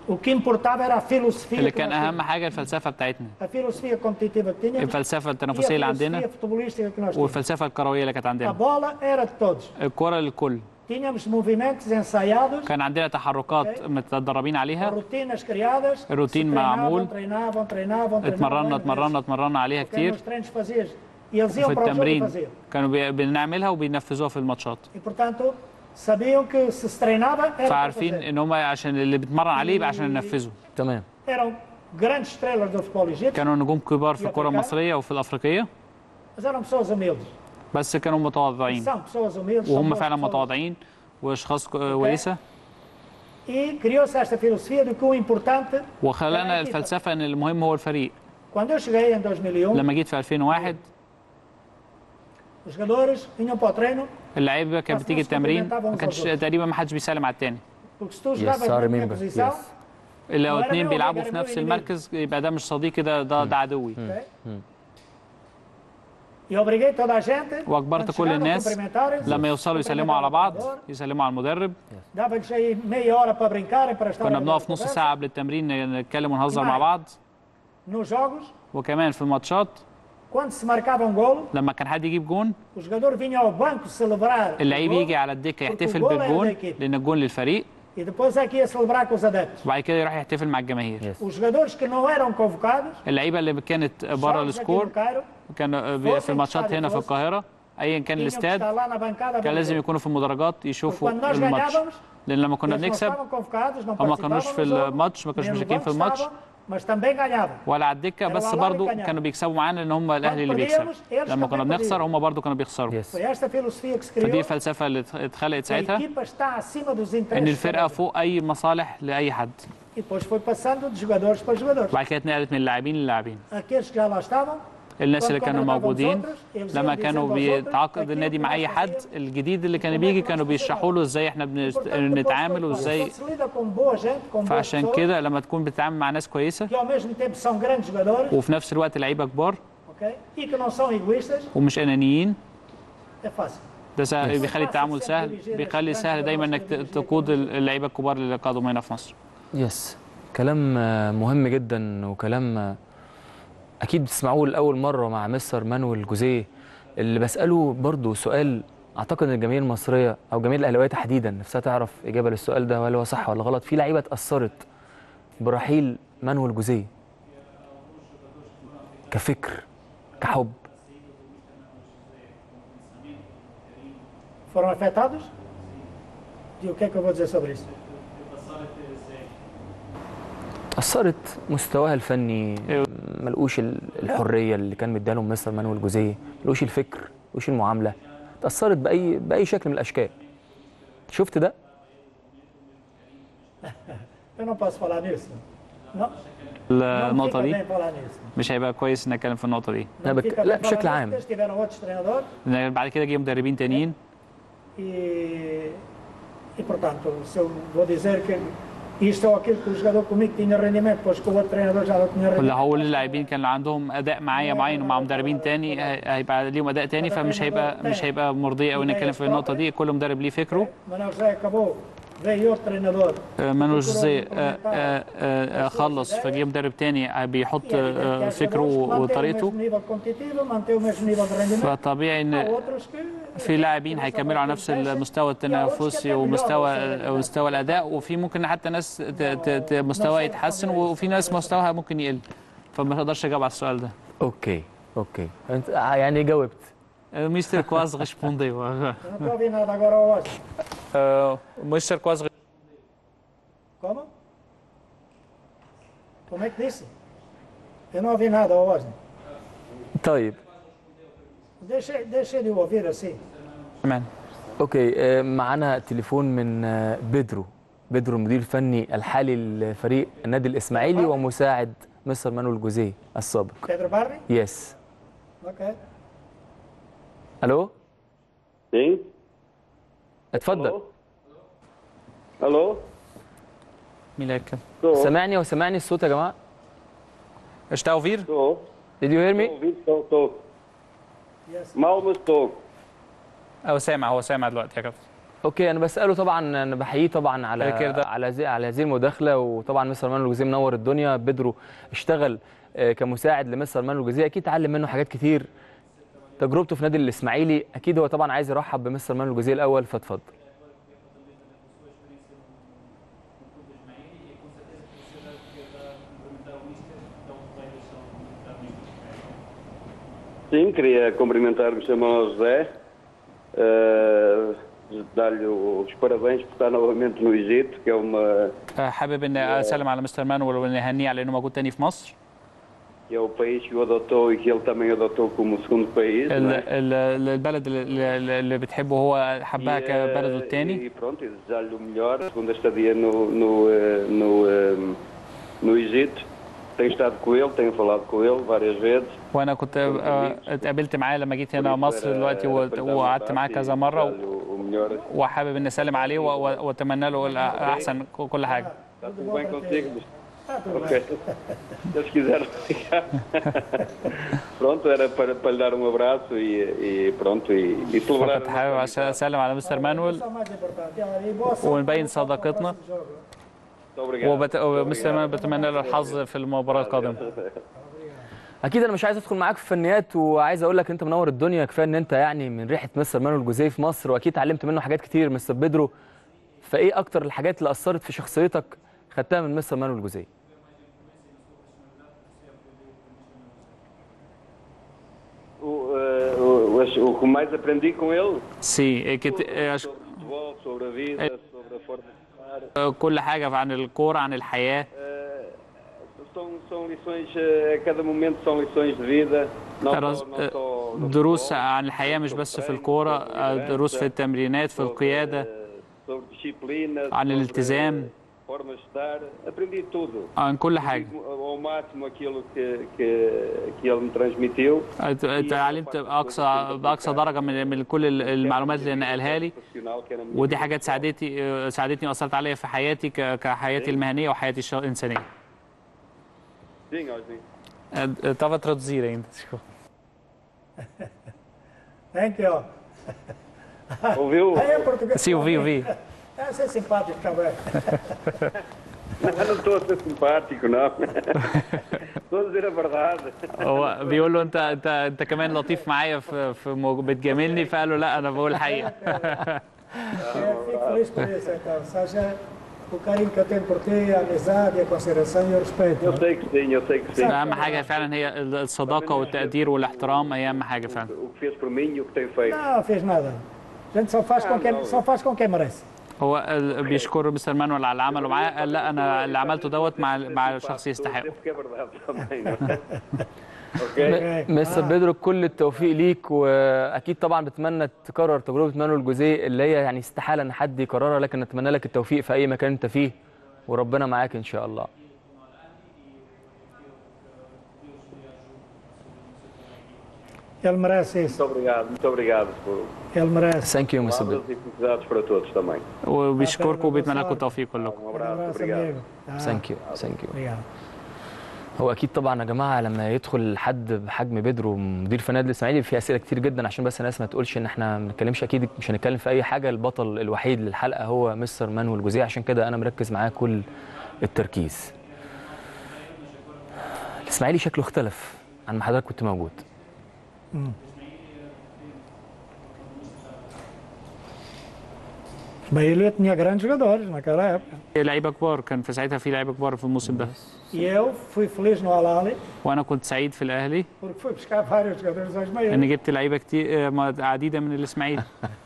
O que importava era a filosofia اللي que كان nós اهم حاجه الفلسفه بتاعتنا tínhamos. A filosofia competitiva que tínhamos. الفلسفه e a التنافسيه اللي filosofia عندنا futebolística que nós tínhamos. والفلسفه الكرويه اللي كانت A عندنا bola era de todos. الكره للكل Tínhamos movimentos ensaiados, كان عندنا تحركات متدربين عليها rotinas criadas. الروتين se معمول treinavam, treinavam, treinavam, treinavam. اتمرنا várias اتمرنا اتمرنا عليها vezes. Ok, كتير nos treinos fazias. E eles في iam para o jogo e التمرين faziam. كانوا بي- بنعملها وبينفذوها في الماتشات E portanto, sabiam que se se treinava era para فعارفين fazer. ان هم عشان اللي بيتمرن عليه يبقى عشان ينفذه تمام Eram grandes estrelas do futebol egípcio, كانوا نجوم كبار في الكره المصريه وفي الافريقيه mas eram pessoas humildes. بس كانوا متواضعين São pessoas humildes, são وهم boas فعلا pessoas. متواضعين واشخاص كويسه E criou-se esta filosofia de que o importante, وخلانا الفلسفه ان المهم هو الفريق quando eu cheguei em 2001, لما جيت في 2001 os jogadores vinham para o treino, اللعيبه كانت بتيجي التمرين ما كانش تقريبا ما حدش بيسلم على التاني porque se tu jogavas na minha posição, لو Não era اتنين meu بيلعبوا amigo, في era نفس meu inimigo. المركز يبقى ده مش صديقي ده ده, ده عدوي e obriguei toda a gente, واجبرت quando كل chegavam, الناس cumprimentarem-se, لما يوصلوا يسلموا على بعض يسلموا على المدرب dava-lhes aí meia hora para brincarem, para estar كنا a بنقف نص conversa. ساعه قبل التمرين نتكلم ونهزر معاك. مع بعض Nos jogos, وكمان في الماتشات quando se marcava um golo, لما كان حد يجيب جون o jogador vinha ao banco celebrar اللعيب o gol, يجي على الدكه يحتفل الجول هيبقى بالجون أكيد. لان الجون للفريق e depois é que ia celebrar com os adeptos. وبعد كده يروح يحتفل مع الجماهير Os jogadores que não eram convocados, اللعيبه اللي كانت بره jogos aqui السكور no Cairo, كانوا بي- في الماتشات هنا في القاهره ايا كان tinham que الاستاد estar lá na bancada. a ver كان o لازم jogo. يكونوا في المدرجات يشوفوا Quando nós الماتش ganhávamos, لان لما كنا eles não بنكسب estavam convocados, não هم ما كانوش participavam في no jogo, الماتش ما كانوش nem no مشاركين في banco الماتش estavam, mas também ganhavam. ولا على الدكه Era بس o Al Ahly برضو ganhava. كانوا بيكسبوا معانا لان هم الاهلي اللي بيكسب perdíamos, eles لما também كنا بنخسر perdiam. هم برضو كانوا بيخسروا Foi esta filosofia que se فدي criou. الفلسفه اللي اتخلقت A ساعتها equipa está acima dos interesses. ان الفرقه فوق اي مصالح لاي حد E depois foi passando de jogadores para jogadores. وبعد كده اتنقلت من اللاعبين للاعبين Aqueles que já lá estavam, الناس اللي quando كانوا contratavam os موجودين outros, eles لما iam كانوا dizendo aos outros بيتعاقد aquilo النادي que مع nós اي حد fazíamos. الجديد اللي كان بيجي كانوا بيشرحوا له ازاي احنا بنست- Portanto, depois نتعامل foi- وازاي quando se lida com boa gente, com boas فعشان pessoas, كده لما تكون بتتعامل مع ناس كويسه que ao mesmo tempo são grandes jogadores, وفي نفس الوقت لعيبه كبار ok? E que não são egoístas, ومش انانيين é fácil. ده سهل بيخلي التعامل سهل بيخلي سهل دايما انك ت- تقود اللعيبه الكبار اللي قادوا هنا في مصر يس كلام آه، مهم جدا وكلام آه، اكيد بتسمعوه لاول مره مع مستر مانويل جوزيه اللي بساله برضو سؤال اعتقد ان الجماهير المصريه او الجماهير الاهلاويه تحديدا نفسها تعرف اجابه للسؤال ده وهل هو صح ولا غلط في لعيبه اتاثرت برحيل مانويل جوزيه كفكر كحب Foram afetados? E o que é que eu vou dizer sobre isso? اتأثرت مستواها الفني ملقوش ال- الحرية اللي كان مديها لهم مستر مانويل جوزيه ملقوش الفكر ملقوش المعاملة اتأثرت بأي بأي شكل من الأشكال شفت ده؟ Eu não posso falar nisso. Não, não النقطه fica دي bem falar nisso. مش هيبقى كويس ان اتكلم في النقطه دي أنا بك... Fica لا bem بشكل falar nisso, عام Eles tiveram outros treinadores لأن بعد كده جه مدربين تانيين e, e portanto, se eu vou dizer que isto ou aquilo que o jogador comigo tinha rendimento, pois que o outro treinador já não tinha واللي rendimento. هقول للاعبين كان عندهم اداء معايا معين ومع مدربين تاني هي- هيبقى ليهم اداء تاني فمش هيبقى مش هيبقى مرضي قوي نتكلم في النقطه دي كل مدرب ليه فكره Manuel José acabou, veio outro treinador. آه، مانويل جوزيه آه، آه، آه، آه، خلص فجه مدرب تاني بيحط E é evidente que آه، há فكره jogadores que mantêm o وطريقته mesmo nível competitivo, mantêm o mesmo nível de rendimento. فطبيعي Há ان outros que في لاعبين هيكملوا على نفس المستوى التنافسي ومستوى ومستوى الاداء وفي ممكن حتى ناس ت- ت- ت- مستوى يتحسن وفي ناس مستواها ممكن يقل فما تقدرش اجاوب على السؤال ده اوكي اوكي انت يعني جاوبت مستر كواز respondeu Eu não estou a ouvir nada agora ao Oscar. مستر كواز Como? Como é que disse? Eu não ouvi nada ao Oscar. طيب Deixei, deixei de o ouvir assim. تمام اوكي آه، معانا تليفون من آه، بيدرو بيدرو المدير الفني الحالي لفريق النادي الاسماعيلي ومساعد مستر مانويل جوزيه السابق Pedro Barri? يس Ok. الو Sim. اتفضل Alô? مين اللي هيتكلم؟ سامعني وسامعني الصوت يا جماعه Está a ouvir? Estou. Did you hear me? Estou ouvindo, estou, estou. Mal, mas estou. هو سامع هو سامع دلوقتي يا كابتن اوكي انا بساله طبعا انا بحييه طبعا على فاكر ده. على زي على هذه المداخله وطبعا مستر مانويل جوزيه منور الدنيا بيدرو اشتغل آه، كمساعد لمستر مانويل جوزيه اكيد اتعلم منه حاجات كتير تجربته في نادي الاسماعيلي اكيد هو طبعا عايز يرحب بمستر مانويل جوزيه الاول فاتفضل Sim, queria cumprimentar o Sr. Manuel José, eh, dar-lhe os parabéns por estar novamente no Egito, que é uma آه، حابب ان اسلم على مستر مانويل وان اهنيه على انه موجود تاني في مصر que é o país que o adotou e que ele também adotou como segundo país. ال- não é? ال- البلد اللي- اللي اللي بتحبه هو حبها E, كبلده eh, التاني E pronto, e desejar-lhe o melhor, segunda estadia no, no, eh, no, eh, no Egito. Tenho estado com ele, tenho falado com ele várias vezes. وانا كنت آه، اتقابلت معاه لما جيت هنا مصر دلوقتي و- وقعدت معاه كذا مره و- O melhor. وحابب ان اسلم عليه و- و- واتمنى له الاحسن كل حاجه Está tudo bem contigo? Ok. Eles quiseram ficar. pronto, era para, para lhe dar um abraço e, e pronto, e, e celebrar. كنت حابب عشان اسلم على مستر مانويل ونبين صداقتنا Muito obrigado. وبت... ومستر مانويل بتمنى له الحظ في المباراه القادمه اكيد انا مش عايز ادخل معاك في فنيات وعايز اقول لك انت منور الدنيا كفايه ان انت يعني من ريحه مستر مانويل جوزيه في مصر واكيد اتعلمت منه حاجات كتير مستر بيدرو فايه اكتر الحاجات اللي اثرت في شخصيتك خدتها من مستر مانويل جوزيه O, eh, o, o, o que mais aprendi com ele? سي é que te- é, acho- Futebol, sobre a vida, sobre a forma de estar. آه، كل حاجه عن الكوره عن الحياه São, são lições, eh, a cada momento são lições de vida. Não رز- só, não só no دروس عن الحياه مش بس في الكوره آه، دروس في التمرينات في القياده sobre disciplina, عن sobre الالتزام formas de estar. Aprendi tudo. عن كل حاجه Ao máximo aquilo que, que, que ele me transmitiu. ات- اتعلمت باقصى باقصى درجه من من كل ال- المعلومات اللي نقلها لي Profissional que era a minha ودي حاجات ساعدتني آه، ساعدتني واثرت عليا في حياتي ك- كحياتي المهنيه وحياتي الش- الانسانيه Sim, Osni. estava a traduzir ainda desculpa. Thank you. Ouviu? Aí é português. Sim, ouvi, ouvi. É ser simpático também. Não, não estou a ser simpático, não. estou a dizer a verdade. هو بيقول له انت انت انت كمان لطيف معايا في في مو- بتجاملني فقال له لا انا بقول الحقيقه Eu fico feliz por isso, então. Seja o carinho que eu tenho por ti, a amizade, a consideração e o respeito. Eu sei que sim, eu sei que sim. اهم حاجه فعلا هي الصداقه والتقدير والاحترام هي اهم حاجه فعلا O que fez por mim e o que tem feito. Não, fez nada. A gente só faz com quem, só faz com quem merece. هو ال- بيشكر مستر مانويل على اللي عمله معاه قال لا انا اللي عملته دوت مع مع شخص يستحقه Porque é verdade também, não é? م- مستر بيدرو كل التوفيق ليك واكيد طبعا بتمنى تكرر تجربه مانويل جوزيه اللي هي يعني استحاله ان حد يكررها لكن نتمنى لك التوفيق في اي مكان انت فيه وربنا معاك ان شاء الله Ele merece isso. Muito obrigado, muito obrigado por Ele merece. Thank you, Mr. palavras e felicidades para todos também. وبيشكركم وبيتمنى لكم التوفيق كلكم Um abraço, obrigado. ثانك يو ثانك يو Obrigado. هو اكيد طبعا يا جماعه لما يدخل حد بحجم بيدرو مدير فني النادي الاسماعيلي في اسئله كتير جدا عشان بس الناس ما تقولش ان احنا ما بنتكلمش اكيد مش هنتكلم في اي حاجه البطل الوحيد للحلقه هو مستر مانويل جوزيه عشان كده انا مركز معاه كل التركيز الاسماعيلي شكله اختلف عن ما حضرتك كنت موجود Hum. Bahia tinha grandes jogadores naquela época. لعيبه كبار كان في ساعتها في لعيبه كبار في الموسم ده E eu fui feliz no Al-Ahly وانا كنت سعيد في الاهلي porque fui buscar vários jogadores aos ان maiores. جبت لعيبه كتير آه، عديده من الاسماعيلي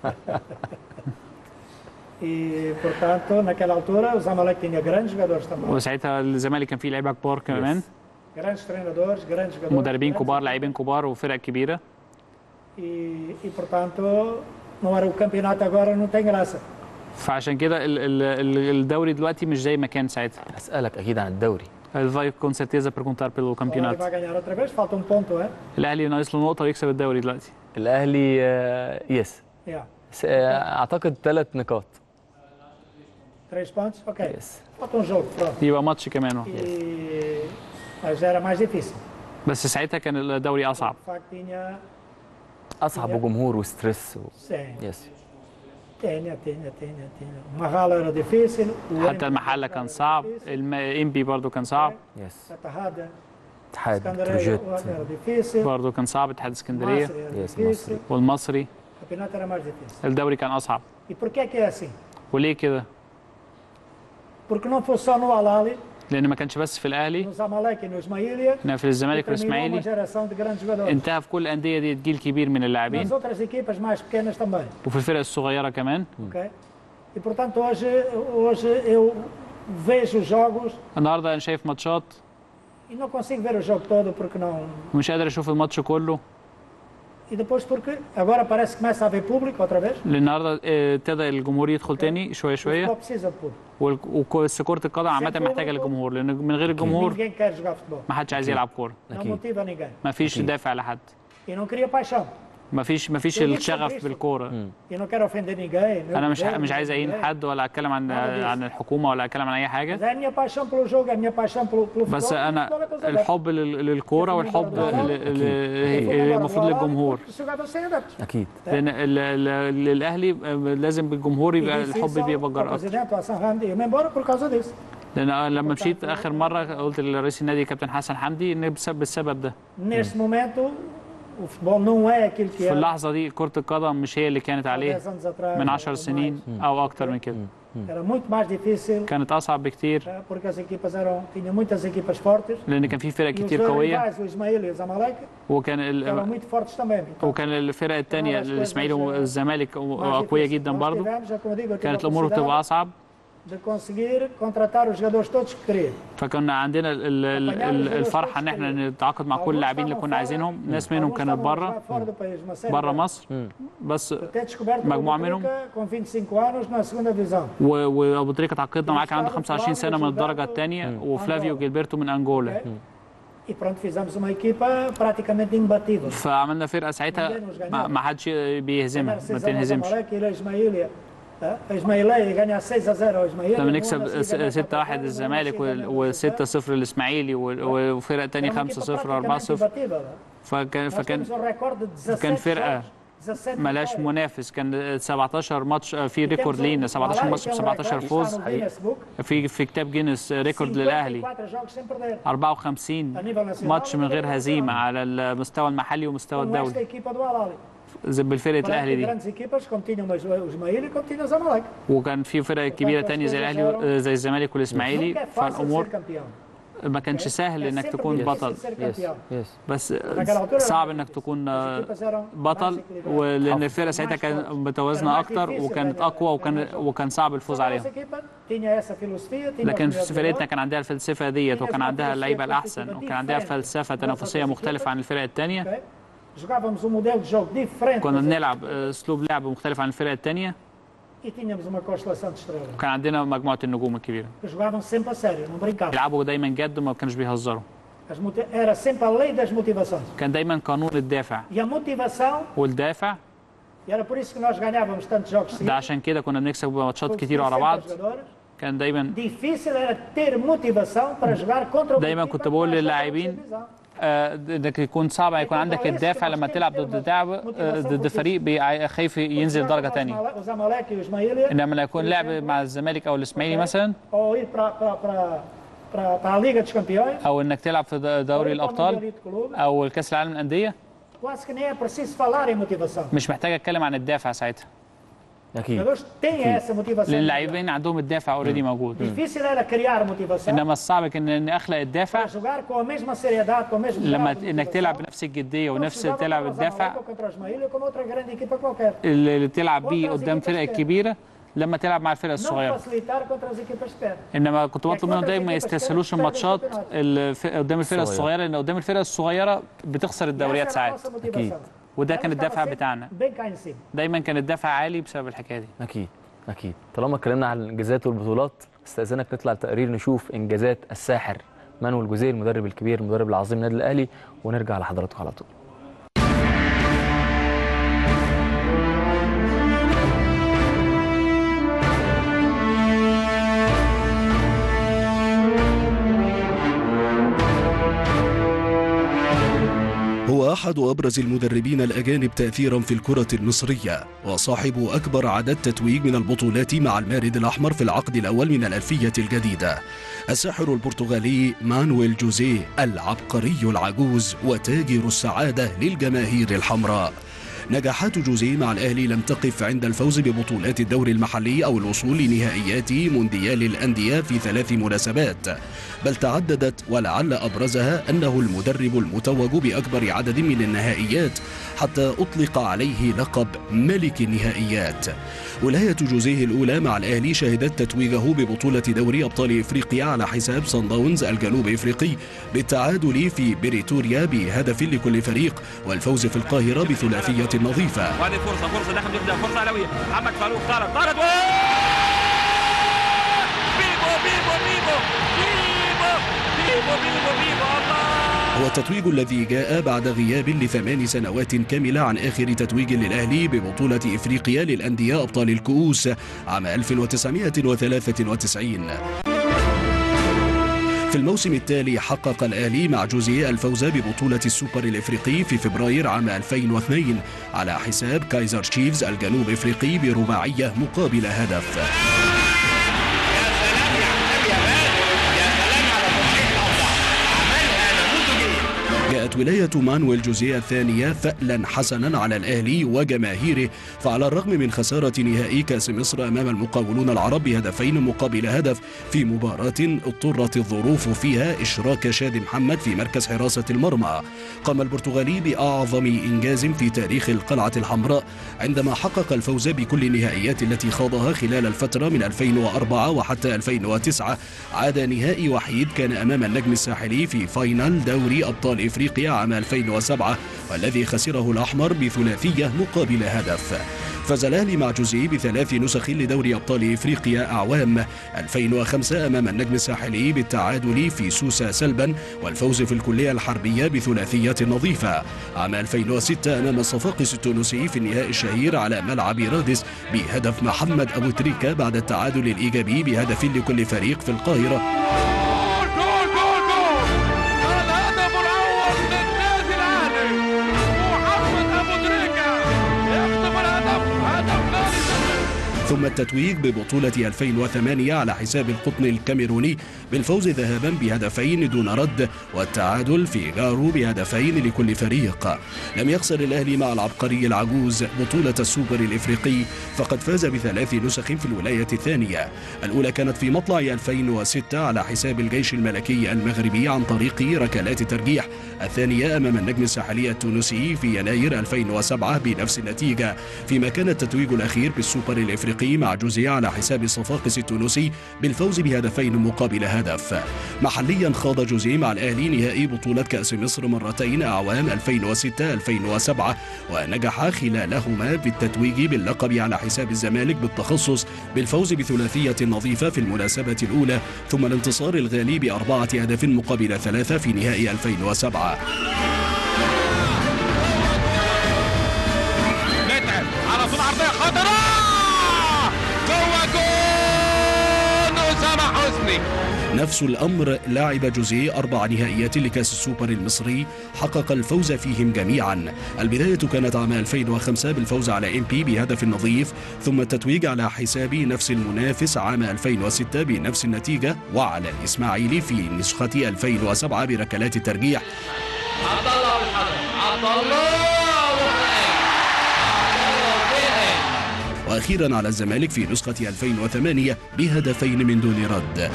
E, portanto, naquela altura, o Zamalek tinha grandes jogadores também. وساعتها الزمالك كان فيه لعيبه كبار كمان Grandes treinadores, grandes jogadores. مدربين grandes- كبار لاعبين كبار وفرق كبيره E, e, portanto, não era o campeonato agora, não tem graça. فعشان كده ال- ال- ال- الدوري دلوقتي مش زي ما كان ساعتها اسالك اكيد عن الدوري Ele vai com certeza perguntar pelo Agora ele campeonato. vai ganhar outra vez, falta um ponto, é? الاهلي ناقص له نقطه ويكسب الدوري دلوقتي الاهلي آه، يس Yeah. س- آه، اعتقد ثلاث نقاط Três pontos? Ok. Falta um jogo, pronto. يبقى ماتش كمان واحد. E... Mas já era mais difícil. بس ساعتها كان الدوري اصعب De facto, tinha. اصعب وجمهور وستريس و... Sim. يس Tinha, tinha, tinha, tinha. O Marralo era difícil. o حتى المحله كان صعب الم- انبي برضو كان صعب يس Atahada, اتحاد Escandareia بروجيت era difícil. برضو كان صعب اتحاد اسكندريه Massa era يس difícil. مصري والمصري O campeonato era mais difícil. الدوري كان اصعب E por que é que é assim? وليه كده Porque não foi só no Alali, لان ما كانش بس في الاهلي no Zamalek e no Ismaília, كان في الزمالك que terminou uma والاسماعيلي geração de grandes jogadores. انتهى في كل الانديه دي جيل كبير من Nas اللاعبين outras equipas mais pequenas também. وفي الفرق الصغيره كمان ok? E portanto hoje, hoje eu vejo jogos النهارده انا شايف ماتشات e não consigo ver o jogo todo porque não. ومش قادر اشوف الماتش كله E depois porque agora parece que começa a haver público outra vez. لان النهارده اه، ابتدى الجمهور يدخل تاني شويه O futebol شويه precisa de público. وال- وبس كره القدم عامه محتاجه للجمهور لان من غير الجمهور Ninguém quer jogar futebol. ما حدش عايز يلعب كوره Não motiva ninguém. ما فيش دافع لحد E não cria paixão. ما فيش ما فيش Eu digo sobre الشغف isso. بالكوره E não quero ofender ninguém. nem انا o مش governo, مش عايز nem اهين ninguém. حد ولا اتكلم عن Nada disso. عن الحكومه ولا اتكلم عن اي حاجه Mas é a minha paixão pelo jogo, é a minha paixão pelo, pelo بس futebol. انا futebol é para os adeptos. الحب لل- للكوره والحب ل- ل- المفروض للجمهور Os jogadores sem adeptos. اكيد لان ال- ال- للاهلي لازم بالجمهور يبقى E disse الحب isso ao- بيبقى ao جرأة presidente, ao Hassan Hamdi, eu me embora por causa disso. لان لما مشيت اخر مره قلت لرئيس النادي كابتن حسن حمدي ان بسبب السبب ده Neste momento, o futebol não é aquilo que في era اللحظه دي كره القدم مش هي اللي كانت há عليه 10 anos atrás. من ou 10 mais. سنين او اكتر من كده Era muito mais difícil, كانت اصعب بكتير eh, porque as equipas eram, tinha muitas equipas fortes. لان كان في فرق E os كتير dois قويه rivais, o Ismael e o Zamalek, وكان eram ال... muito fortes também. وكان الفرق الثانيه الاسماعيلي والزمالك اقوياء جدا Nós برضه tivemos, já como eu digo, eu tive كانت a الامور بتبقى felicidade اصعب de conseguir contratar os jogadores todos que queria. فكنا عندنا ال- ال- ال- ال- الفرحه ان احنا نتعاقد مع كل اللاعبين اللي كنا عايزينهم ناس منهم كانت بره Fora do país, uma série بره deles. مصر بس Até descoberto مجموعه o منهم Benfica com 25 anos na segunda divisão. و- وابو تريكه اتعاقدنا معاه كان عنده 25 سنه من الدرجه الثانيه وفلافيو جيلبرتو من انجولا E pronto, fizemos uma equipa praticamente imbatível. فعملنا فرقه ساعتها ما ما حدش بيهزمها ما Ganhar 6 a 1 ao تنهزمش Zamalek, ir a Ismaília. A Ismaília ganhar 6 a 0 ao Ismaília. لما no نكسب ano a seguir ganhar 6 1 الزمالك و6 0 الاسماعيلي و- وفرق تاني 5 0 4 0 فكان Nós فكان temos um recorde de 17 كان فرقه jogos, 17 ملاش vitórias. منافس كان 17 ماتش في ريكورد لينا 17 ماتش ب 17 فوز في في كتاب جينيس ريكورد للاهلي 54 jogos sem perder. 54 ماتش من غير هزيمه على المستوى المحلي ومستوى Com esta الدولي equipa do Alali. زي بالفرقه الاهلي دي grandes equipas, como tinham o Ismaília e como tinha o Zamalek. وكان في فرق كبيره تانية زي الاهلي زي الزمالك Nunca والاسماعيلي é fácil فالامور ser campeão. ما كانش سهل انك تكون بطل بس صعب انك تكون بطل ولان الفرقه ساعتها كانت متوازنه اكتر وكانت اقوى وكان وكان صعب الفوز عليهم Nossa equipa tinha essa filosofia, tinha لكن os melhores فرقتنا jogadores. كان عندها الفلسفه ديت وكان عندها اللعيبه الاحسن وكان عندها فلسفه تنافسيه مختلفه عن الفرق الثانيه Jogávamos um modelo de jogo diferente كنا بنلعب اسلوب لعب مختلف عن الفرق الثانيه e tínhamos uma constelação de estrelas. وكان عندنا مجموعه النجوم الكبيره Que jogavam sempre a sério, não brincavam. بيلعبوا دايما جد وما كانوش بيهزروا As moti- Era sempre a lei das motivações. كان دايما قانون الدافع E a motivação, والدافع e era por isso que nós ganhávamos tantos jogos ده seguidos, عشان كده كنا بنكسب ماتشات porque كتير tinha ورا sempre بعض jogadores. كان دايما Difícil era ter motivação para jogar contra o دايما كنت بقول للاعبين آه، انك يكون صعب يكون عندك الدافع لما تلعب ضد لعب آه، ضد فريق بي- خايف ينزل درجه ثانيه O Zamalek e o Ismaília, انما لما يكون لعب مع الزمالك او الاسماعيلي مثلا ou ir para, para, para, para, para a Liga dos Campeões, او انك تلعب في د- دوري الابطال او الكاس العالم للانديه quase que nem é preciso falar em motivação. مش محتاج اتكلم عن الدافع ساعتها Os jogadores têm essa motivação. لان اللاعبين عندهم الدافع اوريدي موجود Difícil era criar motivação انما الصعب كان ان اخلق الدافع para jogar com a mesma seriedade, com o mesmo لما grau de انك motivação. تلعب بنفس الجديه ونفس Jogava تلعب contra o الدافع Zamalek ou contra o Ismaília ou como outra grande equipa qualquer. اللي اللي تلعب بيه قدام فرق الكبيره لما تلعب مع الفرق Não الصغيره facilitar contra as equipas pequenas. انما كنت بطلب منهم دايما ما يستسهلوش الماتشات الف- قدام الفرق الصغيرة. الصغيره لان قدام الفرق الصغيره بتخسر الدوريات ساعات أكيد. وده كان الدافع بتاعنا Bem cá em cima. دايما كان الدافع عالي بسبب الحكايه دي اكيد اكيد طالما اتكلمنا عن الانجازات والبطولات استاذنك نطلع التقرير نشوف انجازات الساحر مانويل جوزيه المدرب الكبير المدرب العظيم النادي الاهلي ونرجع لحضراتكم على طول هو أحد أحد أبرز المدربين الأجانب تأثيرا في الكرة المصرية وصاحب أكبر عدد تتويج من البطولات مع المارد الأحمر في العقد الأول من الألفية الجديدة الساحر البرتغالي مانويل جوزيه العبقري العجوز وتاجر السعادة للجماهير الحمراء نجاحات جوزيه مع الأهلي لم تقف عند الفوز ببطولات الدوري المحلي أو الوصول لنهائيات مونديال الأندية في ثلاث مناسبات بل تعددت ولعل أبرزها أنه المدرب المتوج بأكبر عدد من النهائيات حتى أطلق عليه لقب ملك النهائيات ولاية جوزيه الأولى مع الأهلي شهدت تتويجه ببطولة دوري أبطال إفريقيا على حساب صن داونز الجنوب إفريقي بالتعادل في بريتوريا بهدف لكل فريق والفوز في القاهرة بثلاثية نظيفة وهذه فرصه فرصه نحن نبدا فرصه علويه محمد فاروق طارت طارت بيبو بيبو بيبو بيبو بيبو بيبو بيبو الله هو التتويج الذي جاء بعد غياب لثمان سنوات كاملة عن آخر تتويج للأهلي ببطولة إفريقيا للأندية أبطال الكؤوس عام 1993 في الموسم التالي حقق الأهلي مع جوزيه الفوز ببطولة السوبر الإفريقي في فبراير عام 2002 على حساب كايزر تشيفز الجنوب إفريقي برباعية مقابل هدف جاءت ولاية مانويل جوزيه الثانية فألا حسنا على الأهلي وجماهيره فعلى الرغم من خسارة نهائي كأس مصر أمام المقاولون العرب بهدفين مقابل هدف في مباراة اضطرت الظروف فيها إشراك شادي محمد في مركز حراسة المرمى قام البرتغالي بأعظم إنجاز في تاريخ القلعة الحمراء عندما حقق الفوز بكل النهائيات التي خاضها خلال الفترة من 2004 وحتى 2009 عاد نهائي وحيد كان أمام النجم الساحلي في فاينل دوري أبطال إفريقيا عام 2007 والذي خسره الأحمر بثلاثية مقابل هدف فاز الأهلي مع جوزيه بثلاث نسخ لدوري أبطال إفريقيا أعوام 2005 أمام النجم الساحلي بالتعادل في سوسة سلبا والفوز في الكلية الحربية بثلاثية نظيفة عام 2006 أمام الصفاقس التونسي في النهائي الشهير على ملعب رادس بهدف محمد أبو تريكة بعد التعادل الإيجابي بهدف لكل فريق في القاهرة جول جول جول الهدف الاول للنادي الاهلي محمد ابو تريكه يخطف الهدف هدف نادي ثم التتويج ببطولة 2008 على حساب القطن الكاميروني بالفوز ذهابا بهدفين دون رد والتعادل في غارو بهدفين لكل فريق لم يخسر الأهلي مع العبقري العجوز بطولة السوبر الإفريقي فقد فاز بثلاث نسخ في الولاية الثانية الأولى كانت في مطلع 2006 على حساب الجيش الملكي المغربي عن طريق ركلات ترجيح الثانية أمام النجم الساحلي التونسي في يناير 2007 بنفس النتيجة فيما كان التتويج الأخير بالسوبر الإفريقي مع جوزيه على حساب الصفاقس التونسي بالفوز بهدفين مقابل هدف محليا خاض جوزيه مع الأهلي نهائي بطولة كأس مصر مرتين أعوام 2006-2007 ونجح خلالهما بالتتويج باللقب على حساب الزمالك بالتخصص بالفوز بثلاثية نظيفة في المناسبة الأولى ثم الانتصار الغالي بأربعة أهداف مقابل ثلاثة في نهائي 2007 متعب على طول عرضيه خطره جوه جول اسامه حسني نفس الأمر لعب جوزيه أربع نهائيات لكأس السوبر المصري حقق الفوز فيهم جميعا البداية كانت عام 2005 بالفوز على ام بي بهدف نظيف ثم التتويج على حساب نفس المنافس عام 2006 بنفس النتيجة وعلى الإسماعيلي في نسخة 2007 بركلات الترجيح عبد الله والحضر عبد الله وأخيرا على الزمالك في نسخة 2008 بهدفين من دون رد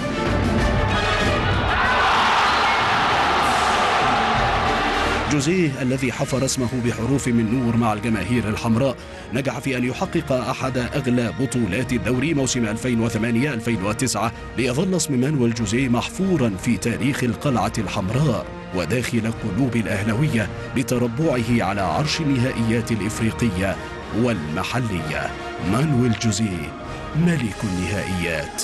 جوزيه الذي حفر اسمه بحروف من نور مع الجماهير الحمراء نجح في أن يحقق أحد أغلى بطولات الدوري موسم 2008-2009 ليظل اسم مانويل جوزيه محفورا في تاريخ القلعة الحمراء وداخل قلوب الأهلوية بتربعه على عرش النهائيات الإفريقية والمحلية مانويل جوزيه ملك النهائيات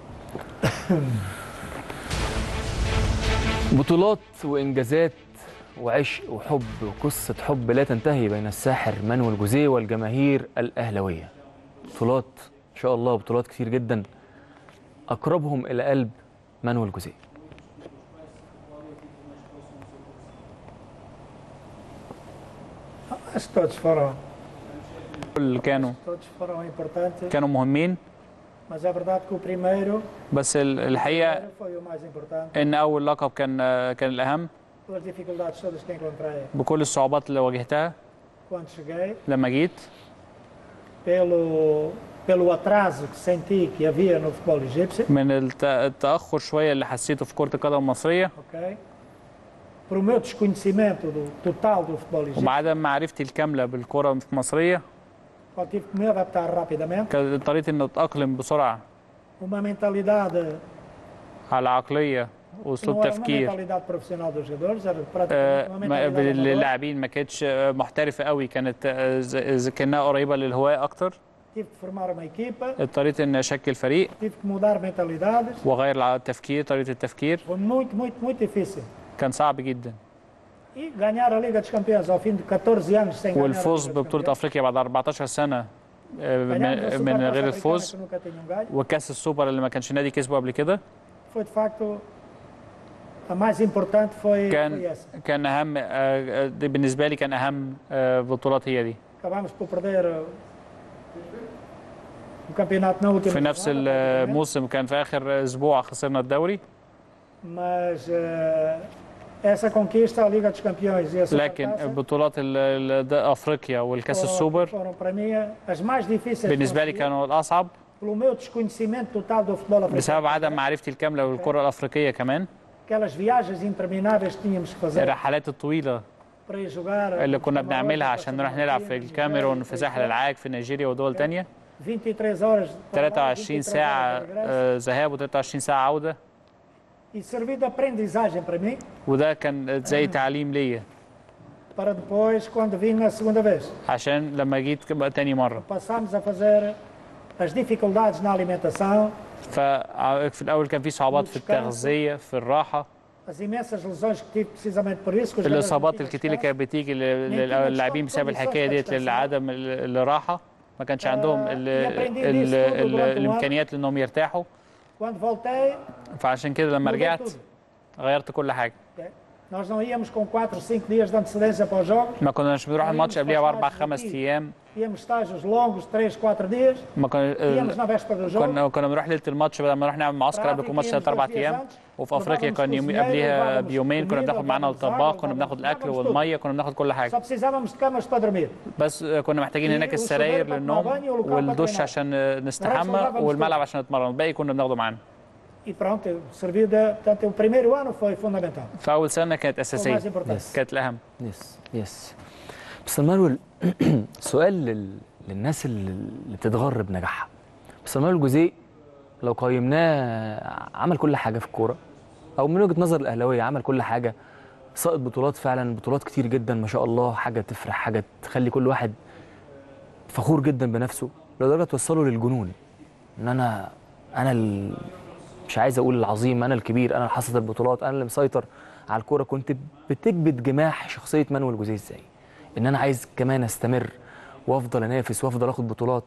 بطولات وانجازات وعشق وحب وقصة حب لا تنتهي بين الساحر مانويل جوزيه والجماهير الأهلوية بطولات إن شاء الله بطولات كتير جدا أقربهم إلى قلب مانويل جوزيه Acho que todos foram, اللي كانوا todos foram importantes, كانوا مهمين mas é verdade que o primeiro بس ال- الحقيقه foi o mais importante, ان اول لقب كان كان الاهم pelas dificuldades todas que encontrei بكل الصعوبات اللي واجهتها quando cheguei, لما جيت pelo, pelo atraso que senti que havia no futebol egípcio, من الت- التاخر شويه اللي حسيته في كره القدم المصريه ok? Por o meu desconhecimento do total do futebol egípcio, وبعدم معرفتي الكامله بالكره المصريه eu tive que me adaptar rapidamente, كان اضطريت اني اتاقلم بسرعه uma mentalidade على عقليه que واسلوب não era uma تفكير mentalidade profissional dos jogadores, era آه، praticamente uma ما- mentalidade amadora. اللاعبين ما كانتش آه، محترفه قوي كانت آه، ز- ز- كانها قريبه للهوايه اكتر Tive que formar uma equipa, اضطريت اني اشكل فريق tive que mudar mentalidades, واغير الع- التفكير طريقه التفكير foi muito, muito, muito difícil. كان صعب جدا E ganhar a Liga dos Campeões ao fim de 14 anos sem ganhar a والفوز Liga dos ببطوله Campeões. افريقيا بعد 14 سنه آه، Ganhamos a من من Supertaça غير Africana الفوز que nunca tinham ganho. وكاس السوبر اللي ما كانش نادي كسبه قبل كده Foi de facto a mais importante foi, foi كان essa. كان اهم آه، آه، دي بالنسبه لي كان اهم آه، بطولات هي دي Acabámos por perder uh, o campeonato na última في نفس jornada, الموسم كان في اخر اسبوع خسرنا الدوري mas uh, essa conquista, a Liga dos Campeões e a لكن Supertaça بطولات ال- ال- د- افريقيا والكاس foram, السوبر foram para mim as mais difíceis بالنسبه لي de conseguir, كانوا الاصعب pelo meu desconhecimento total do futebol africano. بسبب عدم معرفتي الكامله بالكره الافريقيه كمان Aquelas viagens intermináveis que tínhamos que fazer الرحلات الطويله para ir jogar اللي nos كنا camarotes, بنعملها para عشان fazer نروح نلعب في partidas, الكاميرون في jogar, ساحل العاج في نيجيريا ودول تانية 23 horas de trabalho, 23 23 ساعة horas de regresso. آه، ذهاب و23 ساعة عودة E serviu de aprendizagem para mim, وده كان زي تعليم ليا para depois, quando vim na segunda vez, عشان لما جيت بقى تاني مرة passámos a fazer as dificuldades na alimentação, ففي الأول كان في صعوبات في التغذية في الراحة as imensas lesões que tive precisamente por isso. que os jogadores não الإصابات tinham الكتير اللي descanso. كانت بتيجي لل- للاعبين بسبب الحكاية ديت لعدم ال- الراحة ما كانش عندهم ال ال ال ال الإمكانيات لأنهم يرتاحوا Quando voltei, فعشان كده لما mudei رجعت tudo. غيرت كل حاجة Nós não íamos com 4 ou 5 dias de antecedência para os jogos, ما كناش بنروح الماتش قبلها بأربع خمس أيام íamos estágios longos, 3, 4 dias, ما كنا íamos na véspera do jogo. كنا كنا بنروح ليله الماتش بدل ما نروح نعمل معسكر قبل كل ماتش ثلاث اربع ايام وفي افريقيا كان يوم قبليها بيومين كنا بناخد معانا الطباخ كنا بناخد الاكل والميه كنا بناخد كل حاجه Só precisávamos de camas para dormir. بس كنا محتاجين هناك السراير للنوم والدش عشان نستحمى والملعب عشان نتمرن الباقي كنا بناخده معانا E pronto, serviu de. Portanto, o primeiro ano foi fundamental. في اول سنه كانت اساسيه Foi o mais importante. كانت الاهم يس يس بس مانويل سؤال لل... للناس اللي اللي بتتغر بنجاحها بس مانويل جوزيه لو قيمناه عمل كل حاجه في الكوره او من وجهه نظر الاهلاويه عمل كل حاجه سقط بطولات فعلا بطولات كتير جدا ما شاء الله حاجه تفرح حاجه تخلي كل واحد فخور جدا بنفسه لدرجه توصله للجنون ان انا انا ال... مش عايز اقول العظيم انا الكبير انا اللي حصد البطولات انا اللي مسيطر على الكوره كنت بتكبت جماح شخصيه مانويل جوزيه ازاي ان انا عايز كمان استمر وافضل انافس وافضل اخد بطولات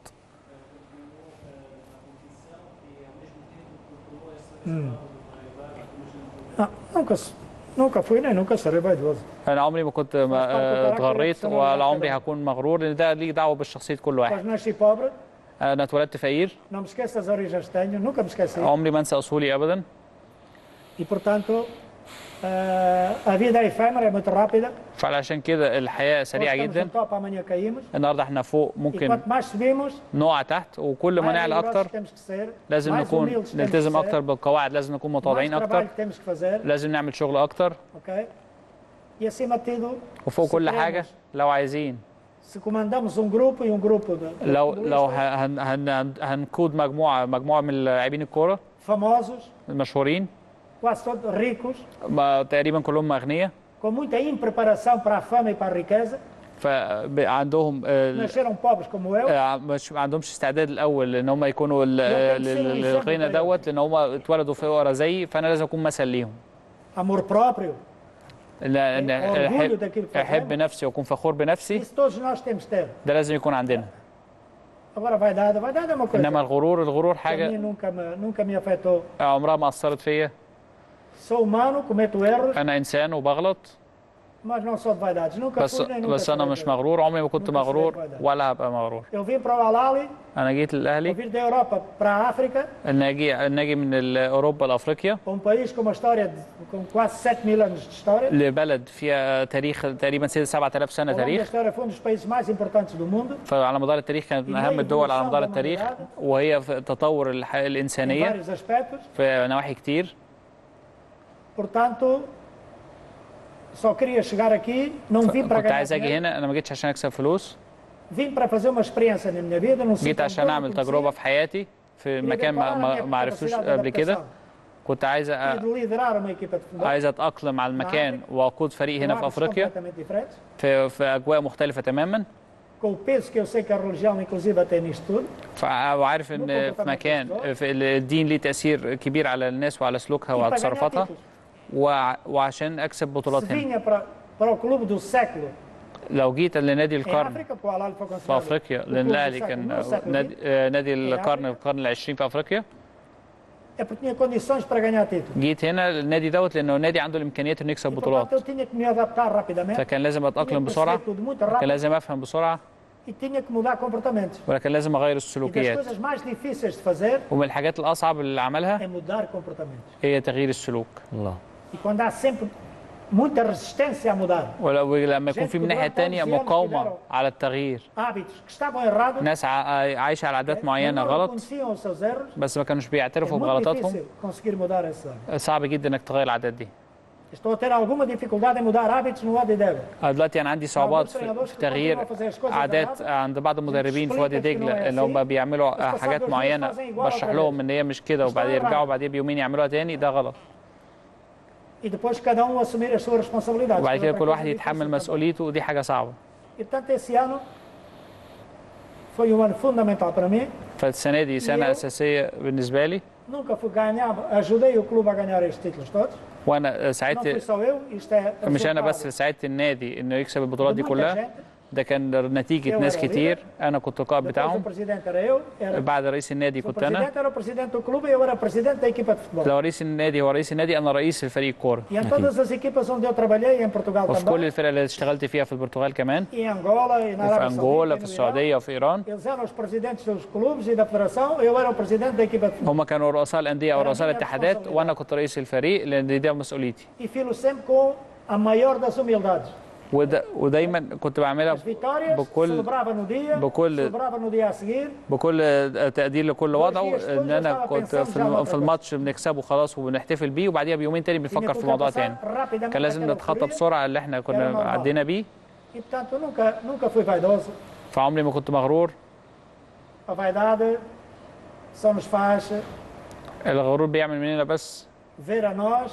Hum. Não, nunca, se- nunca fui nem nunca serei vaidoso. انا عمري ما كنت ما- آه، اتغريت ولا عمري هكون مغرور لان ده ليه دعوه بالشخصيه كل Mas واحد nasci pobre, انا اتولدت فقير não me esqueço das origens que tenho, nunca me esqueci. عمري ما انسى اصولي ابدا E portanto, eh, a vida é efêmera, é muito rápida. فعلشان كده الحياه Hoje سريعه estamos جدا no topo, amanhã caímos. النهارده احنا فوق E ممكن quanto mais subimos, نقع تحت وكل ما mais نعلى rigorosos اكتر temos que ser, لازم mais نكون humildes temos que نلتزم ser, اكتر بالقواعد لازم نكون mais متواضعين trabalho اكتر que temos que fazer, لازم نعمل شغل اكتر ok? E acima de tudo, وفوق se كل queremos- حاجه لو عايزين se comandamos um grupo e um grupo de, de لو futebolistas لو هن هن هن هنقود مجموعه مجموعه من لاعبين الكوره famosos, المشهورين quase todos ricos, ما تقريبا كلهم اغنياء com muita impreparação para a fama e para a riqueza, فعندهم nasceram pobres como eu, مش ما عندهمش استعداد الاول ان هم يكونوا ال- ال- للغنى دوت لان هم اتولدوا في فقراء زيي فانا لازم اكون مثل ليهم amor próprio, لا إن orgulho احب daquilo que احب fazemos. نفسي واكون فخور بنفسي Isso todos nós temos que ter. ده لازم يكون عندنا Agora, vaidade, vaidade é uma coisa انما الغرور الغرور que a mim حاجه nunca me, nunca me afetou. عمرها ما اثرت فيا Sou humano, cometo erros, انا انسان وبغلط mas não sou de vaidades. Nunca بس fui nem nunca بس انا serei مش de- مغرور عمري ما كنت nunca serei مغرور vaidade. ولا هبقى مغرور Eu vim para o Alali, انا جيت eu للاهلي vim da Europa para a África, ان اجي ان اجي من ال- اوروبا لافريقيا um país com uma história de, com quase 7 mil anos de história. لبلد فيها تاريخ تقريبا 7000 سنه Ao longo da تاريخ história foi um dos países mais importantes do mundo, فعلى مدار التاريخ كانت من اهم الدول على مدار التاريخ وهي في تطور الح- em الانسانيه vários aspectos. في نواحي كتير Portanto, só queria chegar aqui, não vim para كنت ganhar عايز اجي dinheiro, هنا انا ما جيتش عشان اكسب فلوس vim para fazer uma experiência na minha vida, num جيت sítio عشان onde اعمل eu não تجربه conhecia. في حياتي في Queria مكان ما, preparar a ما, minha ما عرفتوش capacidade de قبل كده adaptação. كنت عايز e أ- de liderar uma equipa de futebol. عايز اتاقلم على المكان واقود فريق هنا في com hábitos افريقيا completamente diferentes, في, في اجواء مختلفه تماما com o peso que eu sei que a religião, inclusive, tem nisto tudo. فع- وعارف ان في مكان في الدين ليه تاثير كبير على الناس وعلى سلوكها وعلى para ganhar تصرفاتها títulos. وع- وعشان اكسب بطولات Se هنا vinha para, para o clube do século لو جيت لنادي em القرن África, porque o Alali foi في considerado افريقيا o clube لان do الاهلي século كان no século نادي, XX, آه، نادي القرن القرن العشرين في افريقيا é porque tinha condições para ganhar títulos. جيت هنا النادي دوت لانه النادي عنده الامكانيات انه يكسب بطولات Portanto, eu tinha que me adaptar rapidamente فكان لازم اتاقلم tinha que بسرعه perceber tudo muito كان rápido لازم افهم بسرعه e tinha que mudar comportamentos. ولكن لازم اغير E das السلوكيات coisas mais difíceis de fazer ومن الحاجات الاصعب اللي عملها é mudar comportamentos. هي تغيير السلوك الله E quando há sempre muita resistência a mudar, ولو لما يكون في من الناحيه الثانيه مقاومه على التغيير hábitos que estavam errados, ناس ع- عايشه على عادات معينه não غلط reconheciam os seus erros, بس ما كانوش é بيعترفوا muito بغلطاتهم difícil conseguir mudar esses hábitos. صعب جدا انك تغير العادات دي Estou a ter alguma dificuldade em mudar hábitos no Wadi Deva. أنا دلوقتي انا عندي صعوبات في في تغيير عادات عند بعض المدربين في وادي دجله اللي هم بيعملوا حاجات معينه بشرح لهم ان هي مش كده وبعدين يرجعوا بعدين بيومين يعملوها تاني ده غلط E depois cada um assumir as suas responsabilidades. وبعد que é كده outra كل coisa واحد difícil يتحمل também. مسؤوليته ودي حاجه صعبه E portanto esse ano foi um ano fundamental para mim. فالسنه دي سنه يو. اساسيه بالنسبه لي Nunca fui ganhar, ajudei o clube a ganhar estes títulos todos. وانا Não fui ساعدت só eu, isto é مش انا resultado بس ساعدت النادي انه يكسب البطولات دي de muita كلها gente. ده كان نتيجه Eu ناس era كتير انا كنت القائد Depois o بتاعهم presidente era eu, era بعد رئيس النادي o كنت انا presidente era o presidente do clube e eu era o presidente da equipa de futebol. لو رئيس النادي هو رئيس النادي انا رئيس الفريق الكوره E em todas as equipas onde eu trabalhei, em Portugal وفي كل também, الفرق اللي اشتغلت فيها في البرتغال كمان e em Angola, e na وفي Arábia انجولا Saudita, في e no Irão, السعوديه وفي ايران eles eram os presidentes dos clubes e da federação, eu era o presidente da equipa de futebol. هم كانوا رؤساء الانديه او كان رؤساء عندي الاتحادات وانا كنت رئيس الفريق لان دي مسؤوليتي E filo sempre com a maior das humildades. ودا ودايما كنت بعملها As vitórias, بكل celebrava no dia, بكل- celebrava no dia a seguir, بكل تقدير لكل وضع ان انا كنت في الم- في الماتش بنكسبه خلاص وبنحتفل بيه وبعديها بيومين تاني بنفكر في موضوع تاني كان لازم نتخطى بسرعه اللي احنا كنا عدينا بيه e portanto nunca, nunca fui vaidoso. فعمري ما كنت مغرور A vaidade só nos faz الغرور بيعمل مننا بس ver a nós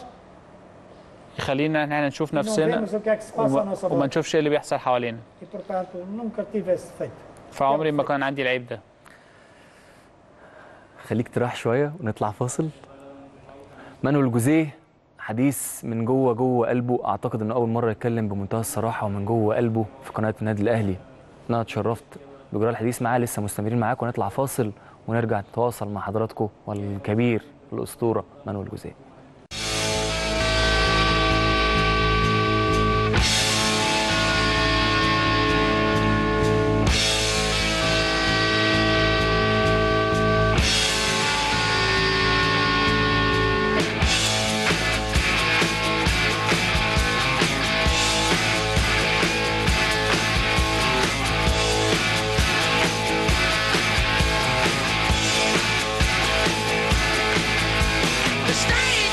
يخلينا ان احنا نشوف e não نفسنا vemos o que é que se passa à وما, nossa وما volta. نشوفش ايه اللي بيحصل حوالينا E portanto nunca tive esse defeito. فعمري ما كان عندي العيب ده خليك تروح شويه ونطلع فاصل مانويل جوزيه حديث من جوه جوه قلبه اعتقد انه اول مره يتكلم بمنتهى الصراحه ومن جوه قلبه في قناه النادي الاهلي انا اتشرفت بجرى الحديث معاه لسه مستمرين معاكم ونطلع فاصل ونرجع نتواصل مع حضراتكم والكبير الاسطوره مانويل جوزيه The stage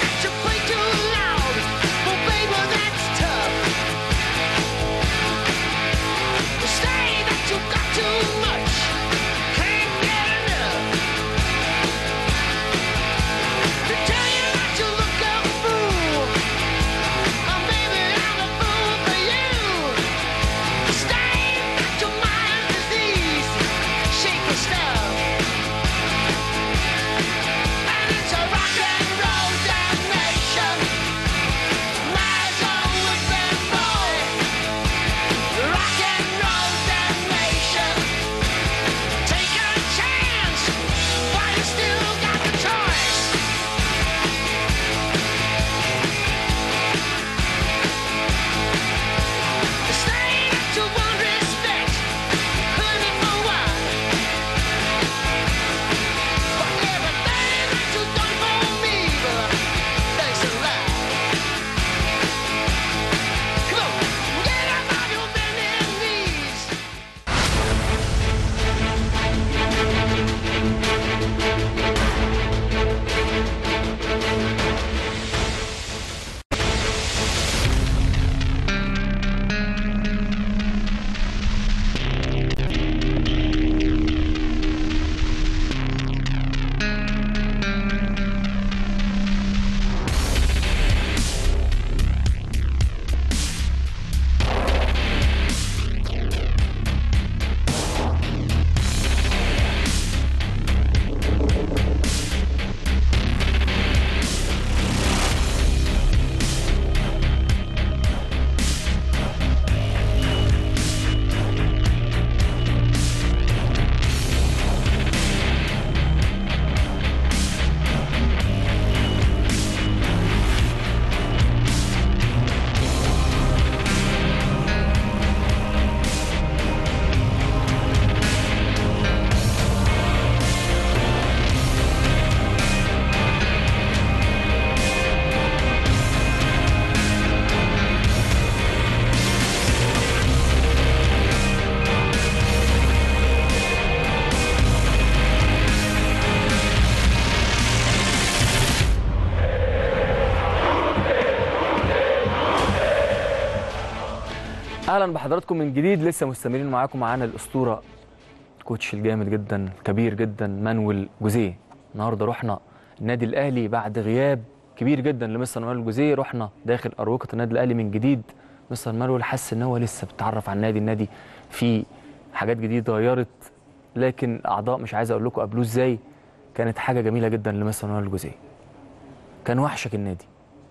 اهلا بحضراتكم من جديد لسه مستمرين معاكم معانا الاسطوره كوتش الجامد جدا كبير جدا مانويل جوزيه النهارده رحنا النادي الاهلي بعد غياب كبير جدا لمستر مانويل جوزيه رحنا داخل اروقه النادي الاهلي من جديد مستر مانويل حس ان هو لسه بيتعرف على النادي النادي فيه حاجات جديده اتغيرت لكن اعضاء مش عايز اقول لكم قابلوه ازاي كانت حاجه جميله جدا لمستر مانويل جوزيه كان وحشك النادي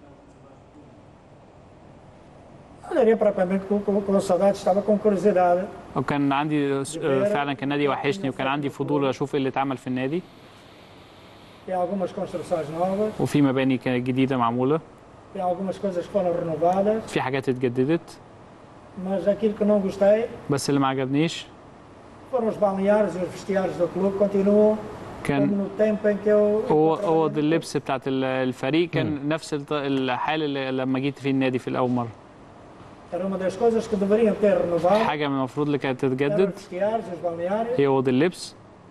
Não diria propriamente com, com, com saudade, estava com curiosidade. وكان عندي س- آه، فعلا كان النادي وحشني وكان عندي فضول اشوف ايه اللي اتعمل في النادي Tem algumas construções novas, وفي مباني كانت جديده معموله tem algumas coisas que foram renovadas, في حاجات اتجددت mas aquilo que não gostei بس اللي ما عجبنيش foram os balneários e os vestiários do clube continuam como كان no tempo em que eu هو اوض اللبس بتاعت ال- الفريق كان نفس الط- الحال اللي لما جيت فيه النادي في الاول مره era uma das coisas que deveriam ter renovado. حاجه من المفروض اللي كانت Eram تتجدد os vestiários, os balneários هي اوض اللبس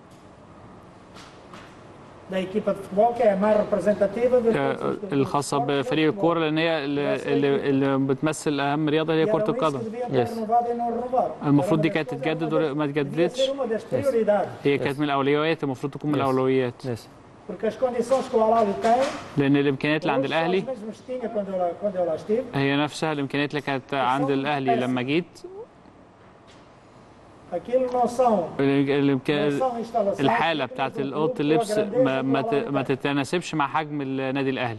da equipa de futebol, que é a mais representativa de آه، todos os الخاصه بفريق الكوره لان هي اللي, اللي, اللي بتمثل اهم رياضه هي كره eram isso que القدم deviam ter renovado e não renovaram. المفروض دي كانت تتجدد وما Devia تجددتش ser uma das prioridades, هي كانت من الاولويات المفروض تكون من الاولويات porque as condições que o Alário tem لان الامكانيات اللي عند hoje são الاهلي as mesmas que tinha quando eu, lá- quando eu lá estive. هي نفسها الامكانيات اللي كانت عند الاهلي لما جيت Aquilo não são, ال- não الإمكان- são instalações الحاله بتاعت اوضه اللبس ما, ما, ت- ما تتناسبش مع حجم النادي الاهلي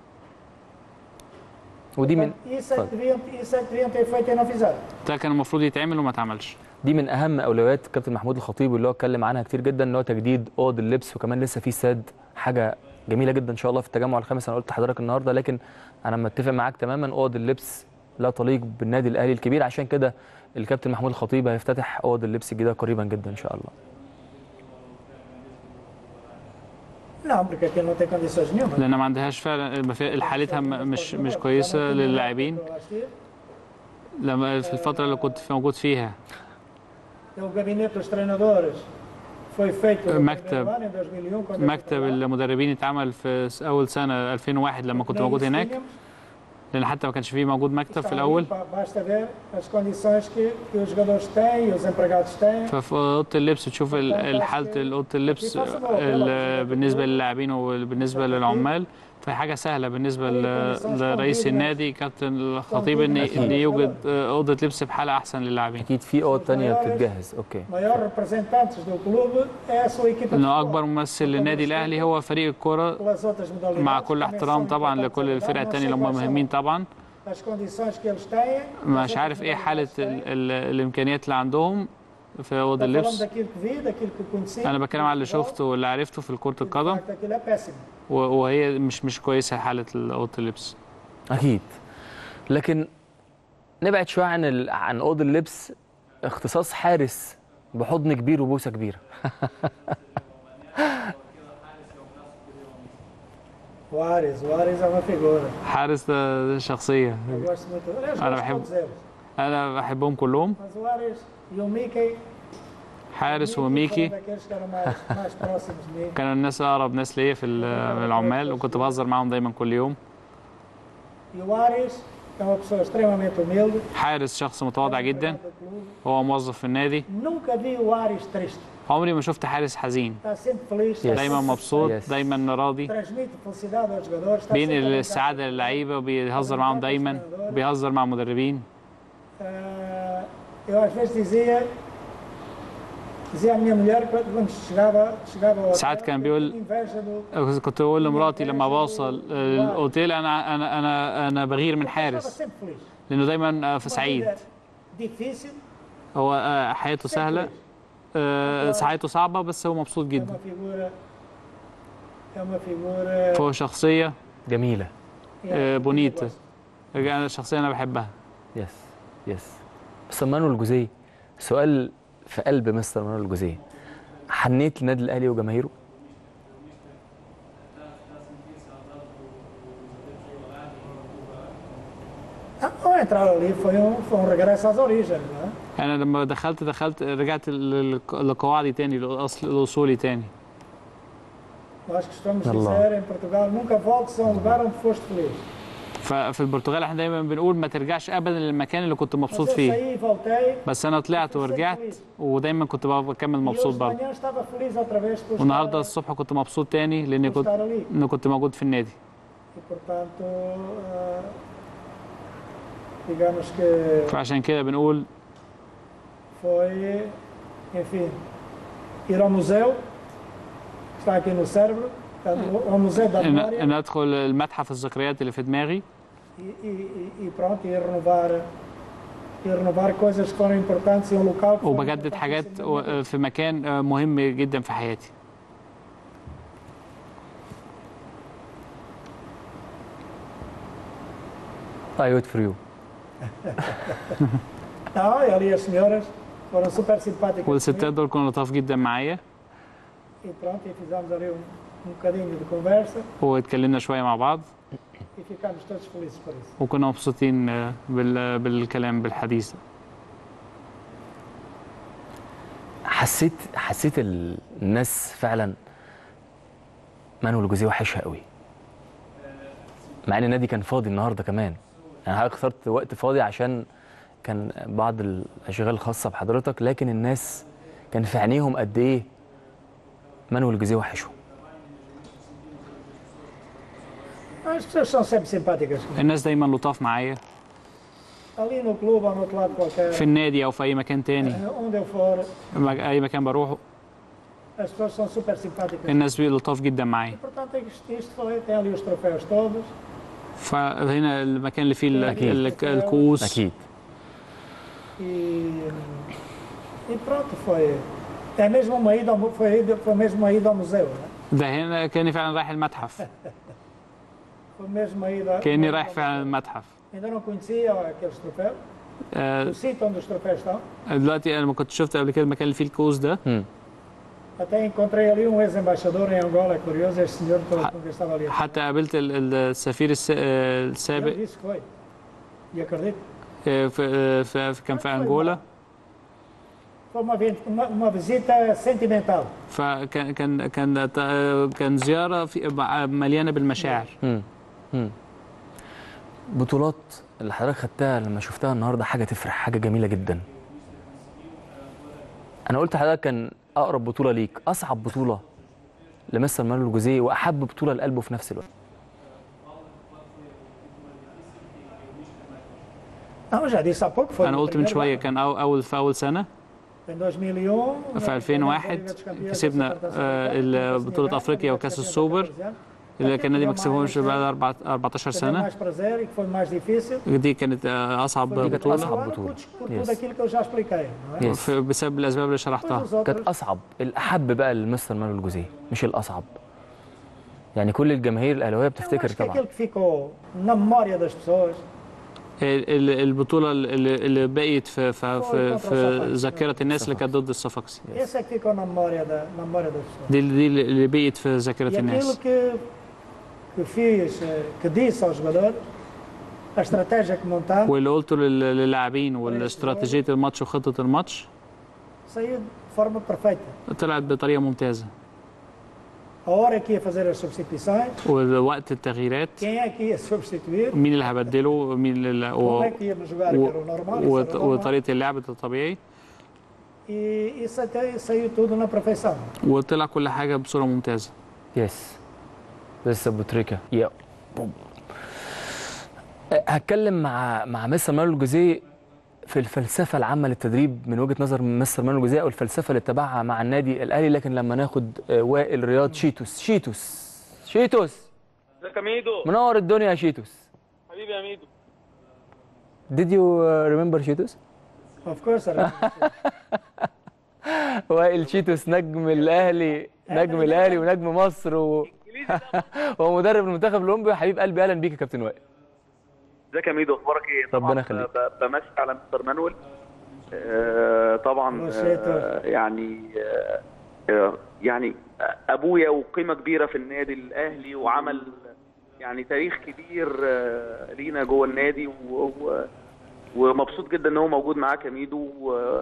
ودي من Isso é, que deviam, isso é que deviam ter feito e não fizeram. ده كان المفروض يتعمل وما اتعملش دي من اهم اولويات كابتن محمود الخطيب اللي هو اتكلم عنها كتير جدا ان هو تجديد اوض اللبس وكمان لسه في استاد حاجه جميله جدا ان شاء الله في التجمع الخامس انا قلت لحضرتك النهارده لكن انا متفق معاك تماما اوض اللبس لا تليق بالنادي الاهلي الكبير عشان كده الكابتن محمود الخطيب هيفتتح اوض اللبس الجديده قريبا جدا ان شاء الله Não, porque aquilo não tem condições nenhumas. لان ما عندهاش فعلا ما في- حالتها م- مش مش كويسه للاعبين Eu lá estive, لما في الفتره اللي كنت في- موجود فيها o gabinete dos treinadores foi feito no مكتب- primeiro ano, em 2001, quando eu fui مكتب المدربين اتعمل في س- اول سنه 2001 لما كنت موجود هناك لان حتى ما كانش فيه موجود مكتب في الاول Ba- Basta ver as condições que, que os jogadores têm e os empregados têm. ففي اوضه اللبس تشوف ال- ال- حاله اوضه اللبس ال- بالنسبه للاعبين وبالنسبه للعمال فهي حاجه سهله بالنسبه ل- لرئيس النادي كابتن الخطيب ان ان يوجد اوضه لبس بحاله احسن للاعبين اكيد في اوض ثانيه بتتجهز اوكي maior representantes do clube é a sua equipa de انه اكبر ممثل للنادي الاهلي هو فريق الكره pelas outras modalidades. مع كل também احترام são طبعا importantes لكل a الفرق verdade, não التانية sei اللي هم quais são مهمين طبعا as condições que eles têm. مش عارف ايه حاله ال ال الامكانيات اللي عندهم في اوضه Estou falando اللبس daquilo que vi, daquilo que conheci. انا بتكلم على اللي شفته واللي عرفته في كره القدم Aquilo é péssimo. و- وهي مش مش كويسه حاله اوضه اللبس اكيد لكن نبعد شويه عن ال... عن اوض اللبس اختصاص حارس بحضن كبير وبوسه كبيره O Ares, o Ares é uma figura. حارس ده ده شخصيه Eu gosto muito. Aliás, انا gosto de بحب todos eles. انا بحبهم كلهم Mas o Ares e o Mickey. حارس Mickey وميكي foram daqueles que eram mais, mais próximos de mim. كانوا الناس اقرب ناس ليا في ال- من العمال وكنت بهزر معاهم دايما كل يوم E o Ares é uma pessoa extremamente humilde. حارس شخص متواضع جدا هو موظف في النادي Nunca vi o Ares triste. عمري ما شفت حارس حزين Está sempre feliz. está دايما sempre- مبسوط دايما راضي Transmite felicidade aos jogadores. Está بينقل sempre a السعادة للعيبة وبيهزر معاهم دايما وبيهزر مع مدربين Ah, eu às vezes dizia, dizia à minha mulher quando quando chegava, chegava ao ساعات كان بيقول inveja do كنت بقول لمراتي لما بوصل الاوتيل انا انا انا انا بغير من estava حارس sempre feliz. لانه دايما في Uma سعيد vida Difícil, هو آه، حياته سهلة آه، ساعته صعبة بس هو مبسوط é جدا uma figura, é uma figura فهو شخصية جميله آه، بونيتا انا شخصية انا بحبها يس يس مستر مانويل جوزيه سؤال في قلب مستر مانويل جوزيه حنيت للنادي الاهلي وجماهيره Ao entrar ali foi um, foi um regresso às origens, não é? انا لما دخلت دخلت رجعت لل- لقواعدي تاني لاصل لاصولي تاني Nós costumamos Allah. dizer em Portugal, nunca voltes a um lugar onde foste feliz. ففي البرتغال احنا دايما بنقول ما ترجعش ابدا للمكان اللي كنت مبسوط فيه saí, voltei. بس انا طلعت ورجعت ودايما كنت بقى بكمل E مبسوط hoje de برضه manhã estava feliz outra vez por والنهارده estar الصبح كنت مبسوط تاني لاني كنت اني كنت موجود في النادي e, portanto, ah, digamos que فعشان كده بنقول foi, enfim, ir ao museu, que está aqui no cérebro, portanto, ao Museu da ان, Memória, إن ادخل المتحف الذكريات اللي في دماغي e, e, e- e pronto, e renovar, e renovar coisas que foram importantes em um local que foram وبجدد حاجات و- في مكان مهم جدا في حياتي I wait for you. Não, e ali as senhoras foram super simpáticas والستات دول كانوا لطاف جدا معايا e pronto, e fizemos ali um, um bocadinho de conversa واتكلمنا شويه مع بعض e ficámos todos felizes por isso. وكنا مبسوطين آه، بال- بالكلام بالحديث ده. حسيت حسيت ال- الناس فعلا مانويل جوزيه وحشها قوي مع ان النادي كان فاضي النهارده كمان يعني حضرتك اخترت وقت فاضي عشان كان بعض الاشغال الخاصه بحضرتك لكن الناس كان في عينيهم قد ايه مانويل جوزيه وحشهم As pessoas são sempre simpáticas. الناس دايما لطاف معايا Ali no clube ou no outro lado qualquer, في النادي او في اي مكان تاني onde eu for, مك- اي مكان بروحه as pessoas são super simpáticas. الناس لطاف جدا معايا Portanto, isto, isto foi, tem ali os troféus todos. فهنا المكان اللي فيه ال- أكيد. ال- الكؤوس اكيد E, e pronto, foi. É mesmo uma ida, ao mu- foi, ida- foi mesmo uma ida ao museu. Né? ده هنا كاني فعلا رايح المتحف Foi mesmo uma ida. كاني رايح فعلا المتحف Ainda não conhecia aqueles troféus. آه، O sítio onde os troféus estão. دلوقتي انا ما كنت شفت قبل كده المكان اللي فيه الكؤوس ده Até encontrei ali um ex-embaixador em Angola, é curioso, este senhor todo com quem estava ali. حتى قابلت ال- ال- السفير الس- آه، Ele السابق disse que foi. E acredito. آه، في آه، في- كان في انجولا Foi uma, vi- uma, uma visita sentimental. فكان كان كان آه، كان زياره في مع- مليانه بالمشاعر مم. مم. بطولات اللي حضرتك خدتها لما شفتها النهارده حاجه تفرح حاجه جميله جدا انا قلت لحضرتك كان اقرب بطوله ليك اصعب بطوله لمستر مانويل جوزيه واحب بطوله لقلبه في نفس الوقت Não, já disse há pouco, foi انا no قلت من primeiro شويه ano. كان أو- اول في اول سنه Em 2001. في 2001 كسبنا آه، ال- بطوله افريقيا وكاس السوبر اللي كان النادي ما كسبهمش بقى 14 Teve سنه mais prazer e que foi mais difícil. دي كانت آه، اصعب بطوله Por tudo aquilo que eu já expliquei. Não é? Yes. في- بسبب الاسباب اللي شرحتها كانت اصعب الاحب بقى لمستر مانويل جوزيه مش الاصعب يعني كل الجماهير الاهلاويه بتفتكر Acho que طبعا aquilo que ficou na memória das pessoas ال- ال- البطوله اللي اللي بقيت في في في, في ذاكره الناس اللي كانت ضد الصفاقسي esse é que ficou na memória, da, na memória das pessoas. دي دي اللي بقيت في E ذاكره aquilo الناس que, que fiz, eh, que disse aos jogadores, a estratégia que montamos, واللي قلته لل- للاعبين والاستراتيجيه الماتش وخطه الماتش saiu de forma perfeita. طلعت بطريقه ممتازه A hora que ia fazer as substituições, ووقت التغييرات quem é que ia substituir, مين اللي هبدله مين اللي como و... é que íamos jogar, و... que era o normal, و... isso era o normal. وطريقه اللعب الطبيعي E isso até saiu tudo na perfeição. وطلع كل حاجه بصوره ممتازه يس لسه ابو تريكه يا بوم. أه، هتكلم مع مع مستر مانويل جوزيه في الفلسفه العامه للتدريب من وجهه نظر مستر مانويل جوزيه او الفلسفه اللي اتبعها مع النادي الاهلي لكن لما ناخد آه، وائل رياض شيتوس شيتوس شيتوس ازيك يا ميدو منور الدنيا يا شيتوس حبيبي يا ميدو Did you uh, remember شيتوس؟ Of course, I وائل شيتوس نجم الاهلي نجم الاهلي ونجم مصر و... هو مدرب المنتخب الاولمبي حبيب قلبي اهلا بيك يا كابتن وائل ازيك يا ميدو اخبارك ايه؟ طبعاً ربنا يخليك. ب- بمسك على مستر مانويل آه، طبعا وسيتو. آه، يعني آه، آه، يعني ابويا وقيمه كبيره في النادي الاهلي وعمل يعني تاريخ كبير آه، لينا جوه النادي و- و- ومبسوط جدا ان هو موجود معاك يا ميدو و-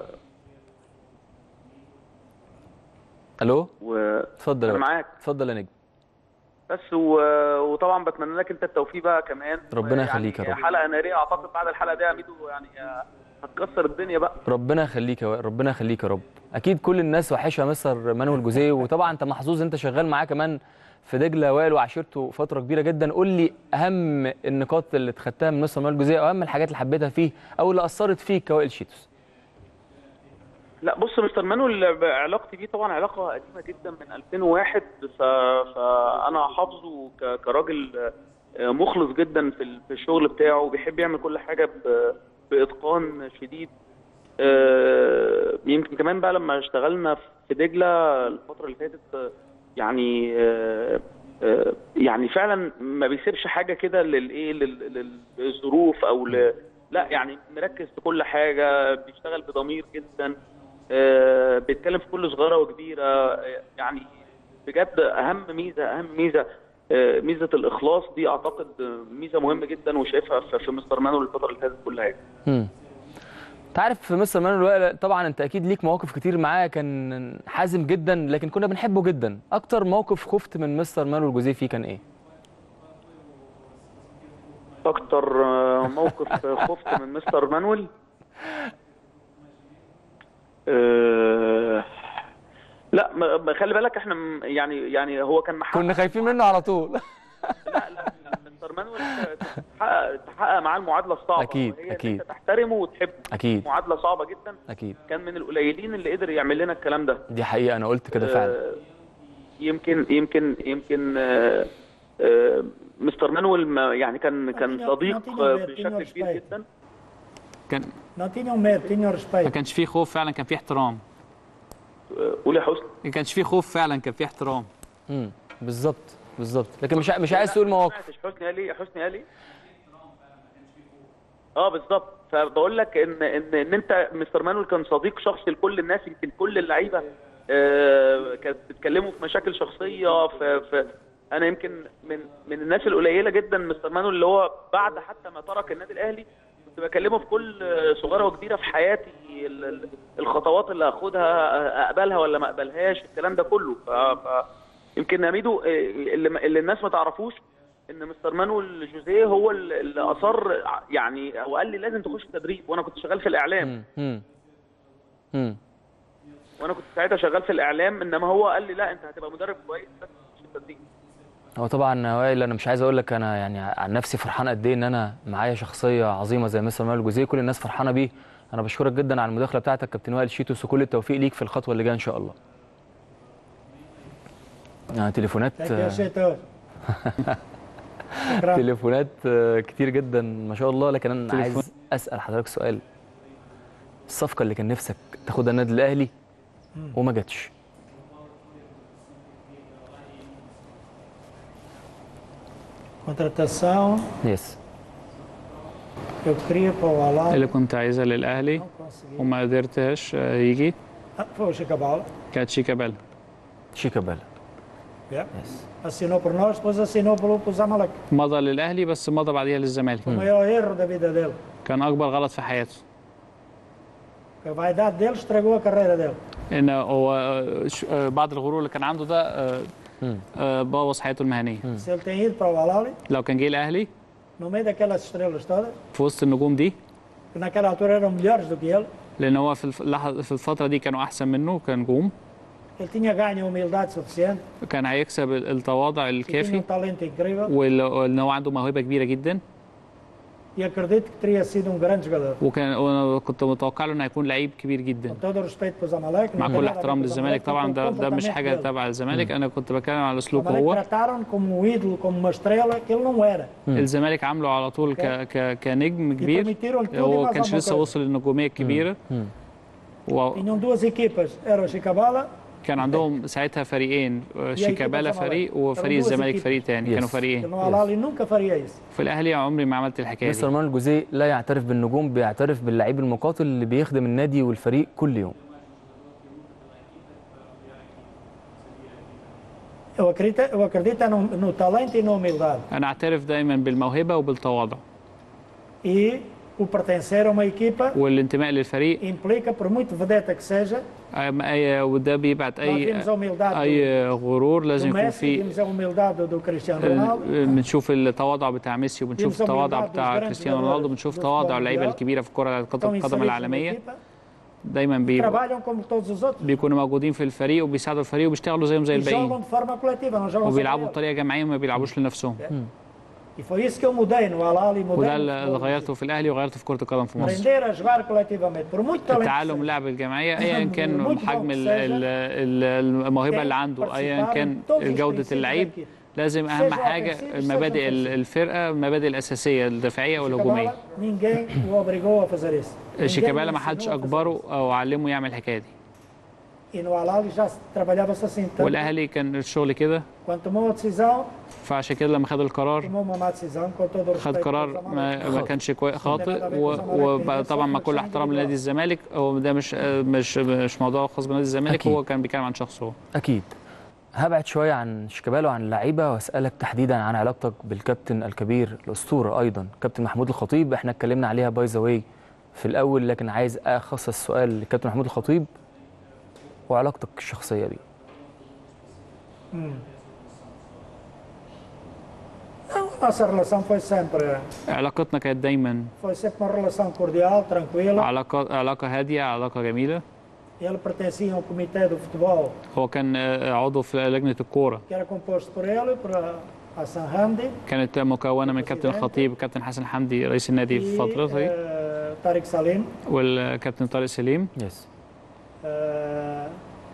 الو و اتفضل يا أنا وائل. معاك. اتفضل يا نجم بس و- وطبعا بتمنى لك انت التوفيق بقى كمان ربنا يخليك يا رب حلقه ناريه اعتقد بعد الحلقه دي يا ميدو يعني هتكسر الدنيا بقى ربنا يخليك يا وائل ربنا يخليك يا رب اكيد كل الناس وحشها مستر مانويل جوزيه وطبعا انت محظوظ انت شغال معاه كمان في دجله وائل وعشيرته فتره كبيره جدا قول لي اهم النقاط اللي خدتها من مستر مانويل جوزيه او اهم الحاجات اللي حبيتها فيه او اللي اثرت فيك كوائل شيتوس لا بص مستر مانويل علاقتي بيه طبعا علاقه قديمه جدا من 2001 ف... فانا حافظه ك... كراجل مخلص جدا في ال- في الشغل بتاعه بيحب يعمل كل حاجه ب... باتقان شديد آه، يمكن كمان بقى لما اشتغلنا في دجله الفتره اللي فاتت آه، يعني آه، آه، يعني فعلا ما بيسيبش حاجه كده للايه لل- للظروف او ل... لا يعني مركز في كل حاجه بيشتغل بضمير جدا آه، بيتكلم في كل صغيره وكبيره آه، يعني بجد اهم ميزه اهم ميزه آه، ميزه الاخلاص دي اعتقد آه، ميزه مهمه جدا وشايفها في في مستر مانويل الفتره اللي فاتت كلها يعني. امم انت عارف في مستر مانويل وائل طبعا انت اكيد ليك مواقف كتير معاه كان حازم جدا لكن كنا بنحبه جدا اكتر موقف خفت من مستر مانويل جوزيه فيه كان ايه اكتر آه، موقف خفت من مستر مانويل آه، لا ما- ما خلي بالك احنا م- يعني يعني هو كان محقق كنا خايفين منه على طول مستر مانويل تحقق تحقق معاه المعادله الصعبه أكيد، وهي إن أكيد. انت تحترمه وتحبه اكيد معادله صعبه جدا اكيد كان من القليلين اللي قدر يعمل لنا الكلام ده دي حقيقه انا قلت كده فعلا آه، يمكن يمكن يمكن آه، آه، مستر مانويل ما- يعني كان كان صديق آه، بشكل كبير جدا كان Não tinham medo, tinham respeito. ما كانش فيه خوف فعلا كان فيه احترام قول يا حسني ما كانش فيه خوف فعلا كان فيه احترام امم بالظبط بالظبط لكن مش ع- مش عايز تقول مواقف سمعتش حسني قال ايه حسني قال ايه اه بالظبط فبقول لك ان ان ان انت مستر مانويل كان صديق شخصي لكل الناس يمكن كل اللعيبه آه، كانت بتتكلموا في مشاكل شخصيه في, في انا يمكن من من الناس القليله جدا مستر مانويل اللي هو بعد حتى ما ترك النادي الاهلي كنت بكلمه في كل آه، صغيره وكبيره في حياتي ال- ال- الخطوات اللي هاخدها آه، اقبلها ولا ما اقبلهاش الكلام ده كله ف, ف يمكن يا ميدو آه، اللي, اللي الناس ما تعرفوش ان مستر مانويل جوزيه هو اللي اللي اصر يعني او قال لي لازم تخش تدريب وانا كنت شغال في الاعلام امم امم وانا كنت ساعتها شغال في الاعلام انما هو قال لي لا انت هتبقى مدرب كويس بس تخش التدريب هو طبعا يا وائل انا مش عايز اقول لك انا يعني عن نفسي فرحان قد ايه ان انا معايا شخصيه عظيمه زي مستر مانويل جوزيه كل الناس فرحانه بيه انا بشكرك جدا على المداخله بتاعتك كابتن وائل شيتوس وكل التوفيق ليك في الخطوه اللي جايه ان شاء الله آه تليفونات Thank you, Shetor. شكراً. تليفونات آه، كتير جدا ما شاء الله لكن انا تليفون. عايز اسال حضرتك سؤال الصفقه اللي كان نفسك تاخدها النادي الاهلي وما جاتش Contratação, يس eu queria para o Alá. اللي كنت عايزها للاهلي وما قدرتش آه، يجي Ah, Foi o Chicabala. كانت شيكابالا شيكابالا Yeah. Assinou por nós, depois assinou pelo, pelo Zamalek. مضى للاهلي بس مضى بعديها للزمالك O maior erro da vida dele. كان اكبر غلط في حياته A vaidade dele estragou a carreira dele. ان هو آه، ش- آه، بعض الغرور اللي كان عنده ده آه، آه، بوظ حياته المهنيه Se ele tem ido para o Alali, لو كان جه الاهلي no meio daquelas estrelas todas, في وسط النجوم دي que naquela altura eram melhores do que ele, لان هو في الف- اللحظه في الفتره دي كانوا احسن منه كان نجوم ele tinha ganho humildade suficiente, كان هيكسب ال- التواضع e tinha الكافي um talento incrível, وال- وان هو عنده موهبه كبيره جدا e acredito que teria sido um grande jogador. وكان وانا كنت متوقع له انه هيكون لعيب كبير جدا Com todo o respeito para o Zamalek, مع não tem كل nada a ver احترام com o للزمالك Zamalek, طبعا com o ده ده مش comportamento حاجه dele. تبع الزمالك انا كنت بتكلم على O اسلوبه Zamalek هو trataram como um ídolo, como uma estrela que ele não era. الزمالك عامله على طول ك... ك... كنجم كبير permitiram-lhe tudo e هو mais كانش alguma لسه coisa. وصل للنجوميه الكبيره وكان Tinham duas equipas, era o Chicabala عندهم ساعتها فريقين هي شيكابالا أكيد فريق طبعاً. وفريق كانوا الزمالك دوز فريق تاني Yes. كانوا que فريقين no Alali nunca faria isso. في الاهلي عمري ما عملت الحكايه مستر دي مانويل جوزيه لا يعترف بالنجوم بيعترف باللعيب المقاتل اللي بيخدم النادي والفريق كل يوم Eu acredito, eu acredito no, no talento e na humildade. انا اعترف دايما بالموهبه وبالتواضع E o pertencer a uma equipa والانتماء للفريق implica, por muito vedeta que seja, أي- أي وده بيبعت nós اي vimos a humildade اي غرور do, لازم do يكون Messi, في vimos a humildade do Cristiano ال- Ronaldo, بنشوف التواضع بتاع ميسي وبنشوف Vimos a التواضع humildade dos بتاع grandes كريستيانو jogadores رونالدو بنشوف do تواضع futebol اللعيبه mundial. الكبيره في كره estão القدم inseridos numa العالميه equipa, دايما بيبقوا trabalham como todos os outros بيكونوا موجودين في الفريق وبيساعدوا الفريق وبيشتغلوا زيهم زي e الباقيين jogam de forma coletiva, não jogam só وبيلعبوا para eles. بطريقه جماعيه ما بيلعبوش لنفسهم E foi isso que eu mudei no Al Ahly, mudei وده no اللي futebol. غيرته في الاهلي وغيرته في كره القدم في مصر aprender a jogar coletivamente, por muito talento que التعلم اللعب الجماعيه ايا كان muito bom حجم que ال- seja, ال- ال- الموهبه اللي عنده ايا participar كان em todos os جوده princípios اللعيب da equipe. لازم اهم Seja حاجه ofensivos, المبادئ seja ال- defensivos. الفرقه المبادئ الاساسيه الدفاعيه Chicabala, والهجوميه ninguém o obrigou a fazer isso. Ninguém شيكابالا o ما حدش ensinou a fazer اجبره او علمه يعمل الحكايه دي isso. E no Al Ahly já se trabalhava-se assim. Tanto والاهلي كان الشغل كده quando tomou a decisão, فعشان كده لما خد القرار tomou uma má decisão, com todo o خد respeito. قرار pelos ما, amarelos. ما كانش كوي- خاطئ وطبعا مع كل احترام لنادي الزمالك هو ده مش مش مش موضوع خاص بنادي الزمالك أكيد. هو كان بيتكلم عن شخصه هو اكيد هبعد شويه عن شيكابالا وعن اللعيبه واسالك تحديدا عن علاقتك بالكابتن الكبير الاسطوره ايضا كابتن محمود الخطيب احنا اتكلمنا عليها باي ذا واي في الاول لكن عايز اخصص سؤال للكابتن محمود الخطيب وعلاقتك الشخصيه بيه Hum. Não, Nossa relação foi sempre, علاقتنا كانت دايما foi sempre uma relação cordial, tranquila. علاقة علاقة هادية علاقة جميلة Ele pertencia ao comitê do futebol, هو كان آه، عضو في لجنة الكورة que era composto por ele, por a Hassan Hamdi كانت مكونة من كابتن الخطيب وكابتن حسن حمدي رئيس النادي في e فترته دي eh, Tariq Salim. والكابتن طارق سليم يس Eh,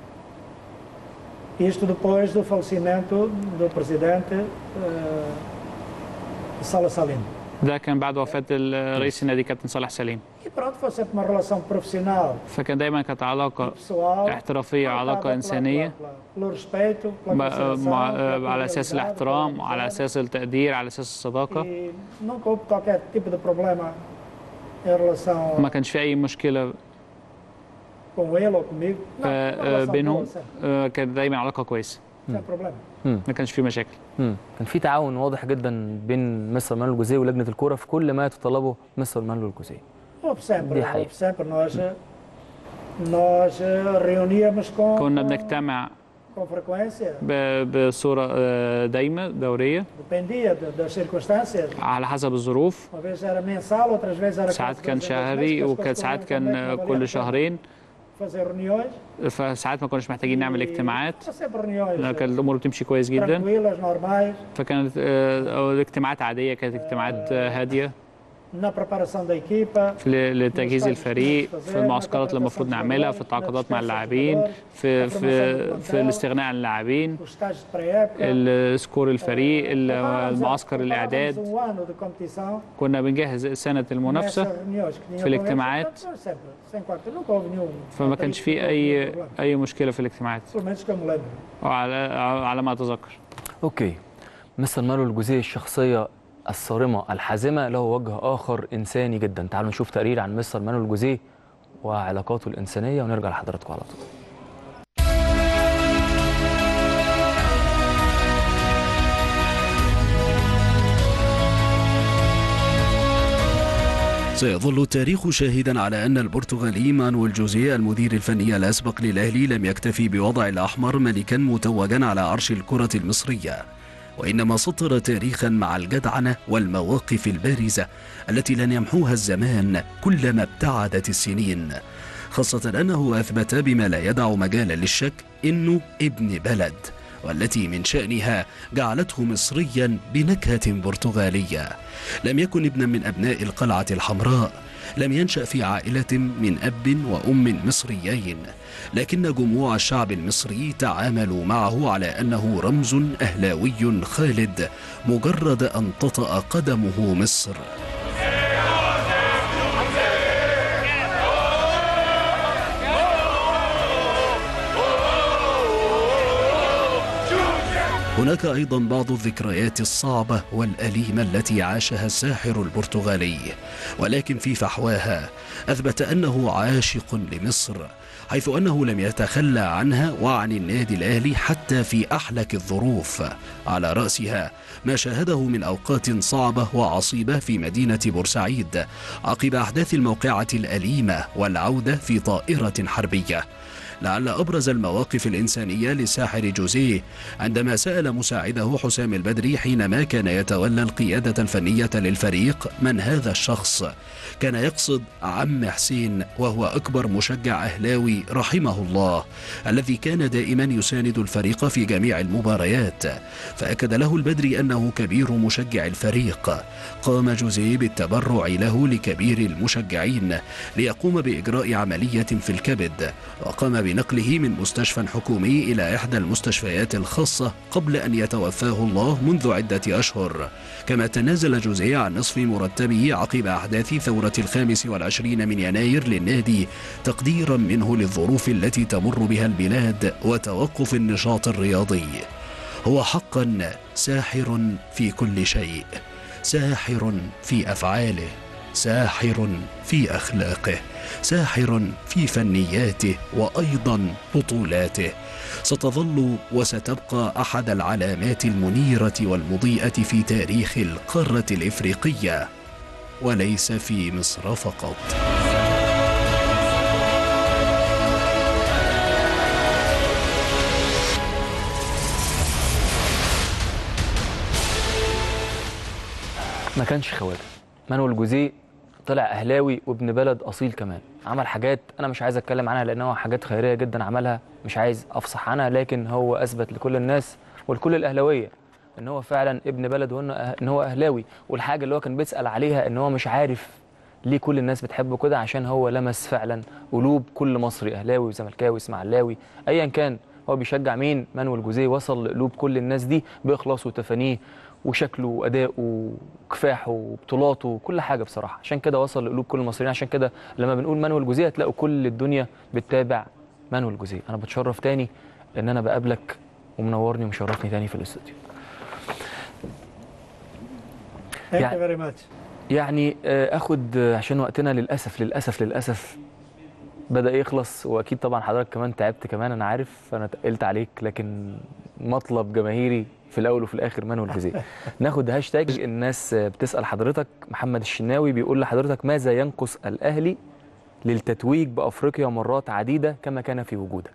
isto depois do falecimento do presidente eh, Sala Salim. ده كان بعد وفاة ال- رئيس النادي كابتن صالح سليم E pronto, foi sempre uma relação profissional, فكان دايما كانت علاقة pessoal, احترافية marcada علاقة pela- إنسانية pela- pelo respeito, pela مع- consideração, مع- pela على أساس cordialidade, الاحترام pela على amizade. أساس التقدير على أساس الصداقة E nunca houve qualquer tipo de problema em relação ما كانش في أي مشكلة com ele ou comigo. Não, آه، uma آه، relação بينهم boa, sempre, آه، كانت دايما علاقة كويسة sem problema. ما كانش في مشاكل مم. كان في تعاون واضح جدا بين مستر مانويل الجوزيه ولجنه الكوره في كل ما يتطلبه مستر مانويل الجوزيه Houve sempre, دي حقيقة. houve sempre. Nós, nós eh, reuníamos com, كنا com, بنجتمع com frequência, ب- بصورة آه، دايمة دورية dependia de- das circunstâncias. على حسب الظروف Uma vez era mensal, outras vezes era ساعات quase كان duas vezes ao mês, شهري que as وكان coisas ساعات corriam كان tão bem, آه، não valia كل a pena شهرين fazer reuniões. فساعات ما كناش محتاجين نعمل اجتماعات São sempre reuniões لأن eh, كانت الأمور بتمشي كويس جدا tranquilas, normais, فكانت آه، اجتماعات عادية كانت اجتماعات آه، هادية na preparação da equipa, في لتجهيز الفريق في المعسكرات اللي المفروض نعملها في التعاقدات مع اللاعبين في في في الاستغناء عن اللاعبين os estágios de pré-época. السكور الفريق Preparávamos- المعسكر preparávamos الإعداد um ano de competição كنا بنجهز سنة nessas المنافسة reuniões que tinha في com eles. eلاجتماعات Portanto, sempre, sem qualquer, nunca houve nenhum. فما كانش في أي أي مشكلة في الاجتماعات Pelo menos que eu me lembro. وعلى على ما أتذكر اوكي مستر مانويل الجوزيه الشخصيه الصارمه الحازمه له وجه اخر انساني جدا تعالوا نشوف تقرير عن مستر مانويل الجوزيه وعلاقاته الانسانيه ونرجع لحضراتكم على طول سيظل التاريخ شاهدا على أن البرتغالي مانويل جوزيه المدير الفني الأسبق للأهلي لم يكتفي بوضع الأحمر ملكا متوجا على عرش الكرة المصرية وإنما سطر تاريخا مع الجدعنة والمواقف البارزة التي لن يمحوها الزمان كلما ابتعدت السنين خاصة أنه أثبت بما لا يدع مجالا للشك إنه ابن بلد والتي من شأنها جعلته مصريا بنكهة برتغالية لم يكن ابنا من أبناء القلعة الحمراء لم ينشأ في عائلة من أب وأم مصريين لكن جموع الشعب المصري تعاملوا معه على أنه رمز أهلاوي خالد مجرد أن تطأ قدمه مصر هناك أيضا بعض الذكريات الصعبة والأليمة التي عاشها الساحر البرتغالي ولكن في فحواها أثبت أنه عاشق لمصر حيث أنه لم يتخلى عنها وعن النادي الأهلي حتى في أحلك الظروف على رأسها ما شاهده من أوقات صعبة وعصيبة في مدينة بورسعيد عقب أحداث الموقعة الأليمة والعودة في طائرة حربية لعل أبرز المواقف الإنسانية للساحر جوزيه عندما سأل مساعده حسام البدري حينما كان يتولى القيادة الفنية للفريق من هذا الشخص كان يقصد عم حسين وهو أكبر مشجع أهلاوي رحمه الله الذي كان دائما يساند الفريق في جميع المباريات فأكد له البدري أنه كبير مشجع الفريق قام جوزيه بالتبرع له لكبير المشجعين ليقوم بإجراء عملية في الكبد وقام بنقله من مستشفى حكومي إلى إحدى المستشفيات الخاصة قبل أن يتوفاه الله منذ عدة أشهر كما تنازل جوزيه عن نصف مرتبه عقب أحداث ثورة الخامس والعشرين من يناير للنادي تقديرا منه للظروف التي تمر بها البلاد وتوقف النشاط الرياضي هو حقا ساحر في كل شيء ساحر في أفعاله ساحر في أخلاقه ساحر في فنياته وأيضا بطولاته ستظل وستبقى أحد العلامات المنيرة والمضيئة في تاريخ القارة الإفريقية وليس في مصر فقط ما كانش خواجه مانويل جوزيه طلع اهلاوي وابن بلد اصيل كمان عمل حاجات انا مش عايز اتكلم عنها لانها حاجات خيريه جدا عملها مش عايز افصح عنها لكن هو اثبت لكل الناس ولكل الاهلاويه ان هو فعلا ابن بلد وان ان هو اهلاوي والحاجه اللي هو كان بيسال عليها ان هو مش عارف ليه كل الناس بتحبه كده عشان هو لمس فعلا قلوب كل مصري اهلاوي وزملكاوي اسماعيلاوي ايا كان هو بيشجع مين مانويل جوزيه وصل لقلوب كل الناس دي باخلاصه وتفانيه وشكله وادائه وكفاحه وبطولاته وكل حاجه بصراحه عشان كده وصل لقلوب كل المصريين عشان كده لما بنقول مانويل جوزيه هتلاقوا كل الدنيا بتتابع مانويل جوزيه انا بتشرف تاني ان انا بقابلك ومنورني ومشرفني تاني في الاستوديو Thank you يعني- very much. يعني آه، اخد آه، عشان وقتنا للاسف للاسف للاسف بدا يخلص واكيد طبعا حضرتك كمان تعبت كمان انا عارف انا تقلت عليك لكن مطلب جماهيري في الاول وفي الاخر مانويل جوزيه ناخد هاشتاج الناس آه، بتسال حضرتك محمد الشناوي بيقول لحضرتك ماذا ينقص الاهلي للتتويج بافريقيا مرات عديده كما كان في وجودك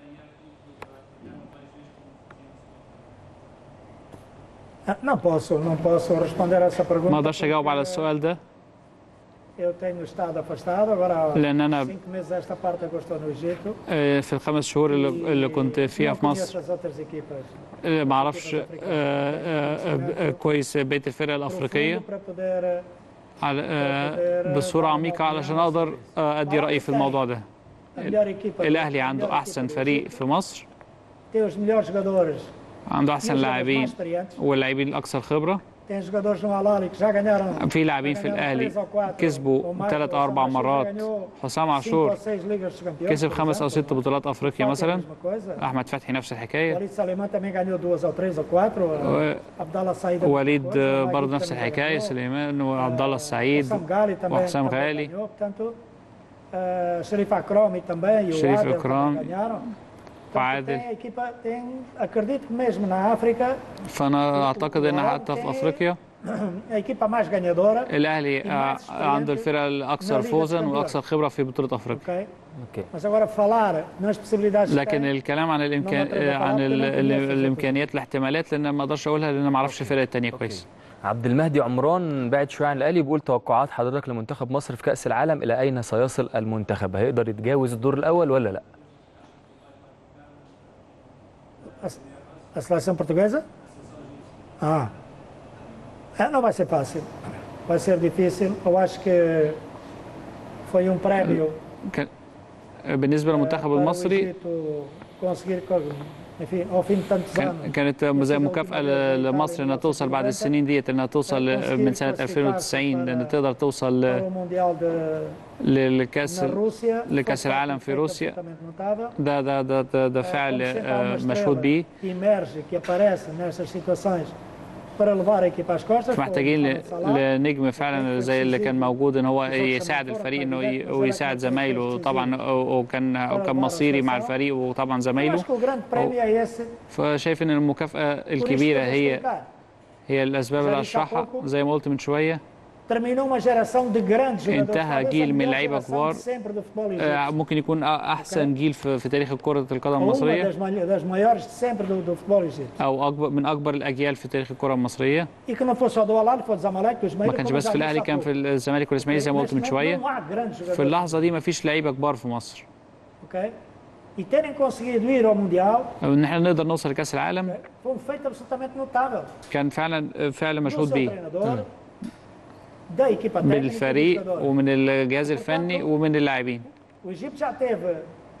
Ah, Não posso, não posso responder a essa pergunta. ما اقدرش اجاوب على السؤال ده Eu tenho estado afastado, agora há لأن أنا- cinco meses a esta parte eu estou no Egito. آه، في الخمس شهور اللي, اللي كنت فيها Não في conheço مصر as outras equipas. آه، ما اعرفش آه، آه، آه، كويس بقيه الفرق الافريقيه Para poder على آه، بصوره عميقه علشان اقدر آه، ادي رايي في الموضوع ده a melhor equipa. الاهلي a عنده melhor احسن equipa do فريق Egito. في مصر Tem os melhores jogadores. عنده احسن E os jogadores لاعبين mais experientes. واللاعبين الاكثر خبره Tem jogadores no Al-Ahly que já ganharam. في لاعبين já في ganharam الاهلي três ou quatro. كسبوا O Marcos ثلاث او اربع Samacho já مرات ganhou حسام cinco عاشور ou seis Ligas dos Campeões, كسب por خمس او exemplo. ست بطولات افريقيا Falta a مثلا mesma coisa. احمد فتحي نفس الحكايه Walid Saliman também ganhou duas ou três ou quatro. و- Abdallah Said. وليد coisa, آه، Naguib برضه نفس também já الحكايه ganhou. سليمان وعبد الله السعيد Hussam Ghali também, وحسام também غالي ganhou, portanto, uh, Sharif Akrami também e o Sharif Adel Akram, também ganharam. وعادل Tem a equipa, tem, acredito que mesmo na África, فانا اعتقد ان حتى في افريقيا a equipa mais ganhadora, الاهلي آه، عنده الفرقه الاكثر فوزا واكثر خبره في بطوله افريقيا ok? Mas agora falar nas possibilidades que لكن tem, الكلام عن الامكان نمط البطولات عن ال- لأن ال- الناس الامكانيات الاحتمالات لان ما اقدرش اقولها لان ما اعرفش الفرق الثانيه كويس عبد المهدي عمران بعد شويه عن الاهلي بيقول توقعات حضرتك لمنتخب مصر في كاس العالم الى اين سيصل المنتخب هيقدر يتجاوز الدور الاول ولا لا a, a seleção portuguesa? Ah, É, não vai ser fácil. Vai ser difícil. Eu acho que foi um prémio كان بالنسبه للمنتخب para o المصري Egito conseguir, co- enfim, ao fim de tantos كان anos. كانت زي مكافاه ل- لمصر انها توصل بعد السنين ديت انها توصل ل- من سنه 2090 ان تقدر توصل Para o ل- Mundial de, ل- لكاس na Rússia. لكاس العالم في روسيا absolutamente notável. ده ده ده ده, ده Como فعل sempre há uma آه، estrela مشهود بيه que emerge, que aparece nestas situações, para levar a equipa às costas. محتاجين ل- Mohamed Salah. لنجم فعلا زي اللي كان موجود ان هو يساعد الفريق انه ي- ويساعد زمايله طبعا وكان وكان مصيري مع الفريق وطبعا Eu زمايله acho que o grande prémio é esse. فشايف ان المكافأة Por isto الكبيرة que eu vou هي explicar. هي الاسباب اللي اشرحها زي ما قلت من شوية Terminou uma geração de grandes jogadores. انتهى talvez a جيل من melhor لعيبة geração كبار de sempre do futebol آه، egípcio. ممكن يكون أ- احسن جيل في في تاريخ كرة القدم Ou uma المصرية das, mai- das maiores de sempre do, do futebol egípcio. او اكبر من اكبر الاجيال في تاريخ الكرة المصرية E que não fosse só do Al-Ahly, fosse do Zamalek, do Ismaili. ما كانش como بس já في disse الاهلي há كان pouco. في الزمالك والاسماعيلي زي ما قلت من Neste momento شوية Não há grandes في jogadores. اللحظة دي ما فيش لعيبة كبار في مصر ok? E terem conseguido ir ao Mundial او ان احنا نقدر نوصل لكأس العالم foi um feito absolutamente notável. كان فعلا فعل Do مشهود seu بيه treinador, da equipa من técnica e dos الفريق jogadores. ومن الجهاز الفني ومن اللاعبين O Egito já teve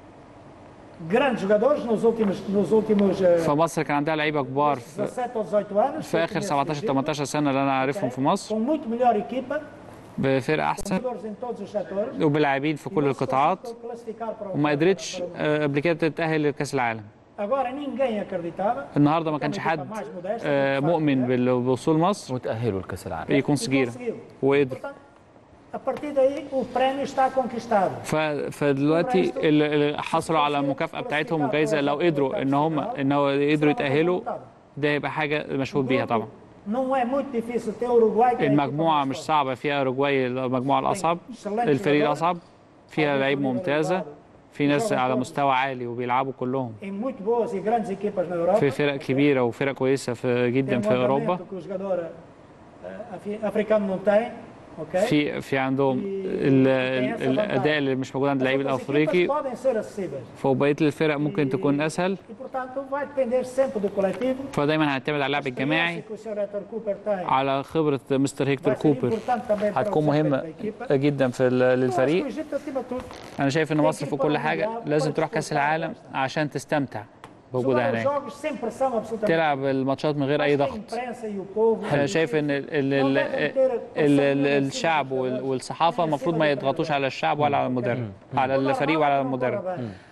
grandes jogadores nos últimos, nos últimos eh, فمصر كان عندها لعيبه كبار في, 17 ou 18 anos. في اخر 17 18 سنه اللي انا عارفهم في مصر Com muito melhor equipa, بفرقه com احسن jogadores em todos os setores. وبلاعبين في كل القطاعات Classificar para o وما قدرتش آه، قبل كده تتاهل لكاس العالم Agora ninguém acreditava. النهارده ما كانش حد آه، مؤمن بال- بوصول مصر وتاهلوا لكاس العالم يكون سجيره وقدر A partir daí o prémio está conquistado. ف... فدلوقتي اللي حصلوا على المكافاه بتاعتهم والجائزه لو قدروا ان هم ان هو قدروا يتاهلوا ده يبقى حاجه مشهود بيها طبعا Não é muito difícil ter o Uruguai que é a equipa المجموعه مش صعبه فيها اوروجواي المجموعه الاصعب الفريق الاصعب فيها لعيب ممتازه في ناس على مستوى عالي وبيلعبوا كلهم em muito boas e grandes equipas na Europa. في فرق كبيره وفرق كويسه في جدا Tem um في اوروبا andamento que o jogador eh, afi- africano não tem. ok? في في عندهم ال... ال... الاداء اللي مش موجود عند اللعيب As outras الافريقي equipas podem ser acessíveis. فبقيه الفرق ممكن تكون اسهل E, portanto, vai depender sempre do coletivo. فدايما هنعتمد على اللعب الجماعي que o Sr. Héctor Cooper tem. على خبره مستر هيكتور كوبر importante também para هتكون o مهمه desempenho da equipa. جدا في ال- Eu acho que o للفريق Egito, acima de tudo, انا شايف ان مصر في كل حاجه لازم تروح كاس العالم عشان تستمتع بوجودها jogar os هناك jogos sem pressão absolutamente. تلعب الماتشات من غير اي A ضغط imprensa e o povo. انا شايف ان ال ال ال ال ال الشعب وال- والصحافه المفروض ما يضغطوش على الشعب ولا على المدرب على الفريق ولا على المدرب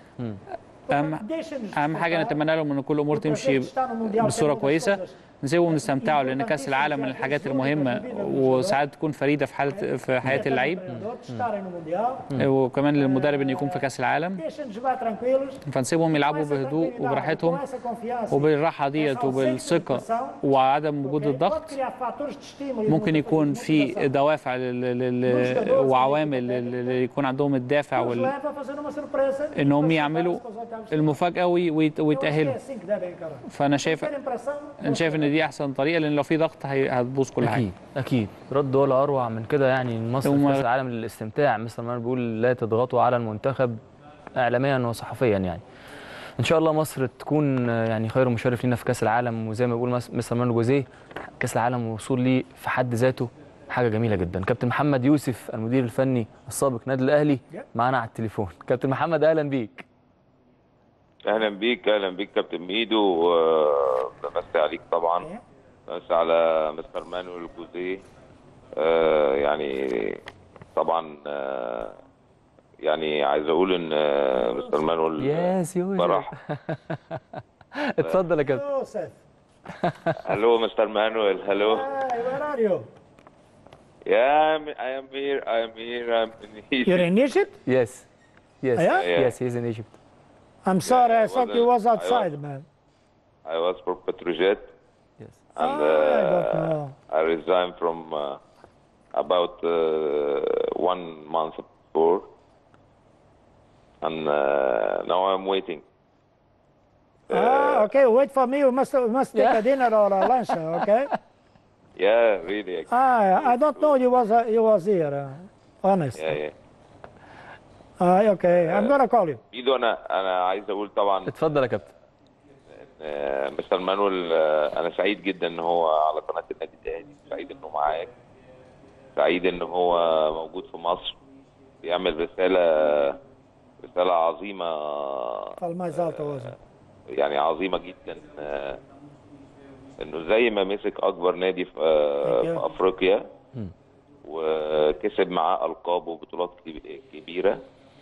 اهم اهم حاجه نتمنى لهم ان كل الامور تمشي بصوره كويسه نسيبهم يستمتعوا لان كاس العالم من الحاجات المهمه وساعات تكون فريده في حاله في حياه اللعيب de estarem no Mundial. وكمان للمدرب ان يكون في كاس العالم Deixem de jogar tranquilos. فنسيبهم يلعبوا بهدوء وبراحتهم Com essa confiança. وبالراحه ديت وبالثقه وعدم وجود الضغط Pode criar fatores de estímulo. ممكن يكون في دوافع لل... لل... وعوامل اللي يكون عندهم الدافع Nos وال... leva a fazer uma surpresa. انهم يعملوا المفاجاه وي- ويت... Eu acho que é ويتاهلوا assim que devem encarar. فانا شايف Ter impressão. انا شايف ان دي احسن طريقه لان لو في ضغط هي... هتبوظ كل حاجه اكيد اكيد رد ولا اروع من كده يعني مصر في هم- كاس العالم للاستمتاع مثل ما بيقول لا تضغطوا على المنتخب اعلاميا وصحفيا يعني ان شاء الله مصر تكون آه، يعني خير مشرف لينا في كاس العالم وزي ما بيقول مس- مستر مانو جوزيه كاس العالم والوصول ليه في حد ذاته حاجه جميله جدا كابتن محمد يوسف المدير الفني السابق نادي الاهلي معانا على التليفون كابتن محمد اهلا بيك اهلا بيك اهلا بيك كابتن ميدو آه، بمسي عليك طبعا بمسي على مستر مانويل جوزيه آه، يعني طبعا آه، يعني عايز اقول ان آه، مستر مانويل ياس يوسف فرح اتفضل يا كابتن Joseph. هلو مستر مانويل هلو Hey, where are you? Yeah, I'm, I am here. I am here. I'm in Egypt. You're in Egypt? Yes. Yes. Yeah? Yes, he's in Egypt. I'm sorry, I I thought was, you uh, was I outside, was- man. I was for Petrojet. Yes. And Ah, I uh, don't know. I resigned from uh, about uh, one month before. And uh, now I'm waiting. ah, okay, wait for me. You must, you must take a dinner or a lunch, okay? Yeah, really. Ah, I don't know you was, uh, you was here, uh, honest. Yeah, yeah. Ah, okay, I'm gonna call you. ميدو انا انا عايز اقول طبعا اتفضل يا كابتن آه، مستر مانويل آه، انا سعيد جدا ان هو على قناه النادي الاهلي سعيد انه معاك سعيد ان هو موجود في مصر بيعمل رساله رساله عظيمه Fala mais alto, hoje. يعني عظيمه جدا آه، انه زي ما مسك اكبر نادي في, آه، في افريقيا وكسب معاه القاب وبطولات كب- كبيره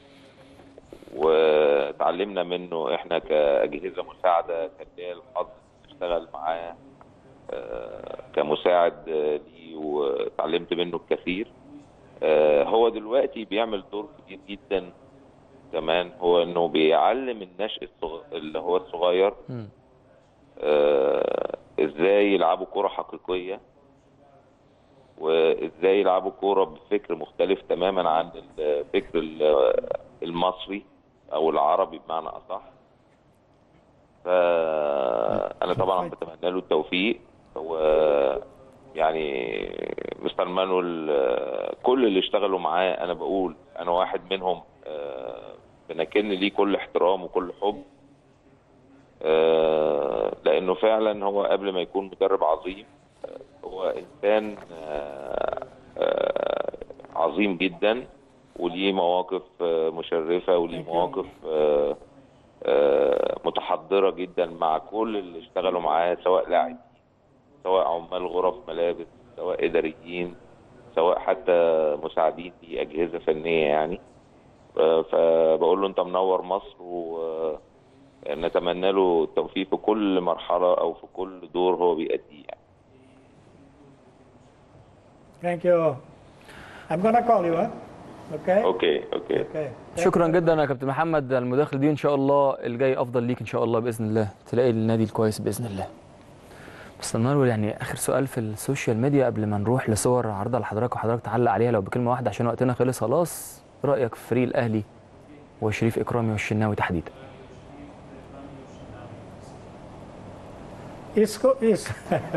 وتعلمنا منه احنا كاجهزه مساعده كان ليا الحظ نشتغل معاه آه، كمساعد آه، ليه وتعلمت منه الكثير آه، هو دلوقتي بيعمل دور كبير جدا كمان هو انه بيعلم النشء الصغ... اللي هو الصغير آه، ازاي يلعبوا كرة حقيقية وازاي يلعبوا كرة بفكر مختلف تماما عن الفكر ال- المصري او العربي بمعنى اصح فانا طبعا بتمنى له التوفيق و يعني مستر مانويل آه، كل اللي اشتغلوا معاه انا بقول انا واحد منهم آه، بنكن ليه كل احترام وكل حب آه، لانه فعلا هو قبل ما يكون مدرب عظيم آه، هو انسان آه، آه، عظيم جدا وليه مواقف آه، مشرفه وليه مواقف آه، آه، متحضره جدا مع كل اللي اشتغلوا معاه سواء لاعبين سواء عمال غرف ملابس سواء اداريين سواء حتى مساعدين في اجهزه فنيه يعني آه، فبقول له انت منور مصر ونتمنى له التوفيق في كل مرحله او في كل دور هو بيأديه يعني. Thank you. I'm gonna call you, huh? Okay? اوكي اوكي Okay. شكرا جدا يا كابتن محمد على المداخله دي ان شاء الله الجاي افضل ليك ان شاء الله باذن الله تلاقي النادي الكويس باذن الله بس مانويل يعني اخر سؤال في السوشيال ميديا قبل ما نروح لصور عرضها لحضرتك وحضرتك تعلق عليها لو بكلمه واحده عشان وقتنا خلص خلاص رايك في فريق الاهلي وشريف اكرامي والشناوي تحديدا Isso, isso,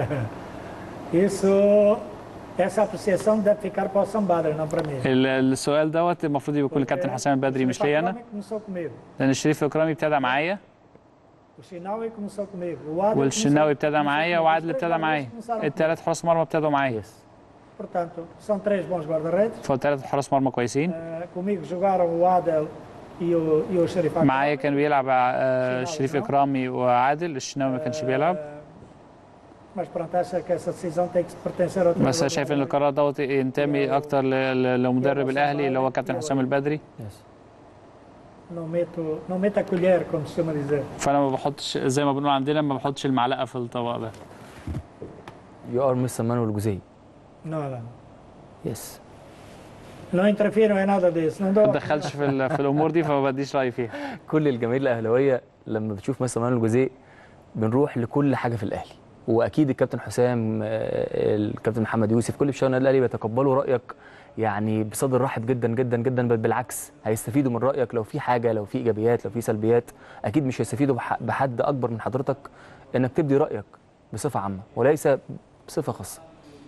isso, essa apreciação deve ficar para o Sambadra, não para mim. ال- السؤال دوت المفروض يكون لكابتن حسام البدري مش ليا انا começou comigo, لان الشريف اكرامي ابتدى معايا o Chinaui começou comigo, o Adel والشناوي começou- ابتدى começou معايا comigo. وعادل Os três ابتدى jogadores معايا começaram comigo. الثلاث حراس مرمى ابتدوا معايا Portanto, são três bons guarda-redes. فالثلاث حراس مرمى كويسين Eh, comigo jogaram o Adel e o, e o Sharif Akram. معايا كان بيلعب آه، الشريف اكرامي وعادل الشناوي ما كانش بيلعب Mas pronto, acho que essa decisão tem que pertencer ao بس treinador. شايف ان القرار دوت ينتمي اكتر ل- ل- لمدرب الاهلي اللي هو كابتن حسام البدري Não meto, não meto a colher, como se chama dizer. فانا ما بحطش زي ما بنقول عندنا ما بحطش المعلقه في الطبق ده يو ار مستر مانويل جوزيه Não, não. يس Não interfiram em nada disso. Não ما dou. تدخلش في ال- في الامور دي فما بديش رايي فيها كل الجماهير الاهلاويه لما بتشوف مستر مانويل جوزيه بنروح لكل حاجه في الاهلي واكيد الكابتن حسام آه، الكابتن محمد يوسف كل في النادي الاهلي بيتقبلوا رايك يعني بصدر رحب جدا جدا جدا بل بالعكس هيستفيدوا من رايك لو في حاجه لو في ايجابيات لو في سلبيات اكيد مش هيستفيدوا بح- بحد اكبر من حضرتك انك تبدي رايك بصفه عامه وليس بصفه خاصه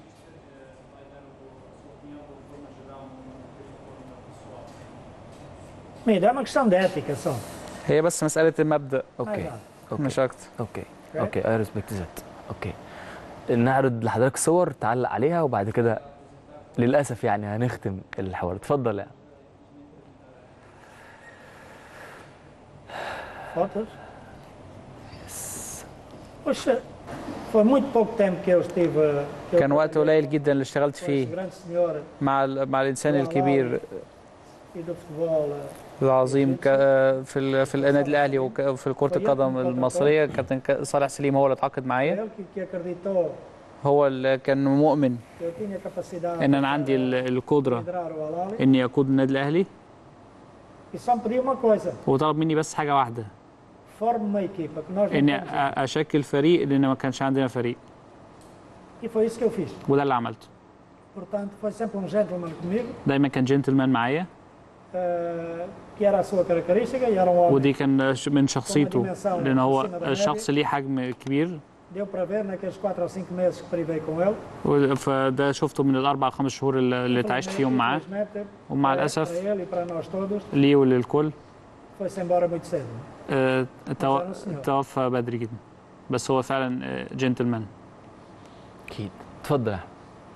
Mira, é uma questão de ética só. هي بس مساله المبدا اوكي اوكي مش اكتر اوكي اوكي اي ريسبكت ذات اوكي نعرض لحضرتك صور تعلق عليها وبعد كده للاسف يعني هنختم الحوار اتفضل يعني Fotos? Poxa, foi muito pouco tempo que eu estive. Que eu كان وقت قليل جدا اللي اشتغلت com esse فيه grande senhor مع ال- مع الانسان الكبير e do futebol. العظيم ك- في ال- في النادي الاهلي وفي كره القدم المصريه كابتن ك- صالح سليم هو اللي اتعاقد معايا Ele que, que acreditou هو اللي كان مؤمن que eu tinha capacidade ان انا عندي ال- القدره liderar o Alali اني اقود النادي الاهلي e só me pediu uma coisa: وطلب مني بس حاجه واحده forme uma equipa que nós não اني temos. أ- اشكل فريق لان ما كانش عندنا فريق E foi isso que eu fiz. وده اللي عملته Portanto, foi sempre um gentleman comigo, دايما كان جنتلمان معايا eh, que era a sua característica e era um homem. ودي كان ش- من شخصيته لان هو الشخص ليه حجم كبير Deu para ver naqueles 4 ou 5 meses que privei com ele. و- فده شفته من الاربع خمس شهور اللي اللي اتعشت فيهم معاه Infelizmente, ومع para- الاسف Para ele e para nós todos, ليه وللكل foi-se embora muito cedo. آه، تو- فعلا سنوات. توفى بدري جدا بس هو فعلا جنتلمان اكيد اتفضل يا أحمد.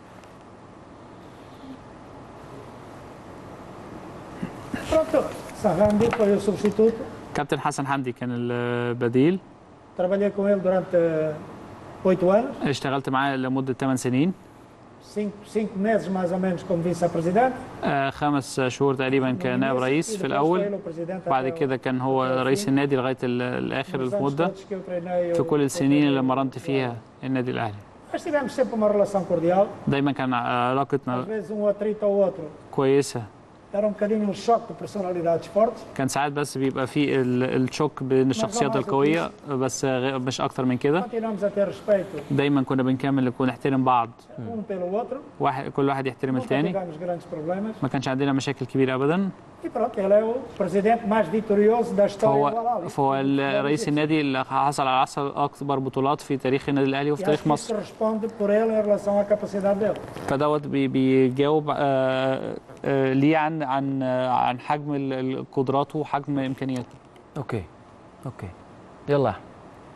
Pronto, Sarrandi foi o substituto. كابتن حسن حمدي كان البديل Trabalhei com ele durante oito anos, اشتغلت معاه لمدة 8 سنين cinco, cinco meses mais ou menos como vice-presidente. آه، خمس شهور تقريبا كنائب رئيس في الأول بعد كده كان هو رئيس النادي لغاية ال- الآخر Nos anos المدة todos que eu treinei, في eu- كل السنين اللي مرنت فيها النادي الأهلي Mas tivemos sempre uma relação cordial. دايما كان Às علاقتنا vezes um atrito ao outro. كويسه Era um bocadinho um choque de personalidades fortes. كان ساعات بس بيبقى في ال- الشوك بين الشخصيات القويه بس غ- مش اكتر من كده Continuamos a ter respeito دايما كنا بنكمل نكون نحترم بعض um pelo outro. واحد كل واحد يحترم Nunca التاني tivemos grandes problemas. ما كانش عندنا مشاكل كبيره ابدا E pronto, ele é o presidente mais vitorioso da história do فهو Al-Ahly. فهو ال- رئيس النادي اللي حصل على احسن اكبر بطولات في تاريخ النادي الاهلي وفي E acho تاريخ que isso مصر responde por ele em relação à capacidade dele. فدوت بي- بيجاوب آه، آه، ليه عن عن آه، عن حجم ال- ال- قدراته وحجم امكانياته اوكي اوكي يلا يا أحمد.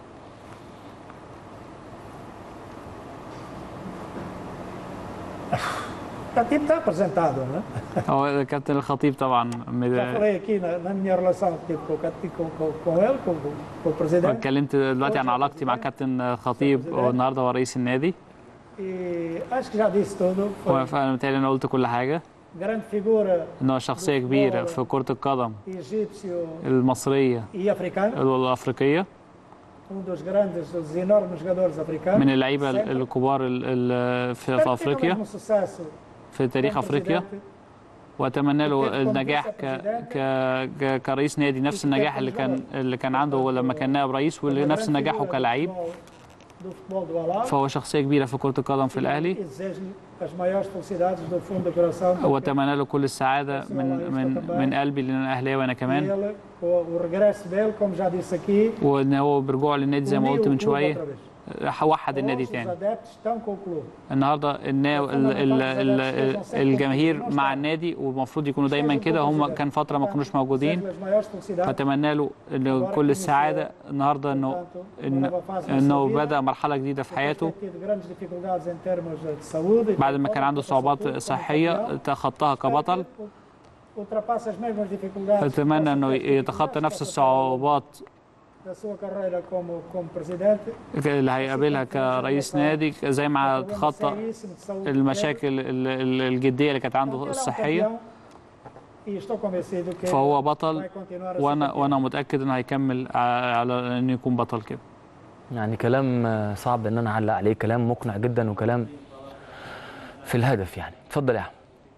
O time está apresentado, né? هو كابتن الخطيب طبعا Já مد- falei aqui na, na minha relação tipo, com, o Cati- com, com, com ele, com, com o presidente. اتكلمت دلوقتي عن علاقتي مع كابتن خطيب والنهارده هو رئيس النادي E acho que já disse tudo. هو Foi فانا متهيألي انا قلت كل حاجه grande figura ان هو شخصيه كبيره في كره القدم egípcio المصريه e africano. والافريقيه Um dos grandes, dos enormes jogadores africanos. من اللعيبه Sempre. الكبار ال- ال- في, Sempre في teve o افريقيا mesmo sucesso في تاريخ como افريقيا presidente. واتمنى له النجاح ك... ك... ك... كرئيس نادي نفس النجاح اللي كان اللي كان عنده لما كان نائب رئيس ونفس نجاحه كلاعب do futebol do Al-Ahly. فهو شخصيه كبيره في كره القدم في الاهلي Desejo-lhe as maiores felicidades do fundo do coração. واتمنى له كل السعاده من من من قلبي لان انا اهلاوي انا كمان Ele, o, o regresso dele, como já disse aqui, وان هو برجوعه للنادي زي ما uniu قلت o من clube شويه outra vez. وحد النادي Hoje os تاني adeptos estão com o clube. النهارده النا... ال... ال... ال... الجماهير مع النادي والمفروض يكونوا دايما كده هم كان فتره ما كانوش موجودين Desejo-lhe as maiores felicidades. فاتمنى له انه كل السعاده النهارده انه إن انه بدا مرحله جديده في حياته Ter tido grandes dificuldades em termos de saúde. e بعد ما كان عنده صعوبات صحيه تخطاها كبطل Ultrapassa as mesmas dificuldades اتمنى انه يتخطى نفس الصعوبات da sua carreira como, como presidente. اللي هيقابلها كرئيس نادي زي ما تخطى المشاكل ال- ال- الجديه اللي كانت عنده الصحيه E estou convencido que فهو vai بطل continuar a وانا ser وانا متاكد انه هيكمل ع- على انه يكون بطل كده يعني كلام آه، صعب ان انا اعلق عليه كلام مقنع جدا وكلام في الهدف يعني اتفضل يا احمد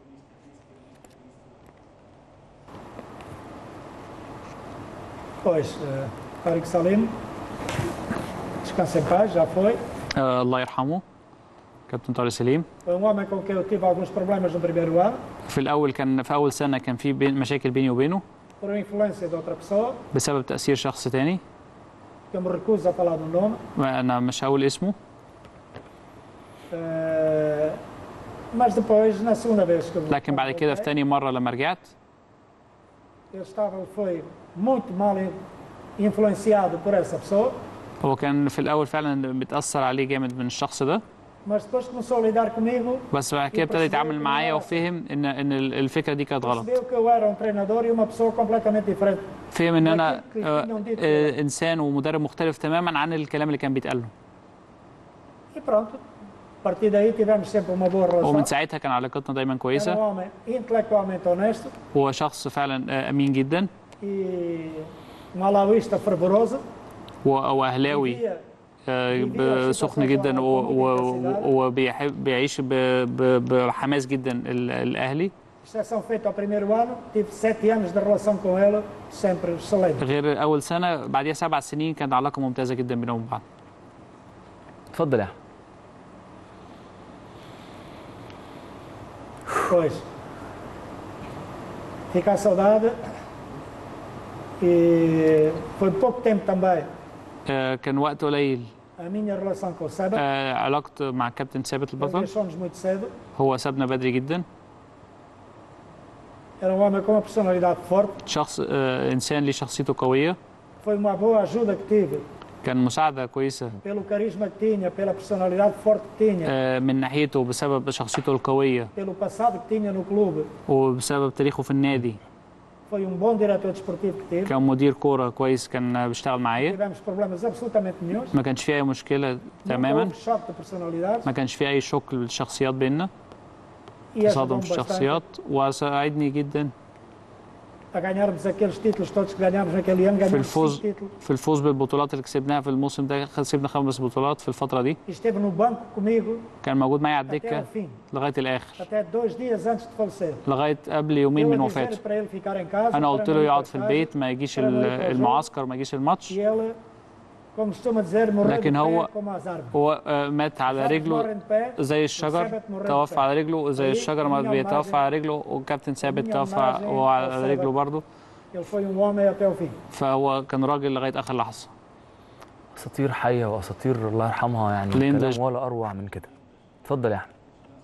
Pois, eh, Tariq Salim, descansa em paz, já foi. آه الله يرحمه كابتن طارق سليم Foi um homem com quem eu tive alguns problemas no primeiro ano, في الاول كان في اول سنه كان في بين مشاكل بيني وبينه por influência de outra pessoa, بسبب تاثير شخص تاني que eu me recuso a falar do nome. انا مش هقول اسمه Eh, mas depois, na segunda vez que eu لكن بعد كده في تاني مره لما رجعت ele estava, ele foi muito mal influenciado por essa pessoa, هو كان في الاول فعلا بتاثر عليه جامد من الشخص ده mas depois começou a lidar comigo, بس بعد كده ابتدى يتعامل معايا وفهم ان ان ال- الفكره دي كانت غلط percebeu que eu era um treinador e uma pessoa completamente diferente. فهم ان انا لكن آه، كنا ندير آه، انسان ومدرب مختلف تماما عن الكلام اللي كان بيتقال له E pronto, a partir daí tivemos sempre uma boa relação. ومن ساعتها كان علاقتنا دايما Era um كويسه homem intelectualmente honesto هو شخص فعلا آه، امين جدا e um alauísta fervoroso. و- واهلاوي Vivia آه، ب- سخن جدا و- و- وبيحب بيعيش ب- ب- بحماس جدا ال- الاهلي exceção feita ao primeiro ano, tive sete anos de relação com ele, sempre excelente. غير اول سنه بعديها سبع سنين كانت علاقه ممتازه جدا بينهم وبين بعض اتفضل يا احمد Pois, fica a saudade e foi pouco tempo também آه، كان وقت قليل a minha relação com o Seba. آه، علاقته مع الكابتن ثابت Nós البطل deixamos muito cedo. هو سابنا بدري جدا Era um homem com uma personalidade forte. شخص آه، انسان ليه شخصيته قويه Foi uma boa ajuda que tive كان مساعده كويسه pelo carisma que tinha, pela personalidade forte que tinha, آه، من ناحيته بسبب شخصيته القويه pelo passado que tinha no clube. وبسبب تاريخه في النادي Foi um bom diretor desportivo que tive. كان مدير كوره كويس كان بيشتغل معايا Tivemos problemas absolutamente nenhums. ما كانش فيه اي مشكله Nunca تماما houve choque de personalidades. ما كانش فيه اي شك للشخصيات بيننا E تصادم ajudou-me في bastante. الشخصيات وساعدني جدا a ganharmos aqueles títulos todos que ganhamos naquele ano, في ganhamos cinco الفوز títulos. في الفوز بالبطولات اللي كسبناها في الموسم ده كسبنا خمس بطولات في الفتره دي E esteve no banco comigo كان موجود معايا على até الدكه ao fim, لغايه الاخر até dois dias antes de falecer. لغايه قبل يومين Eu من a dizer وفاته para ele ficar em casa, انا para قلت não له ir يقعد para في casa, البيت ما يجيش para não ir ال- para o jogo. المعسكر ما يجيش الماتش E ele, como costuma dizer, morreu de لكن pé هو como as árvores. هو آه، مات على Sabes رجله morrem de pé, زي o الشجر Sabbath morreu de توفى pé. على رجله زي Aí, الشجر a ما minha بيتوفى homenagem- على رجله والكابتن ثابت minha توفى homenagem وهو ao على رجله Sabbath. برضه Ele foi um homem até o fim. فهو كان راجل لغايه اخر لحظه اساطير حيه واساطير الله يرحمها يعني ليندا كلام ولا اروع من كده اتفضل يا احمد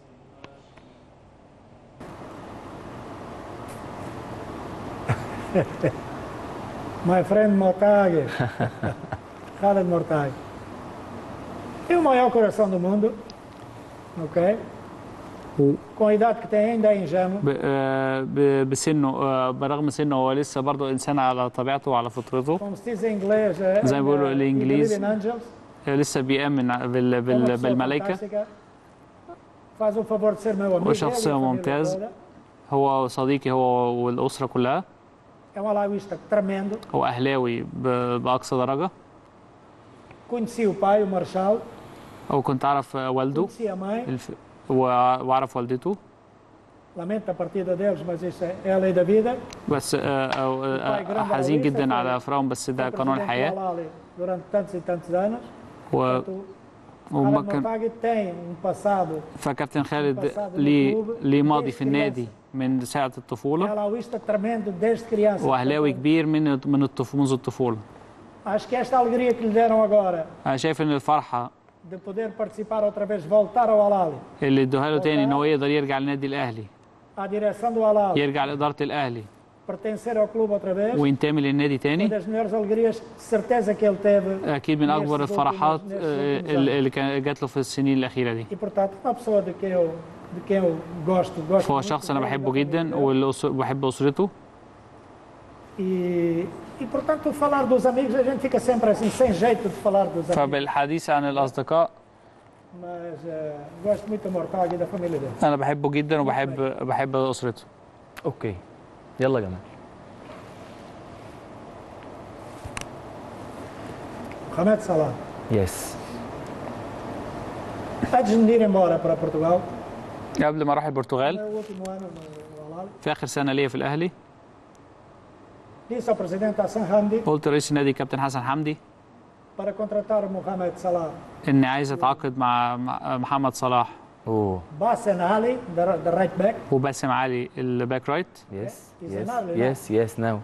My friend Mortag, Khaled Mortag. Tem o maior coração do mundo, ok? Com a idade que tem, ainda é ingênuo. ب- آه، ب- بسنه آه، برغم سنه هو لسه برضه انسان على طبيعته وعلى فطرته Como se diz em inglês, é, زي ما بيقولوا é, الانجليز he believe in angels. آه، لسه بيامن بال- É uma بال- pessoa بالملائكه fantástica. Faz o favor de ser meu amigo. ele e a وشخص família ممتاز toda. هو صديقي هو والاسره كلها É um alaísta tremendo. هو اهلاوي ب- باقصى درجه Conheci o pai, o Marshal. او كنت اعرف آه، والده Conheci a mãe. الف... وع- واعرف والدته Lamento a partida deles, mas isso é, é a lei da vida. بس آه، آه، آه، grande حزين alaísta, جدا foi- على فراهم بس ده Foi قانون presidente do الحياه Al-Ahly durante tantos e tantos anos. و... وما Khaled كان Mortag tem um passado فكابتن خالد passado no ليه clube ليه ماضي desde في النادي من ساعه é الطفوله alaísta tremendo desde criança. واهلاوي كبير من من الطف... منذ الطفوله Acho que esta alegria que lhe deram agora انا شايف ان الفرحه de poder participar outra vez, voltar ao Al-Ahly, اللي ادوها له تاني ان هو يقدر يرجع للنادي الاهلي à direção do Al-Ahly, يرجع لاداره الاهلي pertencer ao clube outra vez, وينتمي للنادي uma تاني das melhores alegrias, de certeza que ele teve. اكيد من اكبر nestes الفرحات últimos- nestes آه، últimos اللي anos. اللي كان جات له في السنين الاخيره دي E portanto, uma pessoa de quem eu, de quem eu gosto, gosto فهو muito شخص انا dele, بحبه da جدا família dele. وبحب اسرته E, e portanto, falar dos amigos, a gente fica sempre assim, sem jeito de falar dos amigos. فبالحديث عن الاصدقاء Mas eh, gosto muito do Mortag e da família dele. انا بحبه جدا وبحب بحب اسرته اوكي يلا يا جمال Mohamed Salah. يس Antes de ir embora para Portugal, قبل ما اروح no البرتغال meu último ano no Al-Ahly, في اخر سنه ليا في الاهلي disse ao presidente Hassan Hamdi قلت رئيس النادي كابتن حسن حمدي para contratar o Mohamed Salah. اني عايز اتعاقد مع مع محمد صلاح اوه Bassen Ali, the, the right back. وباسم علي الباك رايت يس He's يس an Al-Ahly, يس يس ناو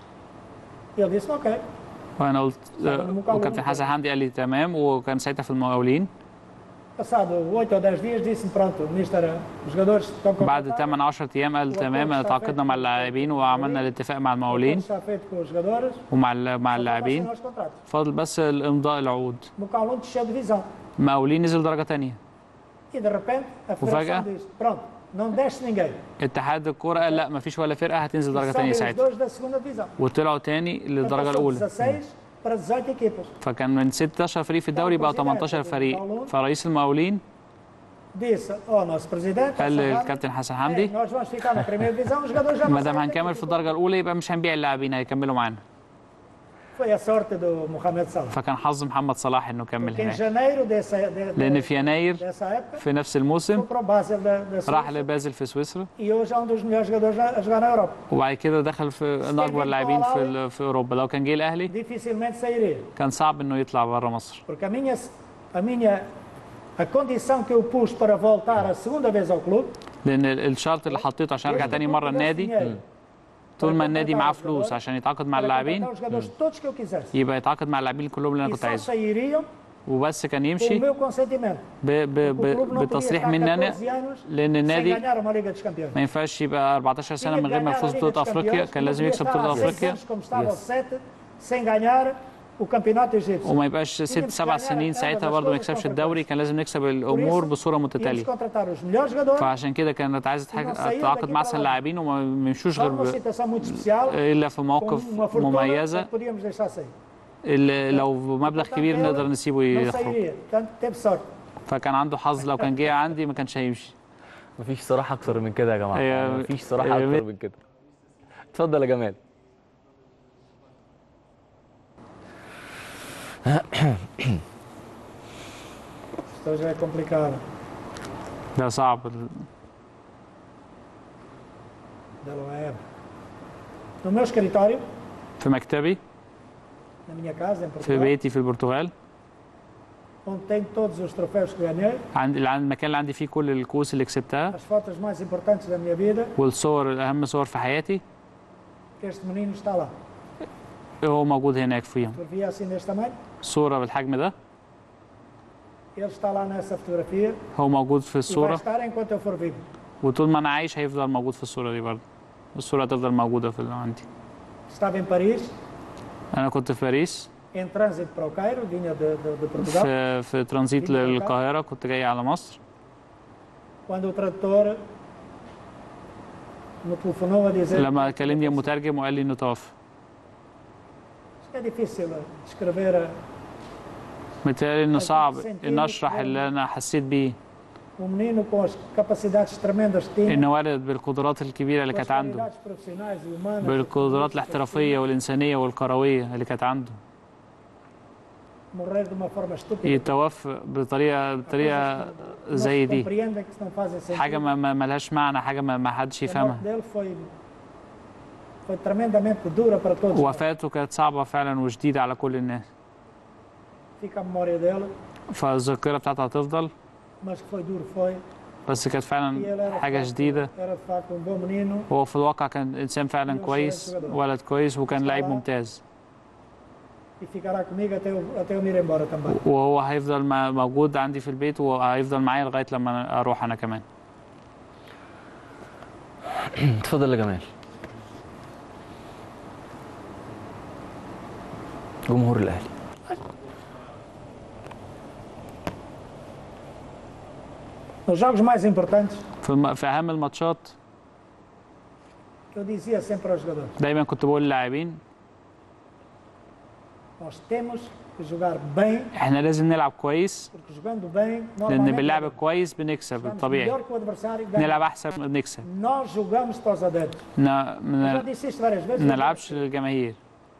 Ele disse, ok. وانا قلت طبعاً المقاولون. وكابتن حسن حمدي قال لي تمام وكان ساعتها في المقاولين Passado 8 ou 10 dias, disse-me, pronto, mister, os jogadores estão بعد contratados. 8 10 ايام قال تمام انا تعاقدنا مع اللاعبين وعملنا الاتفاق مع Tudo المقاولين está feito com os jogadores. ومع ال- مع Só اللاعبين falta assinar os contratos. فاضل بس الامضاء العقود O Mocaulon desceu divisão. المقاولين نزل درجه تانية E de repente, a وفجأة؟ federação diz, pronto, não desce ninguém. اتحاد الكوره قال لا مفيش ولا فرقه هتنزل درجه E تانية sobem os ساعتها dois da segunda divisão. وطلعوا تاني للدرجه Passou الاولى 16 para 18 equipas. فكان من 16 فريق في الدوري بقى 18 فريق فرئيس المقاولين Disse ao nosso presidente, قال Hassan Hamdi, للكابتن حسن حمدي "Ei, nós vamos ficar na primeira divisão, os jogadores já não ما دام sabem هنكمل في الدرجه الاولى يبقى مش هنبيع اللاعبين هيكملوا معانا Foi a sorte do Mohamed Salah. فكان حظ محمد صلاح انه كمل Porque em هناك janeiro dessa, de, لان de, في يناير dessa época, في نفس الموسم foi para o Basel da, da راح Suíça لبازل في سويسرا e hoje é um dos melhores jogadores a a jogar na Europa. وبعد كده دخل في من اكبر اللاعبين في ال- في اوروبا لو كان جه الاهلي Dificilmente sairia. كان صعب انه يطلع بره مصر Porque a minha, a minha a condição que eu pus para voltar a segunda vez ao clube لان ال- الشرط اللي حطيته عشان ارجع تاني مره النادي طول ما النادي معاه فلوس عشان يتعاقد مع para اللاعبين contratar os jogadores todos que eu quisesse. يبقى يتعاقد مع اللاعبين كلهم اللي انا E كنت só عايزهم sairiam وبس كان com o يمشي meu consentimento. ب ب O clube ب não podia بتصريح estar مني انا 14 anos لان sem النادي ganhar uma Liga dos Campeões. ما ينفعش يبقى 14 سنه من غير ما يفوز بطوله افريقيا كان لازم يكسب بطوله افريقيا como estava o sete, sem ganhar o campeonato egípcio. وما يبقاش ست سبع سنين ساعتها برضه ما يكسبش الدوري كان لازم نكسب الامور بصوره Íamos متتاليه contratar os melhores jogadores فعشان كده كانت عايزه تحاج- تتعاقد مع احسن لاعبين وما يمشوش só غير numa ب- situação muito especial, الا في com مواقف uma fortuna مميزه que podíamos deixar sair. اللي لو مبلغ كبير نقدر نسيبه Não يخرج sairia, portanto teve sorte. فكان عنده حظ لو كان جه عندي ما كانش هيمشي مفيش صراحه اكتر من كده يا جماعه هي- مفيش صراحه هي- اكتر من كده اتفضل يا جمال Isto já é complicado. ده صعب Da Loeb. No meu escritório, في مكتبي na minha casa, em في Portugal, بيتي في البرتغال onde tenho todos os troféus que ganhei, عند الع- المكان اللي عندي فيه كل الكؤوس اللي كسبتها as fotos mais importantes da minha vida, والصور الأهم صور في حياتي que este menino está lá. هو موجود هناك فيهم Fotografia assim deste tamanho, صورة بالحجم ده ele está lá nessa fotografia هو موجود في e vai الصورة estar enquanto eu for vivo. وطول ما أنا عايش هيفضل موجود في الصورة دي برضه الصورة هتفضل موجودة في اللي عندي Estava em Paris, أنا كنت في باريس em trânsito para o Cairo, vinha de, de, de Portugal, في في ترانزيت للقاهرة كنت جاي على مصر quando o tradutor me telefonou a dizer لما كلمني المترجم وقال لي إنه توفى que é difícil escrever متهيألي إنه صعب إن أشرح اللي أنا حسيت بيه um menino com as capacidades tremendas que tinha, إن ولد بالقدرات الكبيرة اللي com as كانت عنده qualidades profissionais e humanas, بالقدرات الاحترافية والإنسانية والكروية اللي كانت عنده morrer de uma forma estúpida. يتوفى بطريقة بطريقة زي Não se دي compreendem que não fazem sentido. حاجة ما ما- ملهاش معنى حاجة ما ما حدش A morte يفهمها dele foi, foi tremendamente dura para todos. وفاته كانت صعبة فعلا وشديدة على كل الناس Fica a memória dele, فالذاكرة بتاعتها هتفضل mas que foi duro foi. بس كانت E ele فعلا era, حاجة de facto- شديدة era de facto um bom menino. هو في الواقع كان إنسان فعلا كويس ولد كويس وكان لعيب ممتاز E ficará comigo até eu, até eu me ir embora também. وهو هيفضل ما- موجود عندي في البيت وهيفضل معايا لغاية لما أنا أروح أنا كمان اتفضل يا جمال جمهور الاهلي Nos jogos mais importantes, في, الم... في أهم الماتشات eu dizia sempre aos jogadores: دايما كنت بقول للاعبين nós temos que jogar bem, احنا لازم نلعب كويس porque jogando bem, لأن normalmente باللعب الكويس بنكسب jogamos الطبيعي melhor que o adversário. نلعب ganhamos. أحسن بنكسب Nós jogamos para os adeptos. ما Eu já ما disse isto várias vezes. نلعبش للجماهير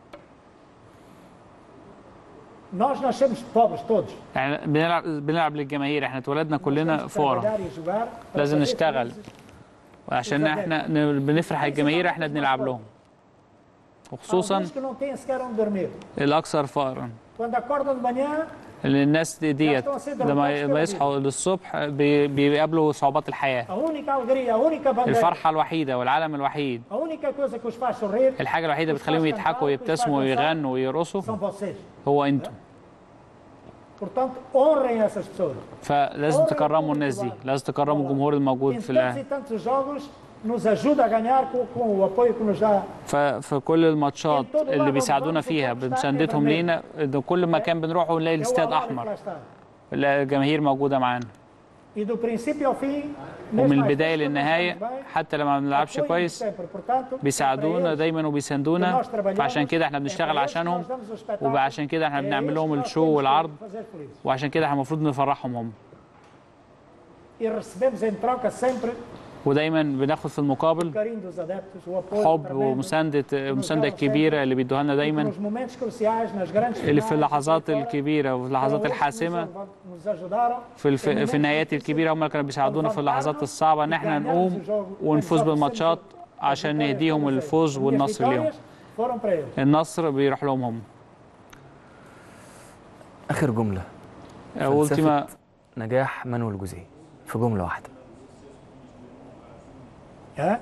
Nós nascemos pobres todos. احنا بنلعب بنلعب للجماهير احنا اتولدنا كلنا فقراء Trabalhar e jogar. para لازم fazer نشتغل felizes وعشان احنا ن- بنفرح الجماهير احنا بنلعب لهم وخصوصا Alguns que não têm sequer onde dormir. الاكثر فقرا Quando acordam de manhã, اللي الناس دي- ديت لما لما يصحوا للصبح بي- بيقابلوا صعوبات الحياه a única alegria, a única bandeira, الفرحه الوحيده والعالم الوحيد a única coisa que os faz sorrir الحاجه الوحيده اللي بتخليهم يضحكوا ويبتسموا ويغنوا ويرقصوا são vocês. هو انتوا Portanto, honrem essas pessoas. فلازم تكرموا الناس دي لازم تكرموا الجمهور الموجود Em في tantos e الاهلي tantos jogos, nos ajuda a ganhar com, com o apoio que nos dá. ففي كل الماتشات اللي بيساعدونا فيها بمساندتهم لينا إن كل مكان بنروحه نلاقي É o الاستاد Alá que lá احمر está. الجماهير موجوده معانا E do princípio ao fim, ومن mesmo às البدايه vezes quando للنهايه não estamos bem, حتى لما ما بنلعبش apoiam-nos كويس sempre. Portanto, بيساعدونا para eles, دايما وبيساندونا que nós trabalhamos, فعشان كده احنا é بنشتغل para eles que عشانهم nós damos o espetáculo, وعشان كده احنا é بنعمل eles لهم que nós الشو temos que والعرض fazer felizes. وعشان كده احنا المفروض نفرحهم هم E recebemos em troca sempre ودايما بناخد في o المقابل carinho dos adeptos, o apoio حب tremendo, ومساندة المساندة الكبيرة اللي بيدوها لنا que دايما nos momentos cruciais, nas grandes اللي في finais, اللحظات fora, الكبيرة وفي foram اللحظات eles que الحاسمة nos- nos ajudaram في الف... في النهايات الكبيرة هم اللي كانوا بيساعدونا في اللحظات الصعبة ان احنا نقوم ونفوز بالماتشات عشان نهديهم الفوز والنصر ليهم foram para eles. النصر بيروح لهم هم اخر جمله أولتيما فلسفة نجاح مانويل جوزيه في جمله واحده É?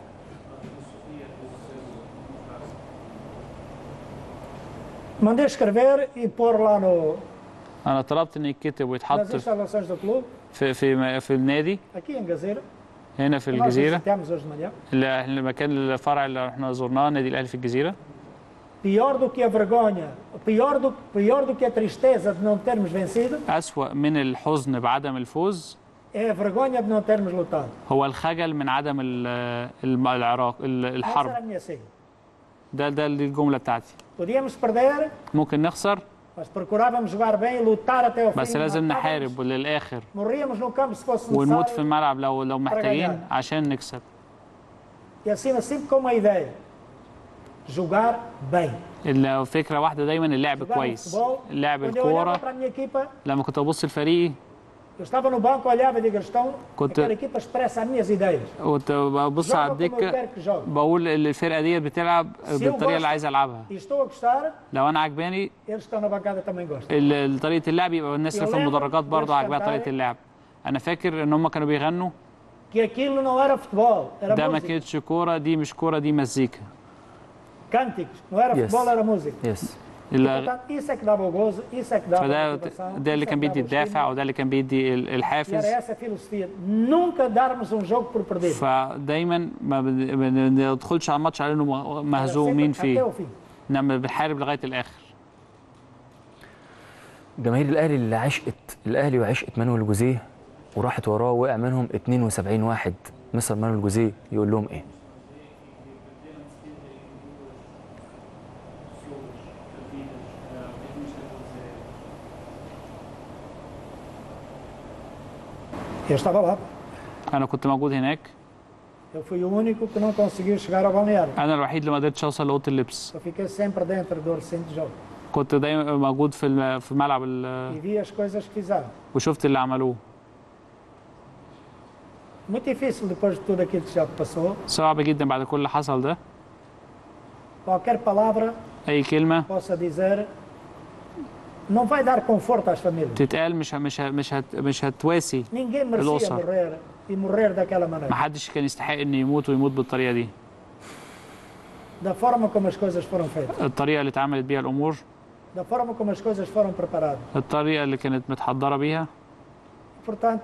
Mandei escrever e pôr lá no, انا طلبت ان يتكتب nas ويتحط instalações do clube, في في في النادي aqui em Gazeira. هنا في que Nós الجزيرة visitamos hoje de manhã. اللي- المكان الفرع اللي احنا زرناه نادي الاهلي في الجزيرة Pior do que a vergonha, pior do, pior do que a tristeza de não termos vencido, أسوأ من الحزن بعدم الفوز é a vergonha de não termos lutado. هو الخجل من عدم ال- الم- العراق ال- Essa era a الحرب minha senha. ده ده دي الجملة بتاعتي Podíamos perder, ممكن نخسر mas procurávamos jogar bem e lutar até o fim. بس لازم Matávamos, نحارب للآخر Morríamos no campo se fosse ونموت في necessário. الملعب لو لو محتاجين ganhar. عشان نكسب E acima, sempre com uma ideia. jogar bem. الفكره واحده دايما اللعب Jogar كويس futebol. اللعب Quando eu olhava الكوره para a minha equipa, لما كنت ابص لفريقي eu estava no banco, olhava e digo, eles estão, كنت- aquela equipa expressa as minhas ideias. كنت ببص على Joga como eu الدكه quero que jogue. بقول الفرقه دي بتلعب Se eu بالطريقه اللي gosto عايز العبها e estou a gostar, لو انا عجباني eles estão na bancada também gostam. ال- طريقه اللعب يبقى الناس اللي في Eu lembro المدرجات برضه deles عجبها طريقه cantarem. اللعب انا فاكر ان هم كانوا بيغنوا Que aquilo não era futebol, era ده ما música. كانتش كوره دي مش كوره دي مزيكا Cânticos, não era Yes. futebol, era música. يس E, portanto, isso é que dava o gozo, isso é que dava a فده motivação, ده اللي isso é كان que بيدي dava o الدافع وده اللي كان بيدي ال- E الحافز era essa a filosofia, nunca darmos um jogo por perder. فدايما ما بن- ما بندخلش على الماتش على انه م- مهزومين Até فيه o fim. انما بنحارب لغايه الاخر جماهير الاهلي اللي عشقت الاهلي وعشقت مانويل جوزيه وراحت وراه وقع منهم 72 واحد مستر مانويل جوزيه يقول لهم ايه Eu estava lá. انا كنت موجود هناك Eu fui o único que não conseguiu chegar ao balneário. انا الوحيد اللي ما قدرتش اوصل لاوضه اللبس Eu fiquei sempre dentro do recinto de jogo. كنت دايما موجود في الم- في ملعب ال- E vi as coisas que fizeram. وشفت اللي عملوه Muito difícil depois de tudo aquilo que já passou. صعب جدا بعد كل اللي حصل ده Qualquer palavra اي كلمه possa dizer não vai dar conforto às famílias. تتقال مش ه- مش ه- مش هت مش هتواسي Ninguém merecia الاسر morrer e morrer daquela ما maneira. حدش كان يستحق انه يموت ويموت بالطريقه دي Da forma como as coisas foram feitas. الطريقه اللي اتعملت بيها الامور Da forma como as coisas foram preparadas. الطريقه اللي كانت متحضره بيها Portanto,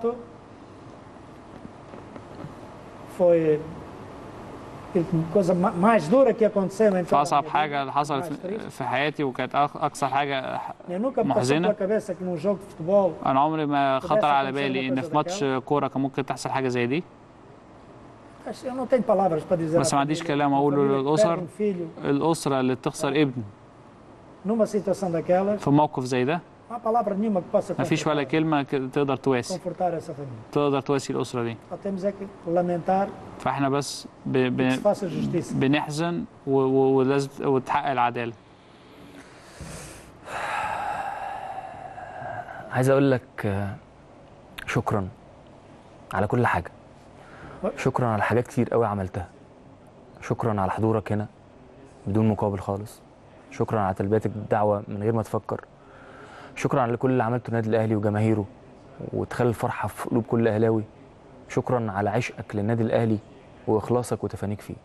foi a coisa ma- mais dura que aconteceu em toda a فاصعب minha حاجه اللي vida, حصلت mais في- triste. في حياتي وكانت أق- اقصى حاجه Eu nunca me passou محزنه pela cabeça que num jogo de futebol انا عمري ما خطر على acontecer بالي uma ان coisa في ماتش كوره كان ممكن تحصل حاجه زي دي Acho- eu não tenho palavras para dizer بس à ما عنديش família, كلام uma اقوله família que للاسر perde um filho الاسره اللي بتخسر ابن numa situação daquelas, في موقف زي ده não há palavra nenhuma que possa ما فيش ولا كلمه ك- تقدر تواسي confortar essa família. تقدر تواسي الاسره دي Só temos é que lamentar فاحنا بس ب... que se ب... faça justiça. بنحزن و... و... ولازم وتحقق العداله عايز اقول لك آه، شكرا على كل حاجه شكرا على حاجات كتير قوي عملتها شكرا على حضورك هنا بدون مقابل خالص شكرا على تلبيتك بالدعوه من غير ما تفكر شكرا على كل اللي عملته النادي الاهلي وجماهيره وتخلي الفرحه في قلوب كل اهلاوي شكرا على عشقك للنادي الاهلي واخلاصك وتفانيك فيه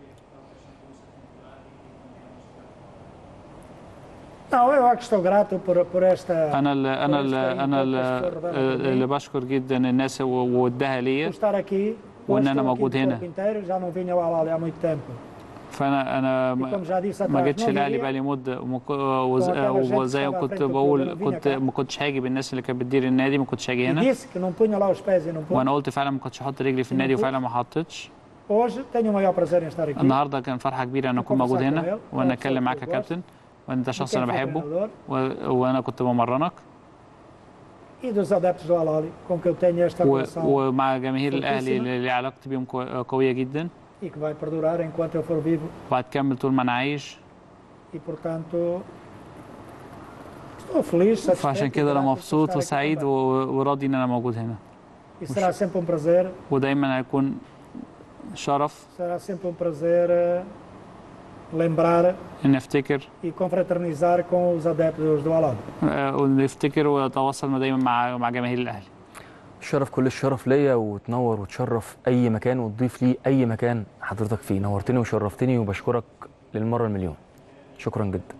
Não, eu é que estou grato por, por esta. انا اللي انا اللي انا اللي, اللي بشكر جدا الناس و- وودها ليا por estar aqui. وان Hoje انا estou aqui موجود o هنا corpo inteiro, já não vinha ao Alali há muito tempo. فانا انا ما- como já disse ما atrás, جيتش não الاهلي viria. بقالي مده ومك- وز- aquela gente وزي que ما estava à كنت frente do بقول clube, não كنت vinha cá. ما كنتش هاجي بالناس اللي كانت بتدير النادي ما كنتش هاجي E هنا disse que não punha lá os pés e não punha. وانا قلت فعلا ما كنتش احط رجلي في النادي وفعلا ما حطيتش Hoje tenho o maior prazer em estar aqui. النهارده كان فرحه كبيره ان اكون موجود هنا وانا اتكلم معاك يا كابتن وانت شخص انا بحبه و- وانا كنت بمرنك E dos adeptos do Alali, com que eu tenho esta و- relação ومع جماهير الاهلي fortíssima اللي علاقتي بيهم كو- قويه جدا e que vai perdurar enquanto eu for vivo. وهتكمل طول ما انا عايش E portanto, estou feliz, satisfeito. فعشان e كده انا grato por مبسوط estar aqui وسعيد também. و- وراضي ان انا موجود هنا E será sempre um prazer, ودايما هيكون شرف será sempre um prazer eh, lembrar ان افتكر e confraternizar com os adeptos do Alali. آه، ونفتكر واتواصل دايما مع مع جماهير الاهلي الشرف كل الشرف ليا وتنور وتشرف اي مكان وتضيف لي اي مكان حضرتك فيه نورتني وشرفتني وبشكرك للمره المليون شكرا جدا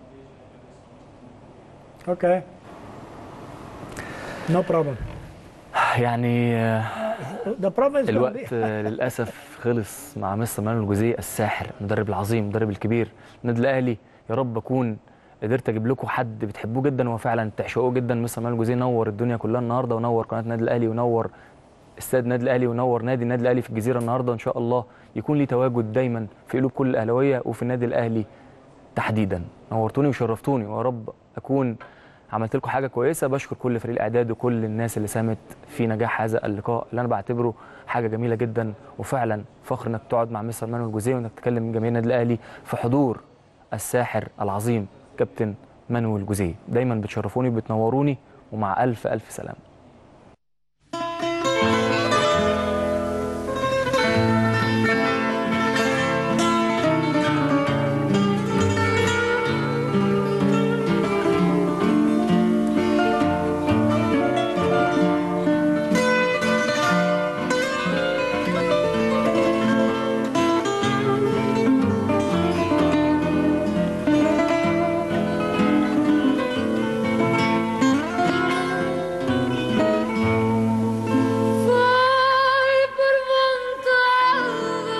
Ok. No problem. يعني آه، The problem is gonna الوقت be- آه، للاسف خلص مع مستر مانويل جوزيه الساحر المدرب العظيم المدرب الكبير النادي الاهلي يا رب اكون قدرت اجيب لكم حد بتحبوه جدا وفعلا تعشقوه جدا مستر مانويل جوزيه نور الدنيا كلها النهارده ونور قناه النادي الاهلي ونور استاد النادي الاهلي ونور نادي النادي الاهلي في الجزيره النهارده ان شاء الله يكون ليه تواجد دايما في قلوب كل الاهلاويه وفي النادي الاهلي تحديدا نورتوني وشرفتوني ويا رب اكون عملت لكم حاجه كويسه بشكر كل فريق الاعداد وكل الناس اللي ساهمت في نجاح هذا اللقاء اللي انا بعتبره حاجه جميله جدا وفعلا فخر انك تقعد مع مستر مانويل جوزيه وانك تكلم جماهير النادي الاهلي في حضور الساحر العظيم كابتن مانويل جوزيه دايما بتشرفوني وبتنوروني ومع الف الف سلامه Foi por vontade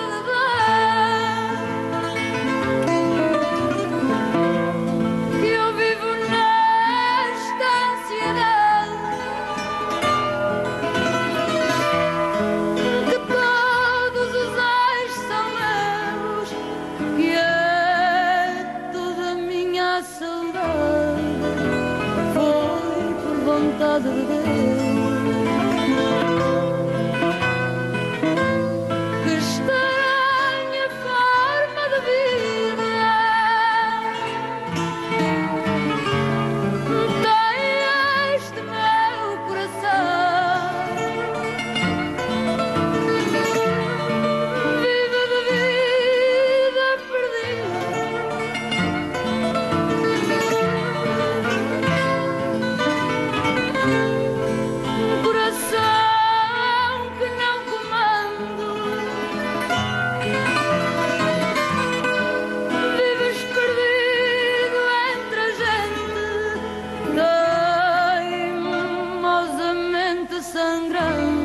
que eu vivo nesta ansiedade que todos os ais são meus que é toda a minha saudade foi por vontade de Deus. Que estranha forma de vida tem este meu coração. Vive de vida perdida. Um coração que não comando. Vives perdido entre a gente, teimosamente sangrando.